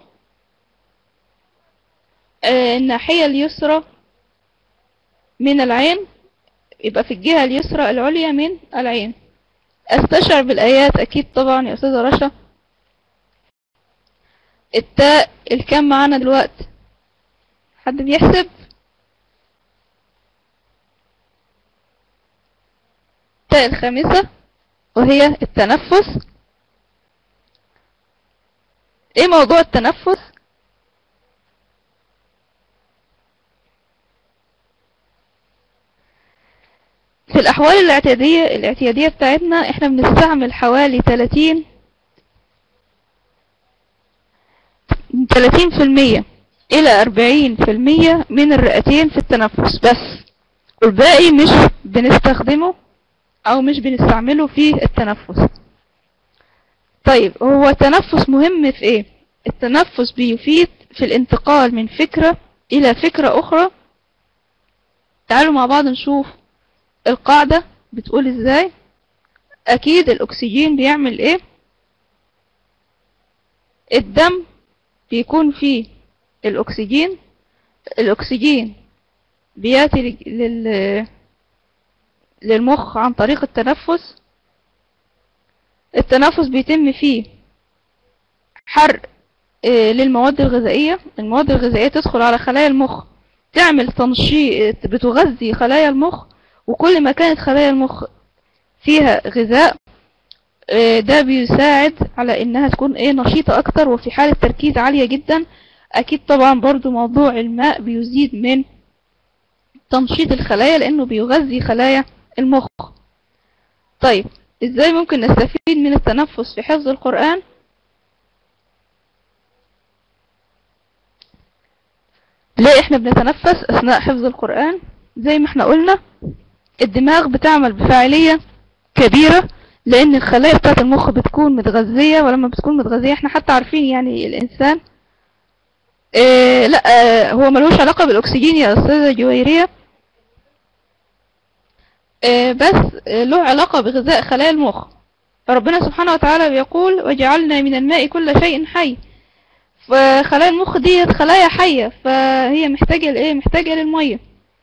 Speaker 1: آه، الناحية اليسرى من العين يبقى في الجهة اليسرى العليا من العين استشعر بالايات اكيد طبعا يا استاذة رشا التاء الكام معانا دلوقتي حد بيحسب التاء الخامسة وهي التنفس ايه موضوع التنفس في الاحوال الاعتيادية الاعتيادية بتاعتنا احنا بنستعمل حوالي 30 30% الى 40% من الرئتين في التنفس بس والباقي مش بنستخدمه او مش بنستعمله في التنفس طيب هو التنفس مهم في ايه التنفس بيفيد في الانتقال من فكرة الى فكرة اخرى تعالوا مع بعض نشوف القاعدة بتقول ازاي اكيد الاكسجين بيعمل ايه الدم بيكون فيه الاكسجين الاكسجين بياتي لل- لل للمخ عن طريق التنفس التنفس بيتم فيه حرق آه، للمواد الغذائية المواد الغذائية تدخل على خلايا المخ تعمل تنشيط بتغذي خلايا المخ وكل ما كانت خلايا المخ فيها غذاء آه، ده بيساعد على انها تكون ايه نشيطة اكتر وفي حالة تركيز عالية جدا اكيد طبعا برضو موضوع الماء بيزيد من تنشيط الخلايا لانه بيغذي خلايا المخ طيب ازاي ممكن نستفيد من التنفس في حفظ القرآن ليه احنا بنتنفس اثناء حفظ القرآن زي ما احنا قلنا الدماغ بتعمل بفاعلية كبيرة لان الخلايا بتاعت المخ بتكون متغذية ولما بتكون متغذية احنا حتى عارفين يعني الانسان اه لا اه هو ملوش علاقة بالاكسجين يا استاذة جويرية اه بس اه له علاقة بغذاء خلايا المخ فربنا سبحانه وتعالى بيقول وجعلنا من الماء كل شيء حي فخلايا المخ دي خلايا حية فهي محتاجة لإيه محتاجة للمية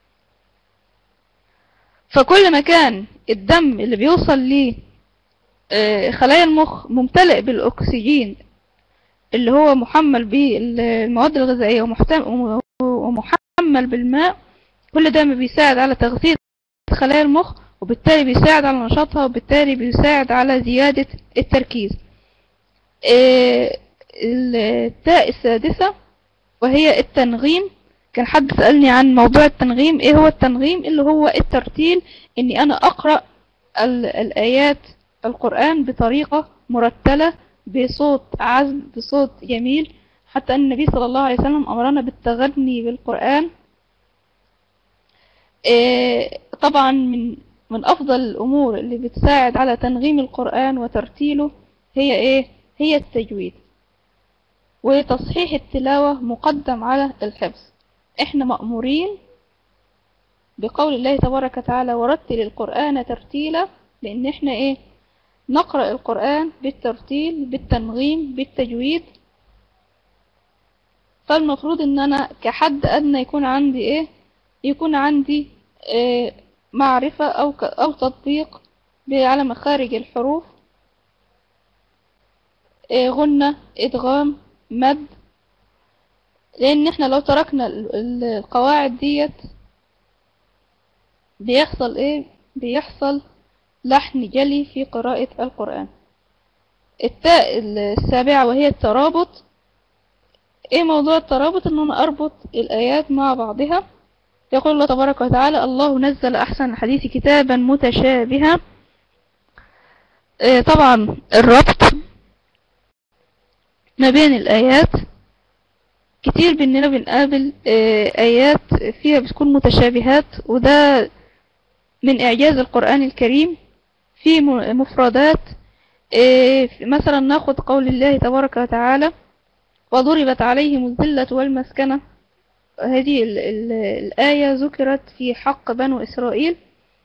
Speaker 1: فكل ما كان الدم اللي بيوصل ليه آه، خلايا المخ ممتلئ بالأكسجين اللي هو محمل بالمواد الغذائية ومحتم- ومحمل بالماء كل ده ما بيساعد على تغذية خلايا المخ وبالتالي بيساعد على نشاطها وبالتالي بيساعد على زيادة التركيز آه، التاء السادسة وهي التنغيم كان حد سألني عن موضوع التنغيم ايه هو التنغيم اللي هو الترتيل اني انا اقرأ ال- الايات القرآن بطريقة مرتلة بصوت عذب بصوت جميل حتى ان النبي صلى الله عليه وسلم امرنا بالتغني بالقرآن إيه طبعا من من أفضل الأمور اللي بتساعد على تنغيم القرآن وترتيله هي إيه؟ هي التجويد وتصحيح التلاوة مقدم على الحفظ احنا مأمورين بقول الله تبارك وتعالى ورتل القرآن ترتيلا لأن احنا ايه نقرأ القرآن بالترتيل بالتنغيم بالتجويد فالمفروض ان انا كحد ادنى يكون عندي ايه يكون عندي إيه معرفة او, أو تطبيق على مخارج الحروف إيه غنة ادغام مد لان احنا لو تركنا القواعد ديت بيحصل ايه بيحصل لحن جلي في قراءة القرآن التاء السابعة وهي الترابط ايه موضوع الترابط ان انا اربط الايات مع بعضها يقول الله تبارك وتعالى الله نزل احسن الحديث كتابا متشابها إيه طبعا الربط ما بين الآيات كتير بأننا بنقابل آيات فيها بتكون متشابهات وده من إعجاز القرآن الكريم في مفردات مثلا ناخد قول الله تبارك وتعالى وضربت عليهم الذلة والمسكنة هذه ال ال الآية ذكرت في حق بنو إسرائيل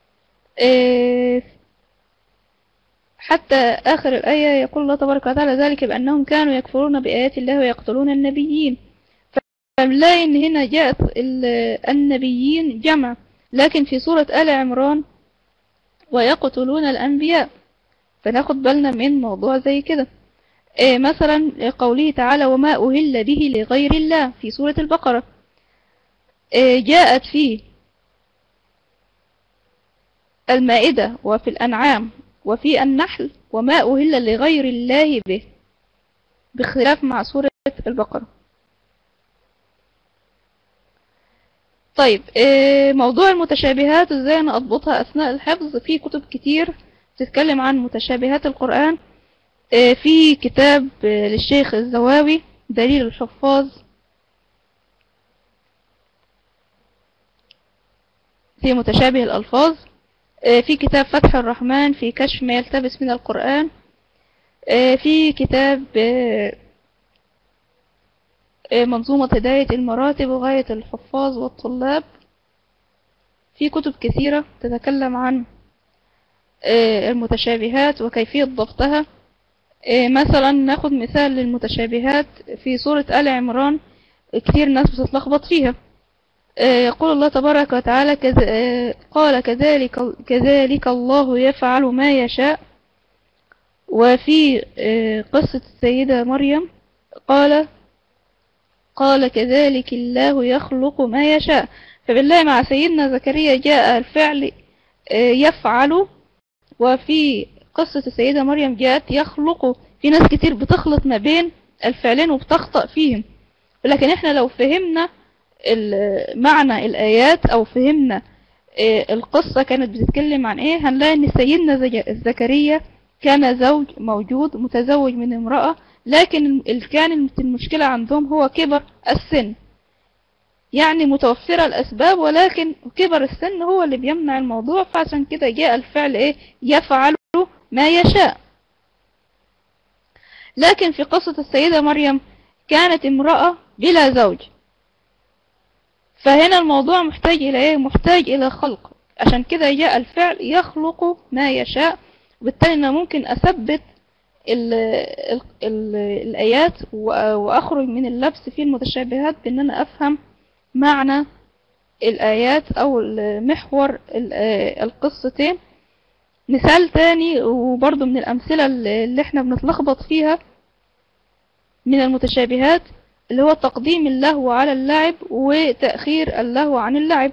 Speaker 1: حتى آخر الآية يقول الله تبارك وتعالى ذلك بأنهم كانوا يكفرون بآيات الله ويقتلون النبيين فنلاقي إن هنا جاءت النبيين جمع لكن في سورة آل عمران ويقتلون الأنبياء فناخد بالنا من موضوع زي كده إيه مثلا قوله تعالى وما أهل به لغير الله في سورة البقرة إيه جاءت في المائدة وفي الأنعام وفي النحل وما أهل لغير الله به بخلاف مع سورة البقرة طيب موضوع المتشابهات ازاي انا اضبطها اثناء الحفظ في كتب كتير بتتكلم عن متشابهات القرآن في كتاب للشيخ الزواوي دليل الحفاظ في متشابه الألفاظ في كتاب فتح الرحمن في كشف ما يلتبس من القرآن في كتاب منظومة هداية المراتب وغاية الحفاظ والطلاب في كتب كثيرة تتكلم عن المتشابهات وكيفية ضبطها مثلا ناخد مثال للمتشابهات في سورة آل عمران كتير ناس بتتلخبط فيها يقول الله تبارك وتعالى قال كذلك, كذلك الله يفعل ما يشاء وفي قصة السيدة مريم قال قال كذلك الله يخلق ما يشاء فبالله مع سيدنا زكريا جاء الفعل يفعل وفي قصة السيدة مريم جاءت يخلق في ناس كتير بتخلط ما بين الفعلين وبتخطأ فيهم لكن احنا لو فهمنا معنى الآيات أو فهمنا القصة كانت بتتكلم عن ايه هنلاقي ان سيدنا زكريا كان زوج موجود متزوج من امرأة لكن كانت المشكلة عندهم هو كبر السن يعني متوفرة الأسباب ولكن كبر السن هو اللي بيمنع الموضوع فعشان كده جاء الفعل ايه يفعل ما يشاء لكن في قصة السيدة مريم كانت امرأة بلا زوج فهنا الموضوع محتاج إلى إيه؟ محتاج إلى خلق عشان كده جاء الفعل يخلق ما يشاء وبالتالي أنا ممكن أثبت ال ال ال الآيات وأخرج من اللبس في المتشابهات بأن أنا أفهم معنى الآيات أو محور القصتين مثال تاني وبرضه من الأمثلة اللي احنا بنتلخبط فيها من المتشابهات اللي هو تقديم اللهو على اللعب وتأخير اللهو عن اللعب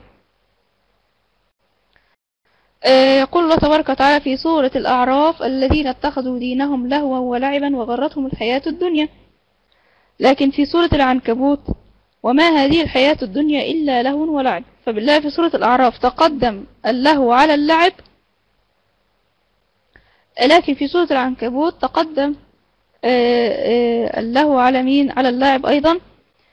Speaker 1: يقول الله تبارك وتعالى في سورة الأعراف الذين اتخذوا دينهم لهوا ولعبا وغرتهم الحياة الدنيا لكن في سورة العنكبوت وما هذه الحياة الدنيا إلا لهو ولعب فبالله في سورة الأعراف تقدم اللهو على اللعب لكن في سورة العنكبوت تقدم اللهو على مين على اللاعب أيضا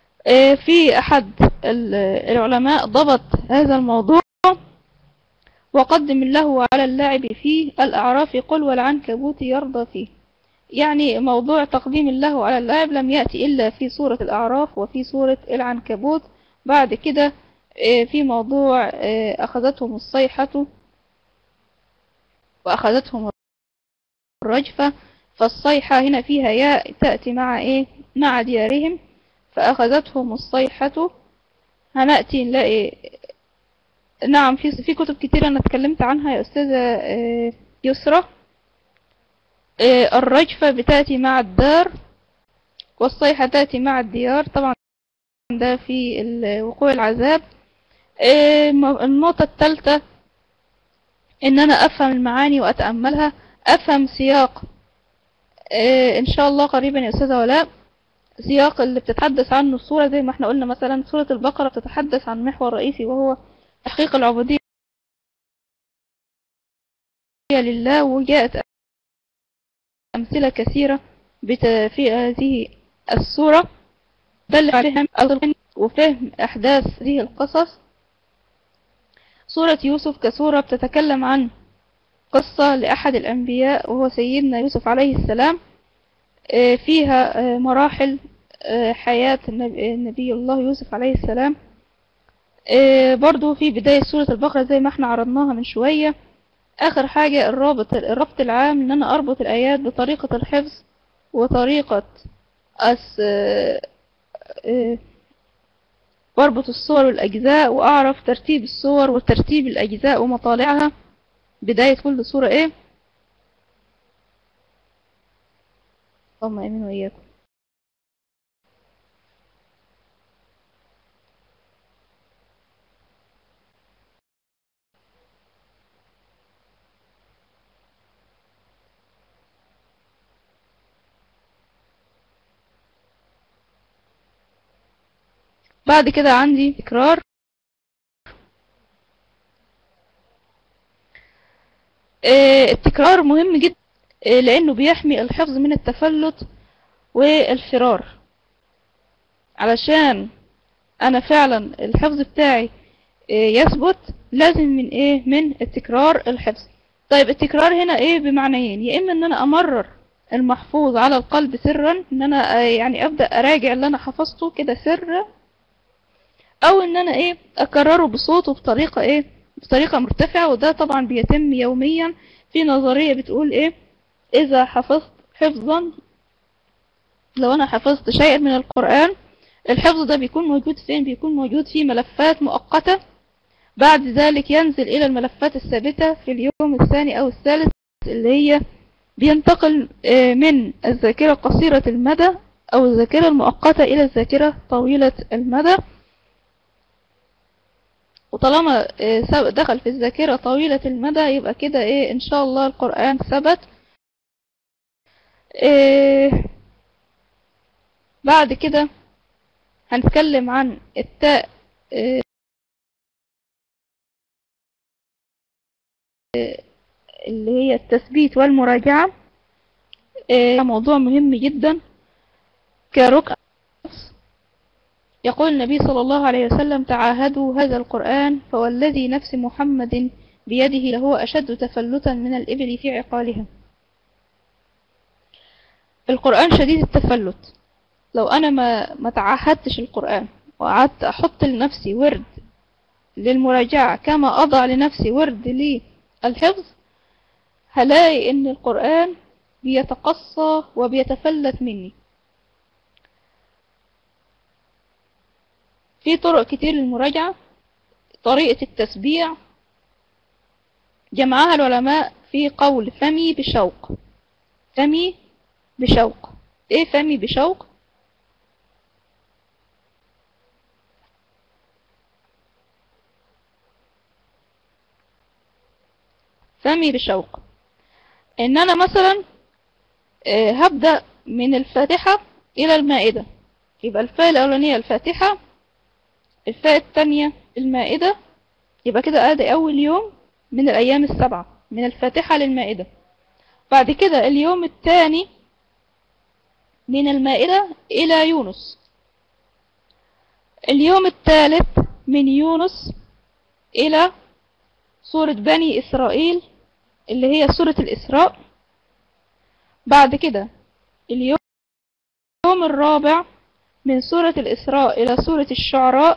Speaker 1: في أحد العلماء ضبط هذا الموضوع وقدم له على اللعب فيه الأعراف قل والعنكبوت يرضى فيه يعني موضوع تقديم الله على اللعب لم يأتي إلا في سورة الأعراف وفي سورة العنكبوت بعد كده آه، في موضوع آه، أخذتهم الصيحة وأخذتهم الرجفة فالصيحة هنا فيها ياء تأتي مع إيه مع ديارهم فأخذتهم الصيحة هنأتي نلاقي نعم في في كتب كتير أنا اتكلمت عنها يا أستاذة آه، يسرى آه، الرجفة بتأتي مع الدار والصيحة تأتي مع الديار طبعا ده في ال- وقوع العذاب آه، م- النقطة الثالثة ان انا افهم المعاني واتأملها افهم سياق آه، ان شاء الله قريبا يا استاذة ولاء سياق اللي بتتحدث عنه السورة زي ما احنا قلنا مثلا سورة البقرة بتتحدث عن محور رئيسي وهو تحقيق العبودية لله وجاءت أمثلة كثيرة بت- في هذه السورة دل عليها الفهم وفهم أحداث هذه القصص سورة يوسف كسورة بتتكلم عن قصة لأحد الأنبياء وهو سيدنا يوسف عليه السلام آه، فيها آه، مراحل آه، حياة النبي النبي الله يوسف عليه السلام آه، برضو في بداية سورة البقرة زي ما احنا عرضناها من شوية آخر حاجة الرابط الربط العام إن أنا أربط الآيات بطريقة الحفظ وطريقة أس آه، آه، واربط الصور والأجزاء وأعرف ترتيب الصور وترتيب الأجزاء ومطالعها بداية كل صورة إيه اللهم آمين وإياكم بعد كده عندي تكرار آه، التكرار مهم جدا آه، لأنه بيحمي الحفظ من التفلت والفرار علشان أنا فعلا الحفظ بتاعي آه، يثبت لازم من إيه من التكرار الحفظ طيب التكرار هنا إيه بمعنيين يا إما إن أنا أمرر المحفوظ على القلب سرا إن أنا آه، يعني أبدأ أراجع اللي أنا حفظته كده سر او ان انا ايه اكرره بصوت وبطريقة ايه بطريقة مرتفعة وده طبعا بيتم يوميا في نظرية بتقول ايه اذا حفظت حفظا لو انا حفظت شيئا من القرآن الحفظ ده بيكون موجود فين بيكون موجود في ملفات مؤقتة بعد ذلك ينزل الى الملفات الثابتة في اليوم الثاني او الثالث اللي هي بينتقل آه، من الذاكرة قصيرة المدى او الذاكرة المؤقتة الى الذاكرة طويلة المدى وطالما آه، سب- دخل في الذاكرة طويلة المدى يبقى كده ايه ان شاء الله القرآن ثبت إيه بعد كده هنتكلم عن التاء إيه اللي هي التثبيت والمراجعة إيه موضوع مهم جدا كركن يقول النبي صلى الله عليه وسلم تعاهدوا هذا القرآن فوالذي نفس محمد بيده لهو أشد تفلتا من الإبل في عقالها القرآن شديد التفلت لو أنا ما, ما تعهدتش القرآن وقعدت أحط لنفسي ورد للمراجعة كما أضع لنفسي ورد للحفظ هلاقي إن القرآن بيتقصى وبيتفلت مني في طرق كتير للمراجعة طريقة التسبيع جمعها العلماء في قول فمي بشوق فمي بشوق ايه فمي بشوق فمي بشوق ان انا مثلا آه، هبدأ من الفاتحة الى المائدة يبقى الفاء الاولانية الفاتحة الفاء الثانية المائدة يبقى كده ادي اول يوم من الايام السبعة من الفاتحة للمائدة بعد كده اليوم الثاني من المائدة الى يونس اليوم الثالث من يونس الى سورة بني إسرائيل اللي هي سورة الإسراء بعد كده اليوم الرابع من سورة الإسراء إلى سورة الشعراء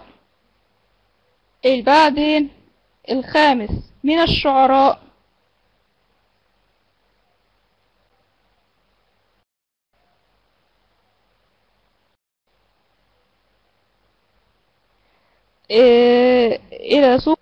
Speaker 1: بعدين الخامس من الشعراء إيه إلى سورة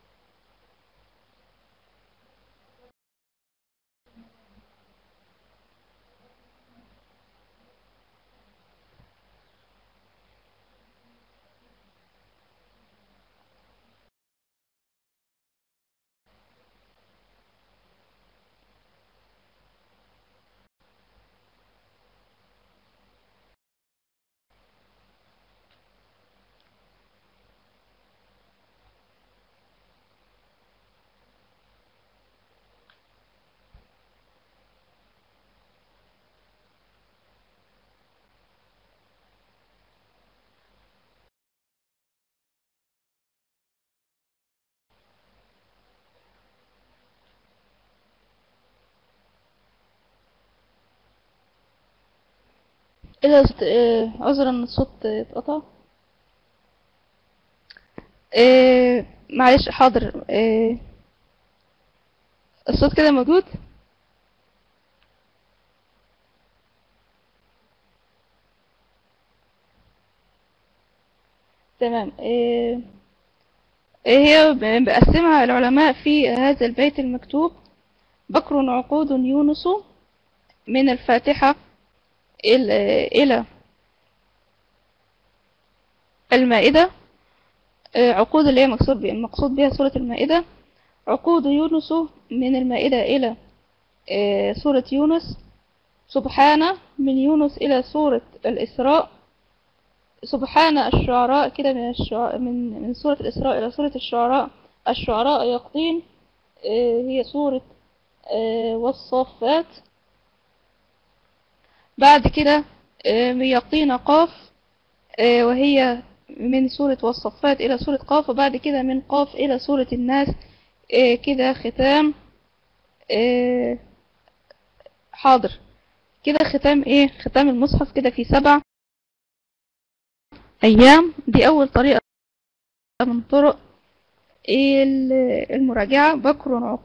Speaker 1: ايه ده ست- إيه، عذرا ان الصوت اتقطع إيه معلش حاضر إيه الصوت كده موجود تمام إيه إيه هي ب- بقسمها العلماء في هذا البيت المكتوب بكر عقود يونس من الفاتحة إل- إلى المائدة آه، عقود اللي هي مقصود بها المقصود بها سورة المائدة عقود يونس من المائدة إلى آه، سورة يونس سبحانه من يونس إلى سورة الإسراء سبحان الشعراء كده من الشع... من من سورة الإسراء إلى سورة الشعراء الشعراء يقطين آه، هي سورة آه، والصافات بعد كده آه، يقطين قاف آه، وهي من سورة والصفات إلى سورة قاف وبعد كده من قاف إلى سورة الناس آه، كده ختام آه، حاضر كده ختام إيه ختام المصحف كده في سبع أيام دي أول طريقة من طرق ال- المراجعة بكر عقوب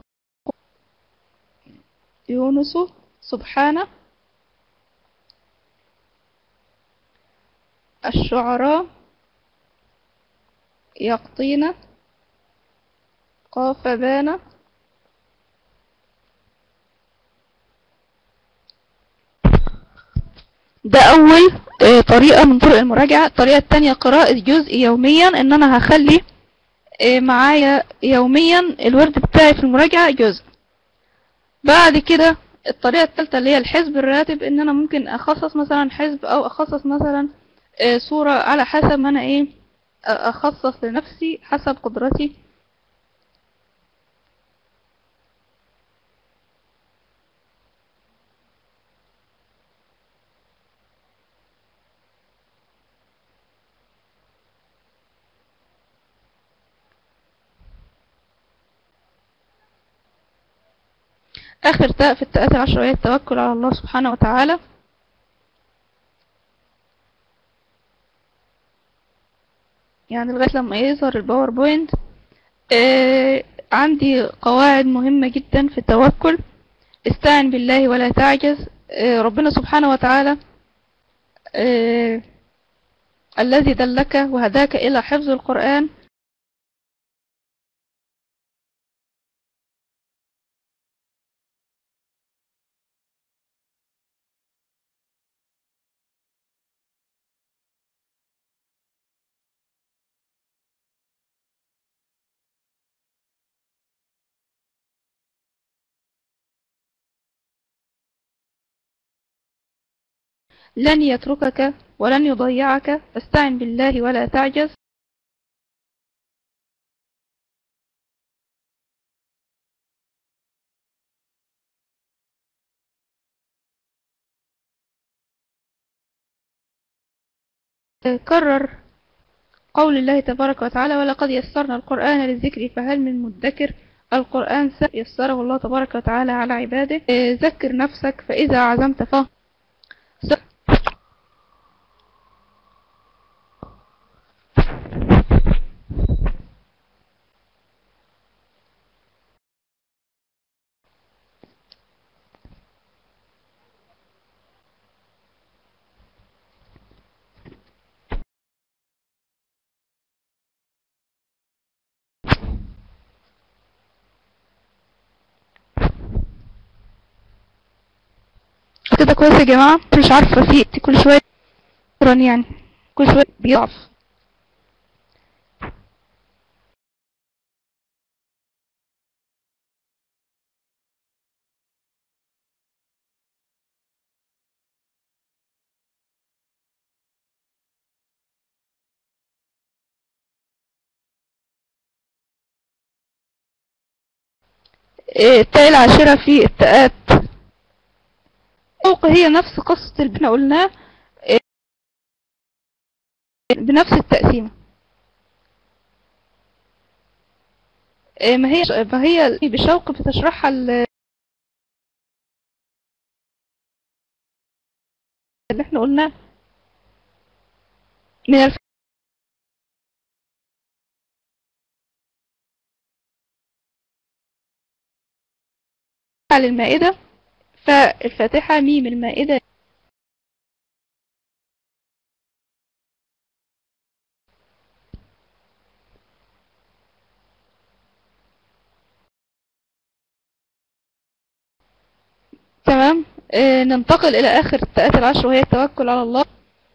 Speaker 1: يونس سبحانه الشعراء يقطين قاف بان ده أول آه، طريقة من طرق المراجعة الطريقة التانية قراءة جزء يوميا إن أنا هخلي آه، معايا يوميا الورد بتاعي في المراجعة جزء بعد كده الطريقة التالتة اللي هي الحزب الراتب إن أنا ممكن أخصص مثلا حزب أو أخصص مثلا آه، صورة على حسب ما أنا إيه أ- أخصص لنفسي حسب قدرتي آخر تاء في التاءات العشرة وهي التوكل على الله سبحانه وتعالى يعني لغاية لما يظهر الباوربوينت آه عندي قواعد مهمة جدا في التوكل استعن بالله ولا تعجز آه ربنا سبحانه وتعالى آه الذي دلك وهداك إلى حفظ القرآن لن يتركك ولن يضيعك فاستعن بالله ولا تعجز كرر قول الله تبارك وتعالى ولقد يسرنا القرآن للذكر فهل من مدكر القرآن يسره الله تبارك وتعالى على عباده آه، ذكر نفسك فإذا عزمت ف كده كويس يا جماعة مش عارفة في كل شوية رن يعني كل شوية بيضعف إيه، التاء العاشرة في التاءات فوق هي نفس قصة اللي احنا قلناه إيه، بنفس التقسيمة إيه، ما هي ما هي بشوق بتشرحها ال- اللي احنا قلناه من الف... للمائدة فالفاتحة ميم المائدة تمام آه ننتقل إلى آخر التاءات العشر وهي التوكل على الله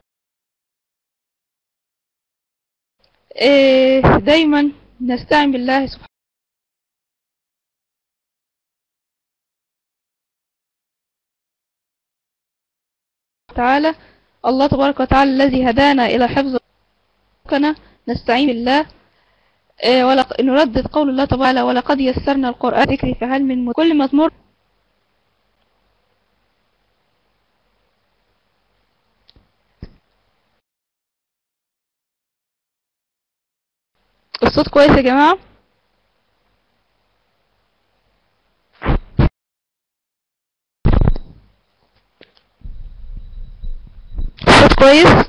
Speaker 1: آه دايما نستعين بالله سبحانه وتعالى الله تبارك وتعالى الذي هدانا إلى حفظ ربنا نستعين بالله آه ولق... نردد قول الله تعالى ولقد يسرنا القرآن ذكري فهل من مد- كل ما تمر الصوت كويس يا جماعة الصوت كويس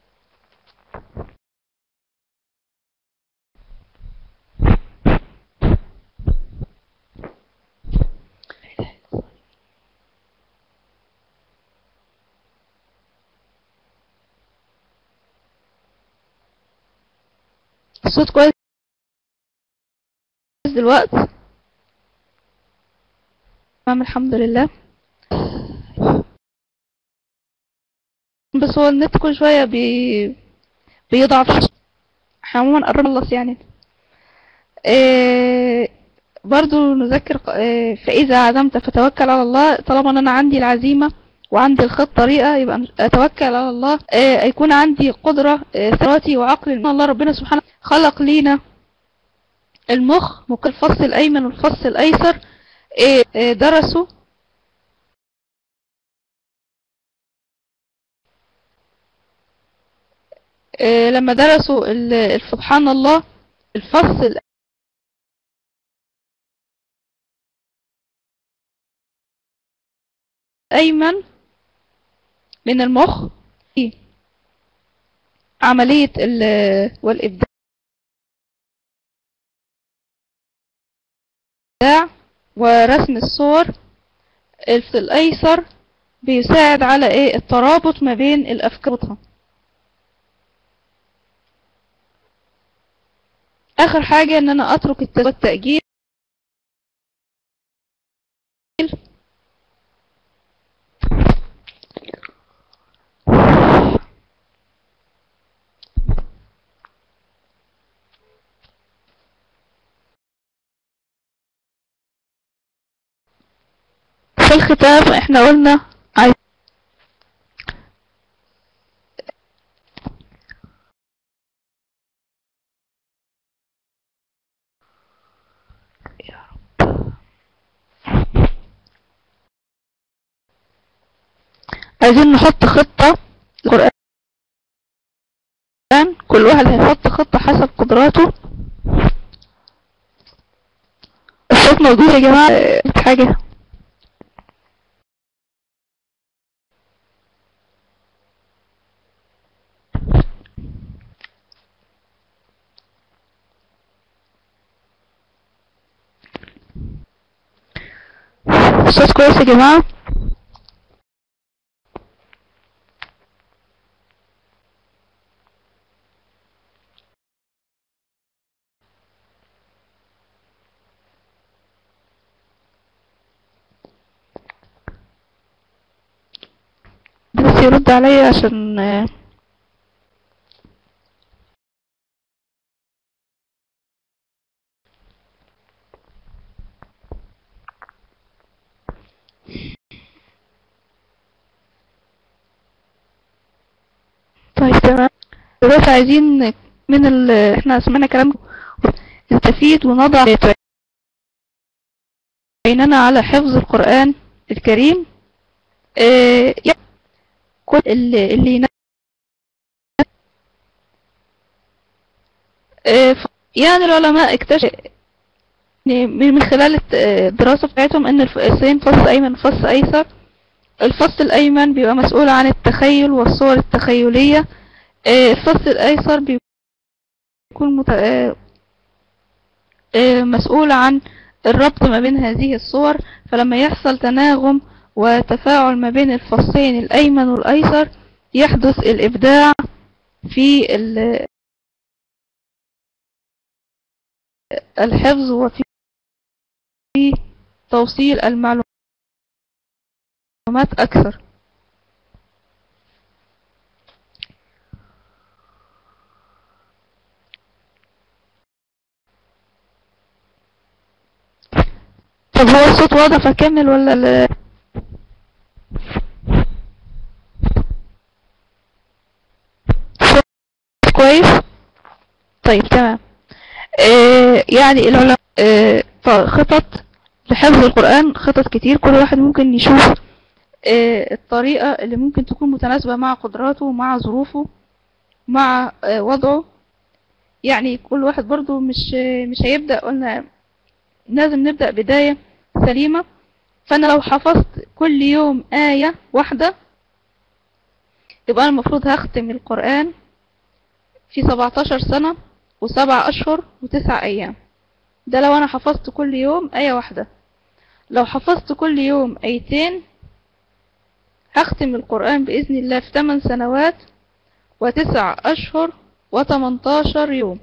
Speaker 1: الصوت كويس دلوقتي تمام الحمد لله بس هو النت كل شوية بي... بيضعف احنا عموما قرب نخلص يعني إيه... برضو نذكر ق- إيه... فإذا عزمت فتوكل على الله طالما ان انا عندي العزيمة وعندي الخط طريقة يبقى اتوكل على الله إيه... يكون عندي قدرة إيه... ثباتي وعقل ان الله ربنا سبحانه خلق لينا المخ ممكن الفص الأيمن والفص الأيسر إيه إيه درسوا إيه لما درسوا ال- ال- سبحان الله الفص الأيمن من المخ في عملية ال- والإبداع ورسم الصور الف- الأيسر بيساعد على ايه الترابط ما بين الأفكار آخر حاجة ان انا اترك الت- التأجيل في الختام احنا قلنا عايز يا رب. عايزين نحط خطة القرآن كل واحد هيحط خطة حسب قدراته الصوت موجود يا جماعة آه، حاجة صوت كويس يا جماعة بس يرد عليا عشان آه، طيب تمام دلوقتي عايزين من ال احنا سمعنا كلام نستفيد ونضع عيننا على حفظ القرآن الكريم اه يعني كل اللي, اللي ينا- اه ف- يعني العلماء اكتشفوا إن من من خلال الت- آه، الدراسة بتاعتهم ان الفصين فص ايمن وفص ايسر الفص الايمن بيبقى مسؤول عن التخيل والصور التخيلية آه، الفص الايسر بيكون مت... آه، آه، مسؤول عن الربط ما بين هذه الصور فلما يحصل تناغم وتفاعل ما بين الفصين الايمن والايسر يحدث الابداع في ال- الحفظ وفي توصيل المعلومات اكثر طب هو الصوت واضح اكمل ولا ال- الصوت كويس طيب تمام آه يعني العلماء آه ط- خطط لحفظ القرآن خطط كتير كل واحد ممكن يشوف آه الطريقة اللي ممكن تكون متناسبة مع قدراته مع ظروفه مع آه وضعه يعني كل واحد برضو مش آه مش هيبدأ قلنا لازم نبدأ بداية سليمة فأنا لو حفظت كل يوم آية واحدة يبقى أنا المفروض هختم القرآن في 17 سنة وسبع أشهر وتسع أيام ده لو أنا حفظت كل يوم آية واحدة لو حفظت كل يوم آيتين هختم القرآن بإذن الله في 8 سنوات وتسع أشهر وتمنتاشر يوم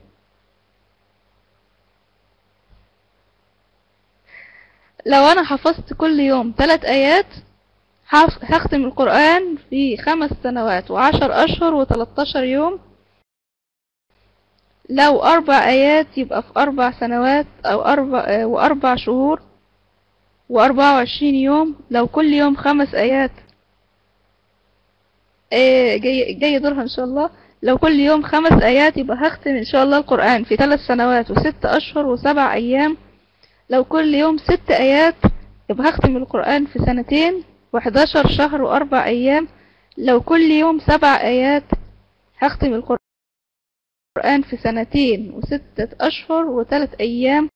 Speaker 1: لو أنا حفظت كل يوم ثلاث آيات هف- هختم القرآن في خمس سنوات وعشر أشهر وتلاتاشر يوم لو أربع آيات يبقى في أربع سنوات أو أربع آه، وأربع شهور وأربعة وعشرين يوم لو كل يوم خمس آيات آه، جاي جاي دورها إن شاء الله لو كل يوم خمس آيات يبقى هختم إن شاء الله القرآن في ثلاث سنوات وست أشهر وسبع أيام لو كل يوم ست آيات يبقى هختم القرآن في سنتين وحداشر شهر وأربع أيام لو كل يوم سبع آيات هختم القرآن في سنتين وستة أشهر وثلاث أيام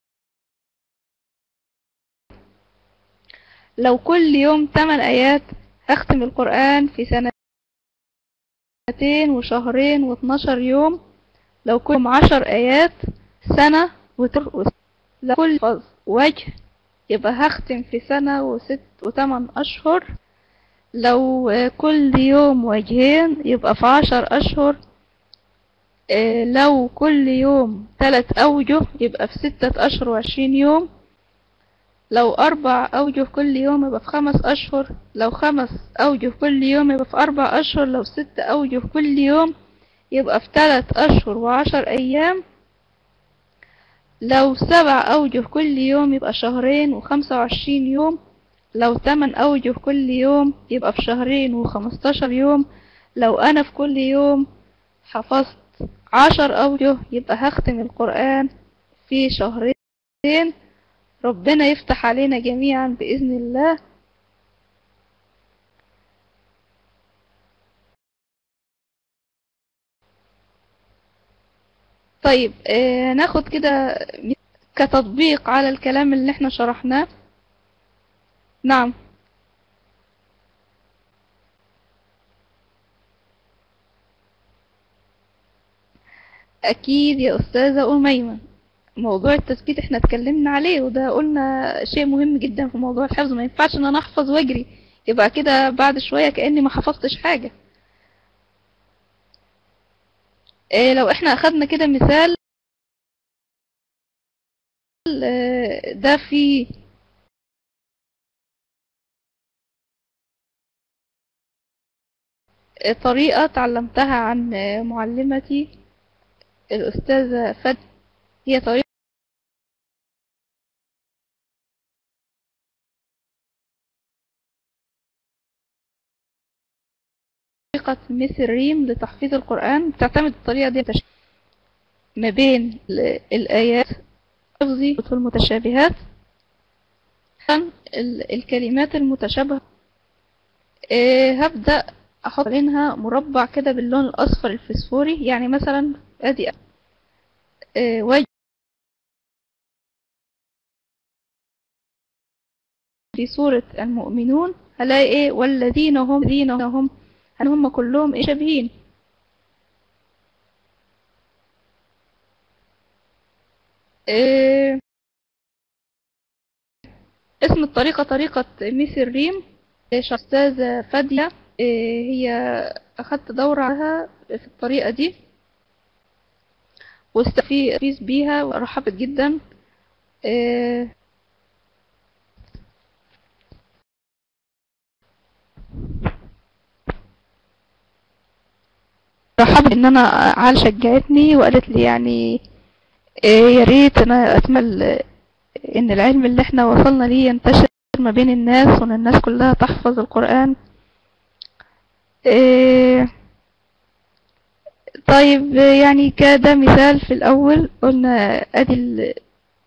Speaker 1: لو كل يوم ثمان آيات هختم القرآن في سنتين وشهرين واثناشر يوم لو كل يوم عشر آيات سنة وتر... لو كل فظ وجه يبقى هختم في سنة وست وثمان أشهر لو آه، كل يوم وجهين يبقى في عشر أشهر آه، لو كل يوم ثلاث أوجه يبقى في ستة أشهر وعشرين يوم لو أربع أوجه كل يوم يبقى في خمس أشهر لو خمس أوجه كل يوم يبقى في أربع أشهر لو ست أوجه كل يوم يبقى في ثلاث أشهر وعشر أيام لو سبع أوجه كل يوم يبقى شهرين وخمسة وعشرين يوم لو تمن أوجه كل يوم يبقى في شهرين وخمستاشر يوم لو أنا في كل يوم حفظت عشر أوجه يبقى هختم القرآن في شهرين ربنا يفتح علينا جميعا بإذن الله طيب آه ناخد كده
Speaker 2: كتطبيق على الكلام اللي احنا شرحناه نعم أكيد يا أستاذة أميمة موضوع التثبيت احنا اتكلمنا عليه وده قلنا شيء مهم جدا في موضوع الحفظ ما ينفعش ان انا احفظ واجري يبقى كده بعد شوية كأني ما حفظتش حاجة إيه لو احنا اخدنا كده مثال آه، ده في طريقة تعلمتها عن معلمتي الأستاذة فد هي طريقة طريقة مثل ريم لتحفيظ القرآن بتعتمد الطريقة دي تش- ما بين ال- الآيات حفظي والمتشابهات عن ال- الكلمات المتشابهة إيه هبدأ أحط لينها مربع كده باللون الأصفر الفسفوري يعني مثلا أدي إيه واجب في سورة المؤمنون هلاقي ايه والذين هم الذين هم هل هم كلهم ايه شبهين إيه اسم الطريقة طريقة ميس الريم إيه أستاذة فادية إيه هي أخدت دورة عليها في الطريقة دي واستفيد بيها ورحبت جدا إيه رحبت ان انا عال شجعتني وقالت لي يعني إيه يا ريت انا اتمل ان العلم اللي احنا وصلنا ليه ينتشر ما بين الناس وان الناس كلها تحفظ القرآن إيه طيب يعني كده مثال في الاول قلنا ادي ال-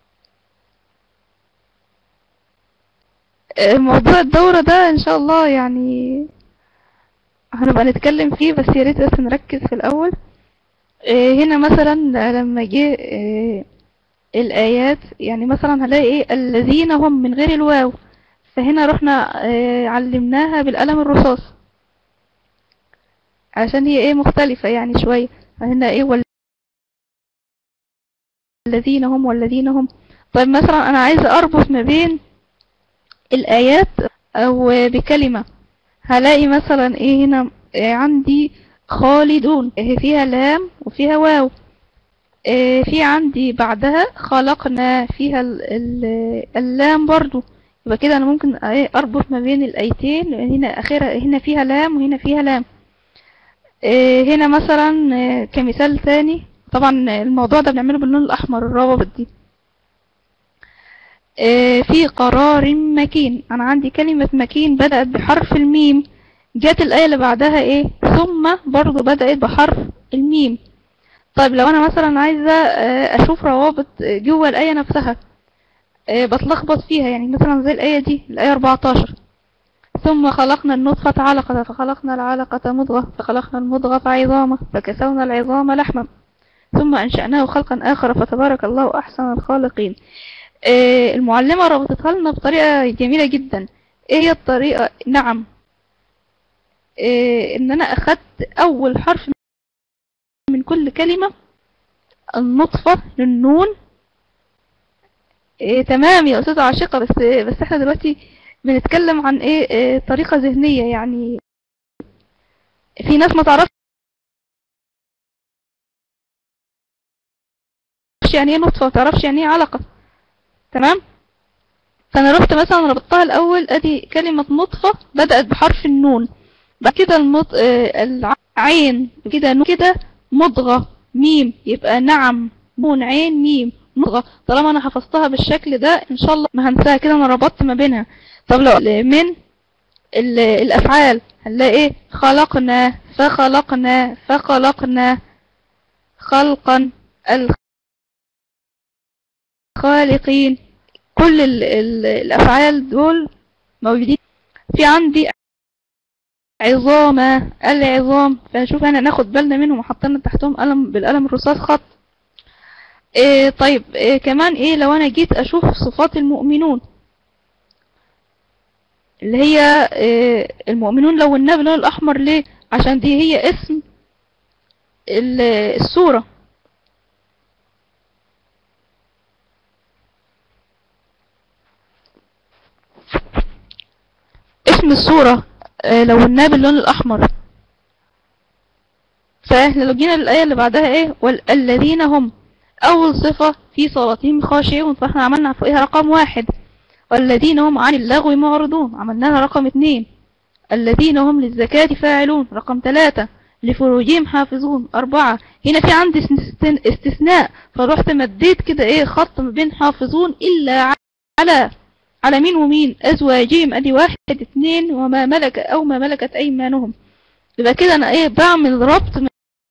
Speaker 2: آه، موضوع الدورة ده ان شاء الله يعني هنبقى نتكلم فيه بس يا ريت بس نركز في الأول إيه هنا مثلا لما جه إيه الآيات يعني مثلا هلاقي ايه الذين هم من غير الواو فهنا رحنا إيه علمناها بالقلم الرصاص عشان هي ايه مختلفة يعني شوية هنا ايه والذين هم والذين هم طيب مثلا انا عايزة اربط ما بين الآيات او بكلمة هلاقي مثلا ايه هنا إيه عندي خالدون إيه فيها لام وفيها واو إيه في عندي بعدها خلقنا فيها ال ال اللام برضو يبقى كده انا ممكن إيه اربط ما بين الايتين هنا اخرها هنا فيها لام وهنا فيها لام إيه هنا مثلا إيه كمثال ثاني طبعا الموضوع ده بنعمله باللون الاحمر الروابط دي إيه في قرار مكين انا عندي كلمة مكين بدأت بحرف الميم جت الآية اللي بعدها ايه ثم برضو بدأت بحرف الميم طيب لو انا مثلا عايزة آه، اشوف روابط جوه الآية نفسها آه، بتلخبط فيها يعني مثلا زي الآية دي الآية 14 ثم خلقنا النطفة علقة فخلقنا العلقة مضغة فخلقنا المضغة عظاما فكسونا العظام لحما ثم أنشأناه خلقا آخر فتبارك الله أحسن الخالقين آه، المعلمة ربطتها لنا بطريقة جميلة جدا ايه هي الطريقة نعم إيه ان انا اخدت اول حرف من كل كلمة النطفة للنون إيه تمام يا استاذة عاشقة بس بس احنا دلوقتي بنتكلم عن ايه, إيه طريقة ذهنية يعني في ناس ما تعرفش يعني ايه نطفة ما تعرفش يعني ايه علقة تمام فانا رحت مثلا ربطتها الاول ادي كلمة نطفة بدأت بحرف النون بعد كده المط... آه، العين كده نون كده مضغة ميم يبقى نعم نون عين ميم مضغة طالما انا حفظتها بالشكل ده ان شاء الله ما هنساها كده انا ربطت ما بينها طب لو من ال- الافعال هنلاقي ايه خلقنا فخلقنا فخلقنا خلقا الخالقين كل ال ال الافعال دول موجودين في عندي عظامة العظام فشوف انا ناخد بالنا منهم وحطينا تحتهم قلم بالقلم الرصاص خط إيه طيب إيه كمان ايه لو انا جيت اشوف صفات المؤمنون اللي هي إيه المؤمنون لو النبي اللون الاحمر ليه عشان دي هي اسم ال- السورة اسم السورة آه، لو النبي اللون الاحمر فاحنا لو جينا للآية اللي بعدها ايه والذين هم أول صفة في صلاتهم خاشعون فاحنا عملنا فوقها رقم واحد والذين هم عن اللغو معرضون عملنا لها رقم اتنين الذين هم للزكاة فاعلون رقم ثلاثة لفروجهم حافظون أربعة هنا في عندي استثن- استثناء فروحت مديت كده ايه خط ما بين حافظون إلا على على مين ومين أزواجهم أدي واحد اتنين وما ملك أو ما ملكت أيمانهم يبقى كده أنا ايه بعمل ربط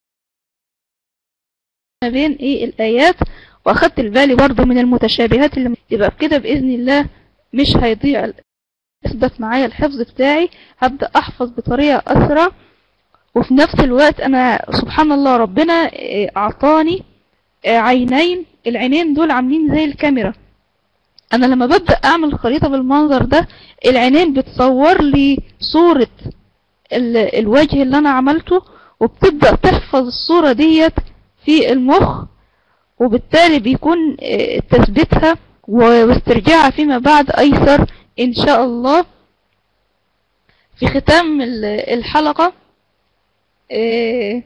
Speaker 2: ما بين ايه الآيات واخدت البالي برضو من المتشابهات اللي يبقى كده بإذن الله مش هيضيع اثبت معايا الحفظ بتاعي هبدأ احفظ بطريقة اسرع وفي نفس الوقت انا سبحان الله ربنا إيه، اعطاني إيه، عينين العينين دول عاملين زي الكاميرا انا لما ببدأ اعمل خريطة بالمنظر ده العينين بتصور لي صورة ال- الوجه اللي انا عملته وبتبدأ تحفظ الصورة ديت في المخ وبالتالي بيكون آه، تثبيتها و- واسترجاعها فيما بعد ايسر ان شاء الله في ختام ال- الحلقة آه،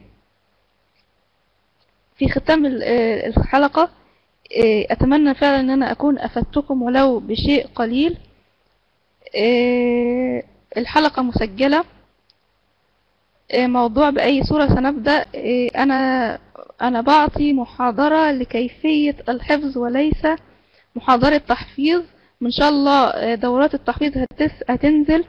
Speaker 2: في ختام ال- آه، الحلقة آه، اتمنى فعلا ان انا اكون افدتكم ولو بشيء قليل آه، الحلقة مسجلة آه، موضوع بأي صورة سنبدأ آه، أنا أنا بعطي محاضرة لكيفية الحفظ وليس محاضرة تحفيظ وإن شاء الله آه، دورات التحفيظ هتس- هتنزل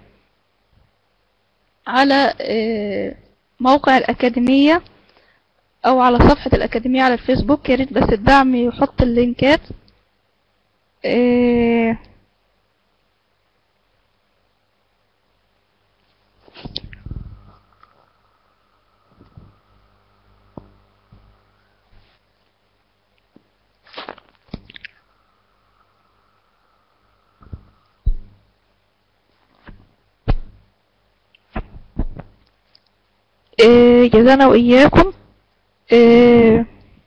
Speaker 2: على آه، موقع الأكاديمية أو على صفحة الأكاديمية على الفيسبوك يا ريت بس الدعم يحط اللينكات آه، آه، جزانا وإياكم آه،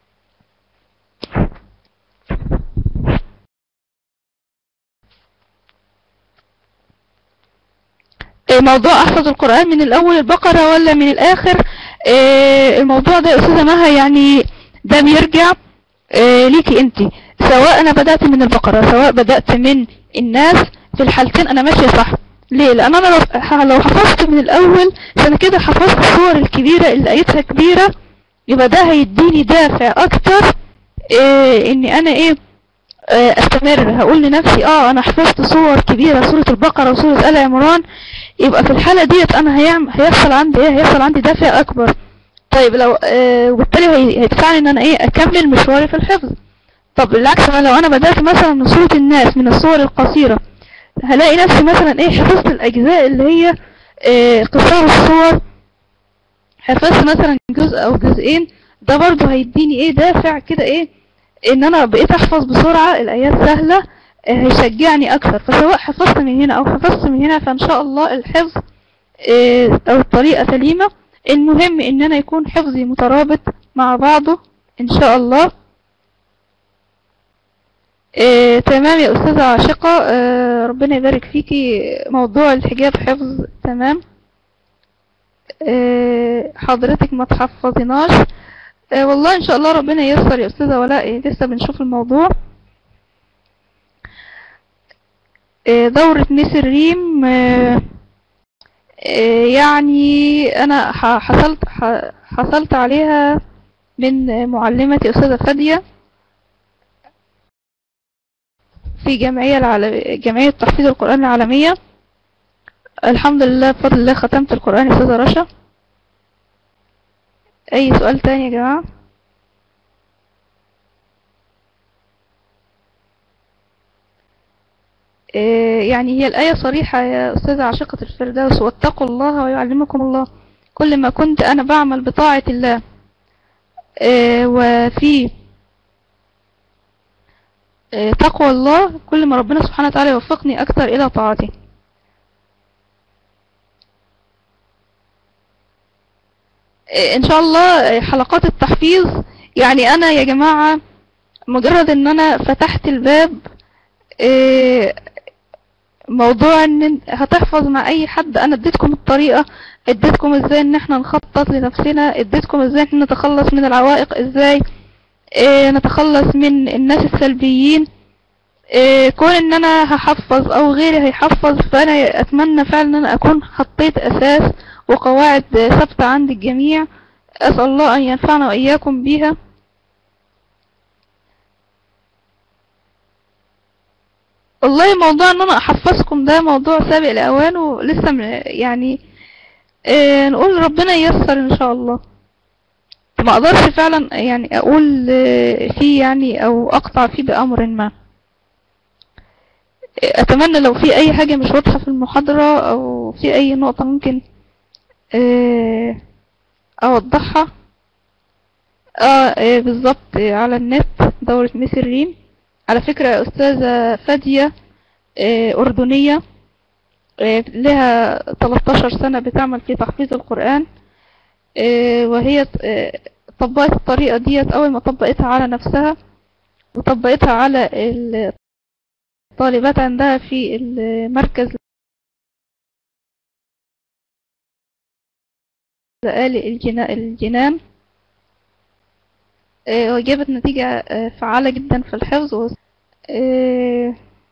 Speaker 2: آه، موضوع أحفظ القرآن من الأول البقرة ولا من الآخر آه، الموضوع ده يا أستاذة مها يعني ده بيرجع آه، ليكي انت سواء أنا بدأت من البقرة سواء بدأت من الناس في الحالتين أنا ماشية صح ليه لأن أنا لو لو حفظت من الأول فأنا كده حفظت الصور الكبيرة اللي آيتها كبيرة يبقى ده هيديني دافع أكتر إيه إني أنا إيه آه، استمر هقول لنفسي اه انا حفظت صور كبيرة سورة البقرة وسورة آل عمران يبقى في الحالة ديت انا هيعمل هيحصل عندي ايه هيحصل عندي دافع اكبر طيب لو آه وبالتالي هي- هيدفعني ان انا ايه اكمل مشواري في الحفظ طب بالعكس أنا لو انا بدأت مثلا من سورة الناس من الصور القصيرة هلاقي نفسي مثلا ايه حفظت الاجزاء اللي هي آه قصار الصور حفظت مثلا جزء او جزئين ده برضو هيديني ايه دافع كده ايه ان انا بقيت احفظ بسرعة الايات سهلة آه، هيشجعني اكثر فسواء حفظت من هنا او حفظت من هنا فان شاء الله الحفظ آه، او الطريقة سليمة المهم ان انا يكون حفظي مترابط مع بعضه ان شاء الله آه، تمام يا استاذة عاشقة آه، ربنا يبارك فيكي موضوع الحجاب حفظ تمام آه، حضرتك ما تحفظيناش آه، والله ان شاء الله ربنا ييسر يا استاذة ولاء إيه، لسه بنشوف الموضوع آه، دورة ميس الريم آه، آه، يعني انا ح- حصلت ح- حصلت عليها من معلمتي استاذة فادية في جمعية العالم... جمعية تحفيظ القرآن العالمية الحمد لله بفضل الله ختمت القرآن يا استاذة رشا اي سؤال تاني يا جماعة إيه يعني هي الآية صريحة يا أستاذة عاشقة الفردوس واتقوا الله ويعلمكم الله كل ما كنت أنا بعمل بطاعة الله إيه وفي آه، تقوى الله كل ما ربنا سبحانه وتعالى يوفقني أكثر إلى طاعته آه، إن شاء الله آه، حلقات التحفيظ يعني أنا يا جماعة مجرد إن أنا فتحت الباب آه، موضوع ان هتحفظ مع اي حد انا اديتكم الطريقة اديتكم ازاي ان احنا نخطط لنفسنا اديتكم ازاي ان نتخلص من العوائق ازاي اه نتخلص من الناس السلبيين اه كون ان انا هحفظ او غيري هيحفظ فانا اتمنى فعلا ان انا اكون حطيت اساس وقواعد ثابتة عند الجميع اسأل الله ان ينفعنا واياكم بيها والله موضوع ان انا احفظكم ده موضوع سابق لاوانه لسه م- يعني اه نقول ربنا ييسر ان شاء الله ما اقدرش فعلا يعني اقول اه فيه يعني او اقطع فيه بامر ما اه اتمنى لو في اي حاجة مش واضحة في المحاضرة او في اي نقطة ممكن اه اوضحها اه اه بالظبط اه على النت دورة ميسي الريم على فكرة يا أستاذة فادية آه، أردنية آه، لها 13 سنة بتعمل في تحفيظ القرآن آه، وهي آه، طبقت الطريقة ديت أول ما طبقتها على نفسها وطبقتها على الطالبات عندها في المركز لآلي الجنا- الجنان آه، وجابت نتيجة آه، فعالة جدا في الحفظ و- آه،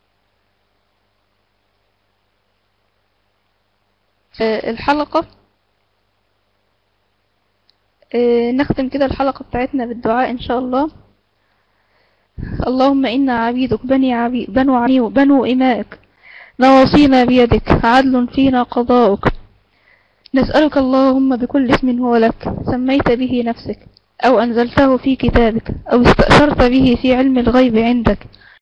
Speaker 2: آه، الحلقة آه، نختم كده الحلقة بتاعتنا بالدعاء إن شاء الله اللهم إنا عبيدك بني عبيد بنو عبيد بنو إمائك نواصينا بيدك عدل فينا قضاؤك نسألك اللهم بكل اسم هو لك سميت به نفسك أو أنزلته في كتابك أو استأثرت به في علم الغيب عندك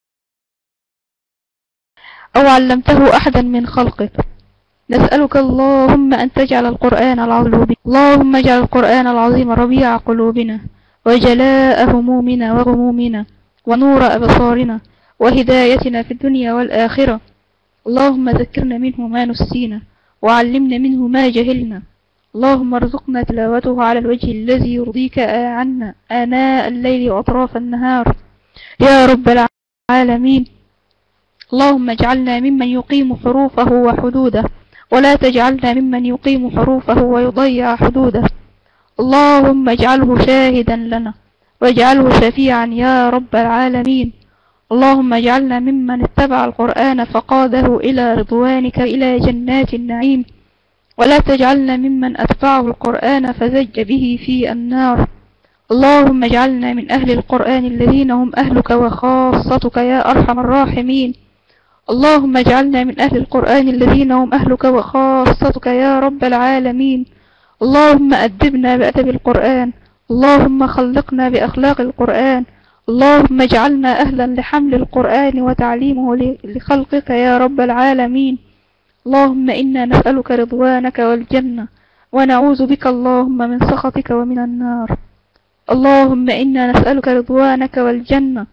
Speaker 2: أو علمته أحدا من خلقك نسألك اللهم أن تجعل القرآن العظيم اللهم اجعل القرآن العظيم ربيع قلوبنا وجلاء همومنا وغمومنا ونور أبصارنا وهدايتنا في الدنيا والآخرة اللهم ذكرنا منه ما نسينا وعلمنا منه ما جهلنا اللهم ارزقنا تلاوته على الوجه الذي يرضيك عنا آناء الليل وأطراف النهار يا رب العالمين اللهم اجعلنا ممن يقيم حروفه وحدوده ولا تجعلنا ممن يقيم حروفه ويضيع حدوده اللهم اجعله شاهدا لنا واجعله شفيعا يا رب العالمين اللهم اجعلنا ممن اتبع القرآن فقاده إلى رضوانك إلى جنات النعيم ولا تجعلنا ممن أتبعه القرآن فزج به في النار اللهم اجعلنا من أهل القرآن الذين هم أهلك وخاصتك يا أرحم الراحمين اللهم اجعلنا من أهل القرآن الذين هم أهلك وخاصتك يا رب العالمين اللهم أدبنا بأدب القرآن اللهم خلقنا بأخلاق القرآن اللهم اجعلنا أهلا لحمل القرآن وتعليمه ل- لخلقك يا رب العالمين اللهم إنا نسألك رضوانك والجنة ونعوذ بك اللهم من سخطك ومن النار اللهم إنا نسألك رضوانك والجنة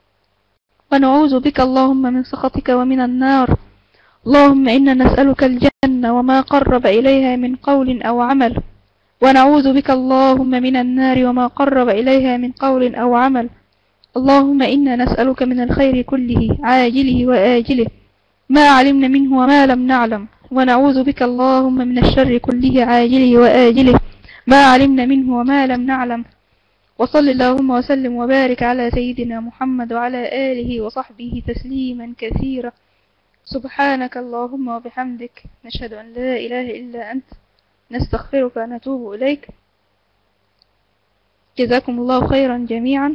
Speaker 2: ونعوذ بك اللهم من سخطك ومن النار اللهم إنا نسألك الجنة وما قرب إليها من قول أو عمل ونعوذ بك اللهم من النار وما قرب إليها من قول أو عمل اللهم إنا نسألك من الخير كله عاجله وآجله ما علمنا منه وما لم نعلم ونعوذ بك اللهم من الشر كله عاجله وآجله ما علمنا منه وما لم نعلم وصل اللهم وسلم وبارك على سيدنا محمد وعلى آله وصحبه تسليما كثيرا سبحانك اللهم وبحمدك نشهد أن لا إله إلا أنت نستغفرك ونتوب إليك جزاكم الله خيرا جميعا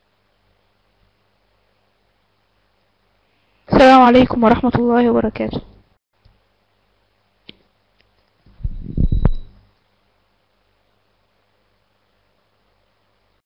Speaker 2: السلام عليكم ورحمة الله وبركاته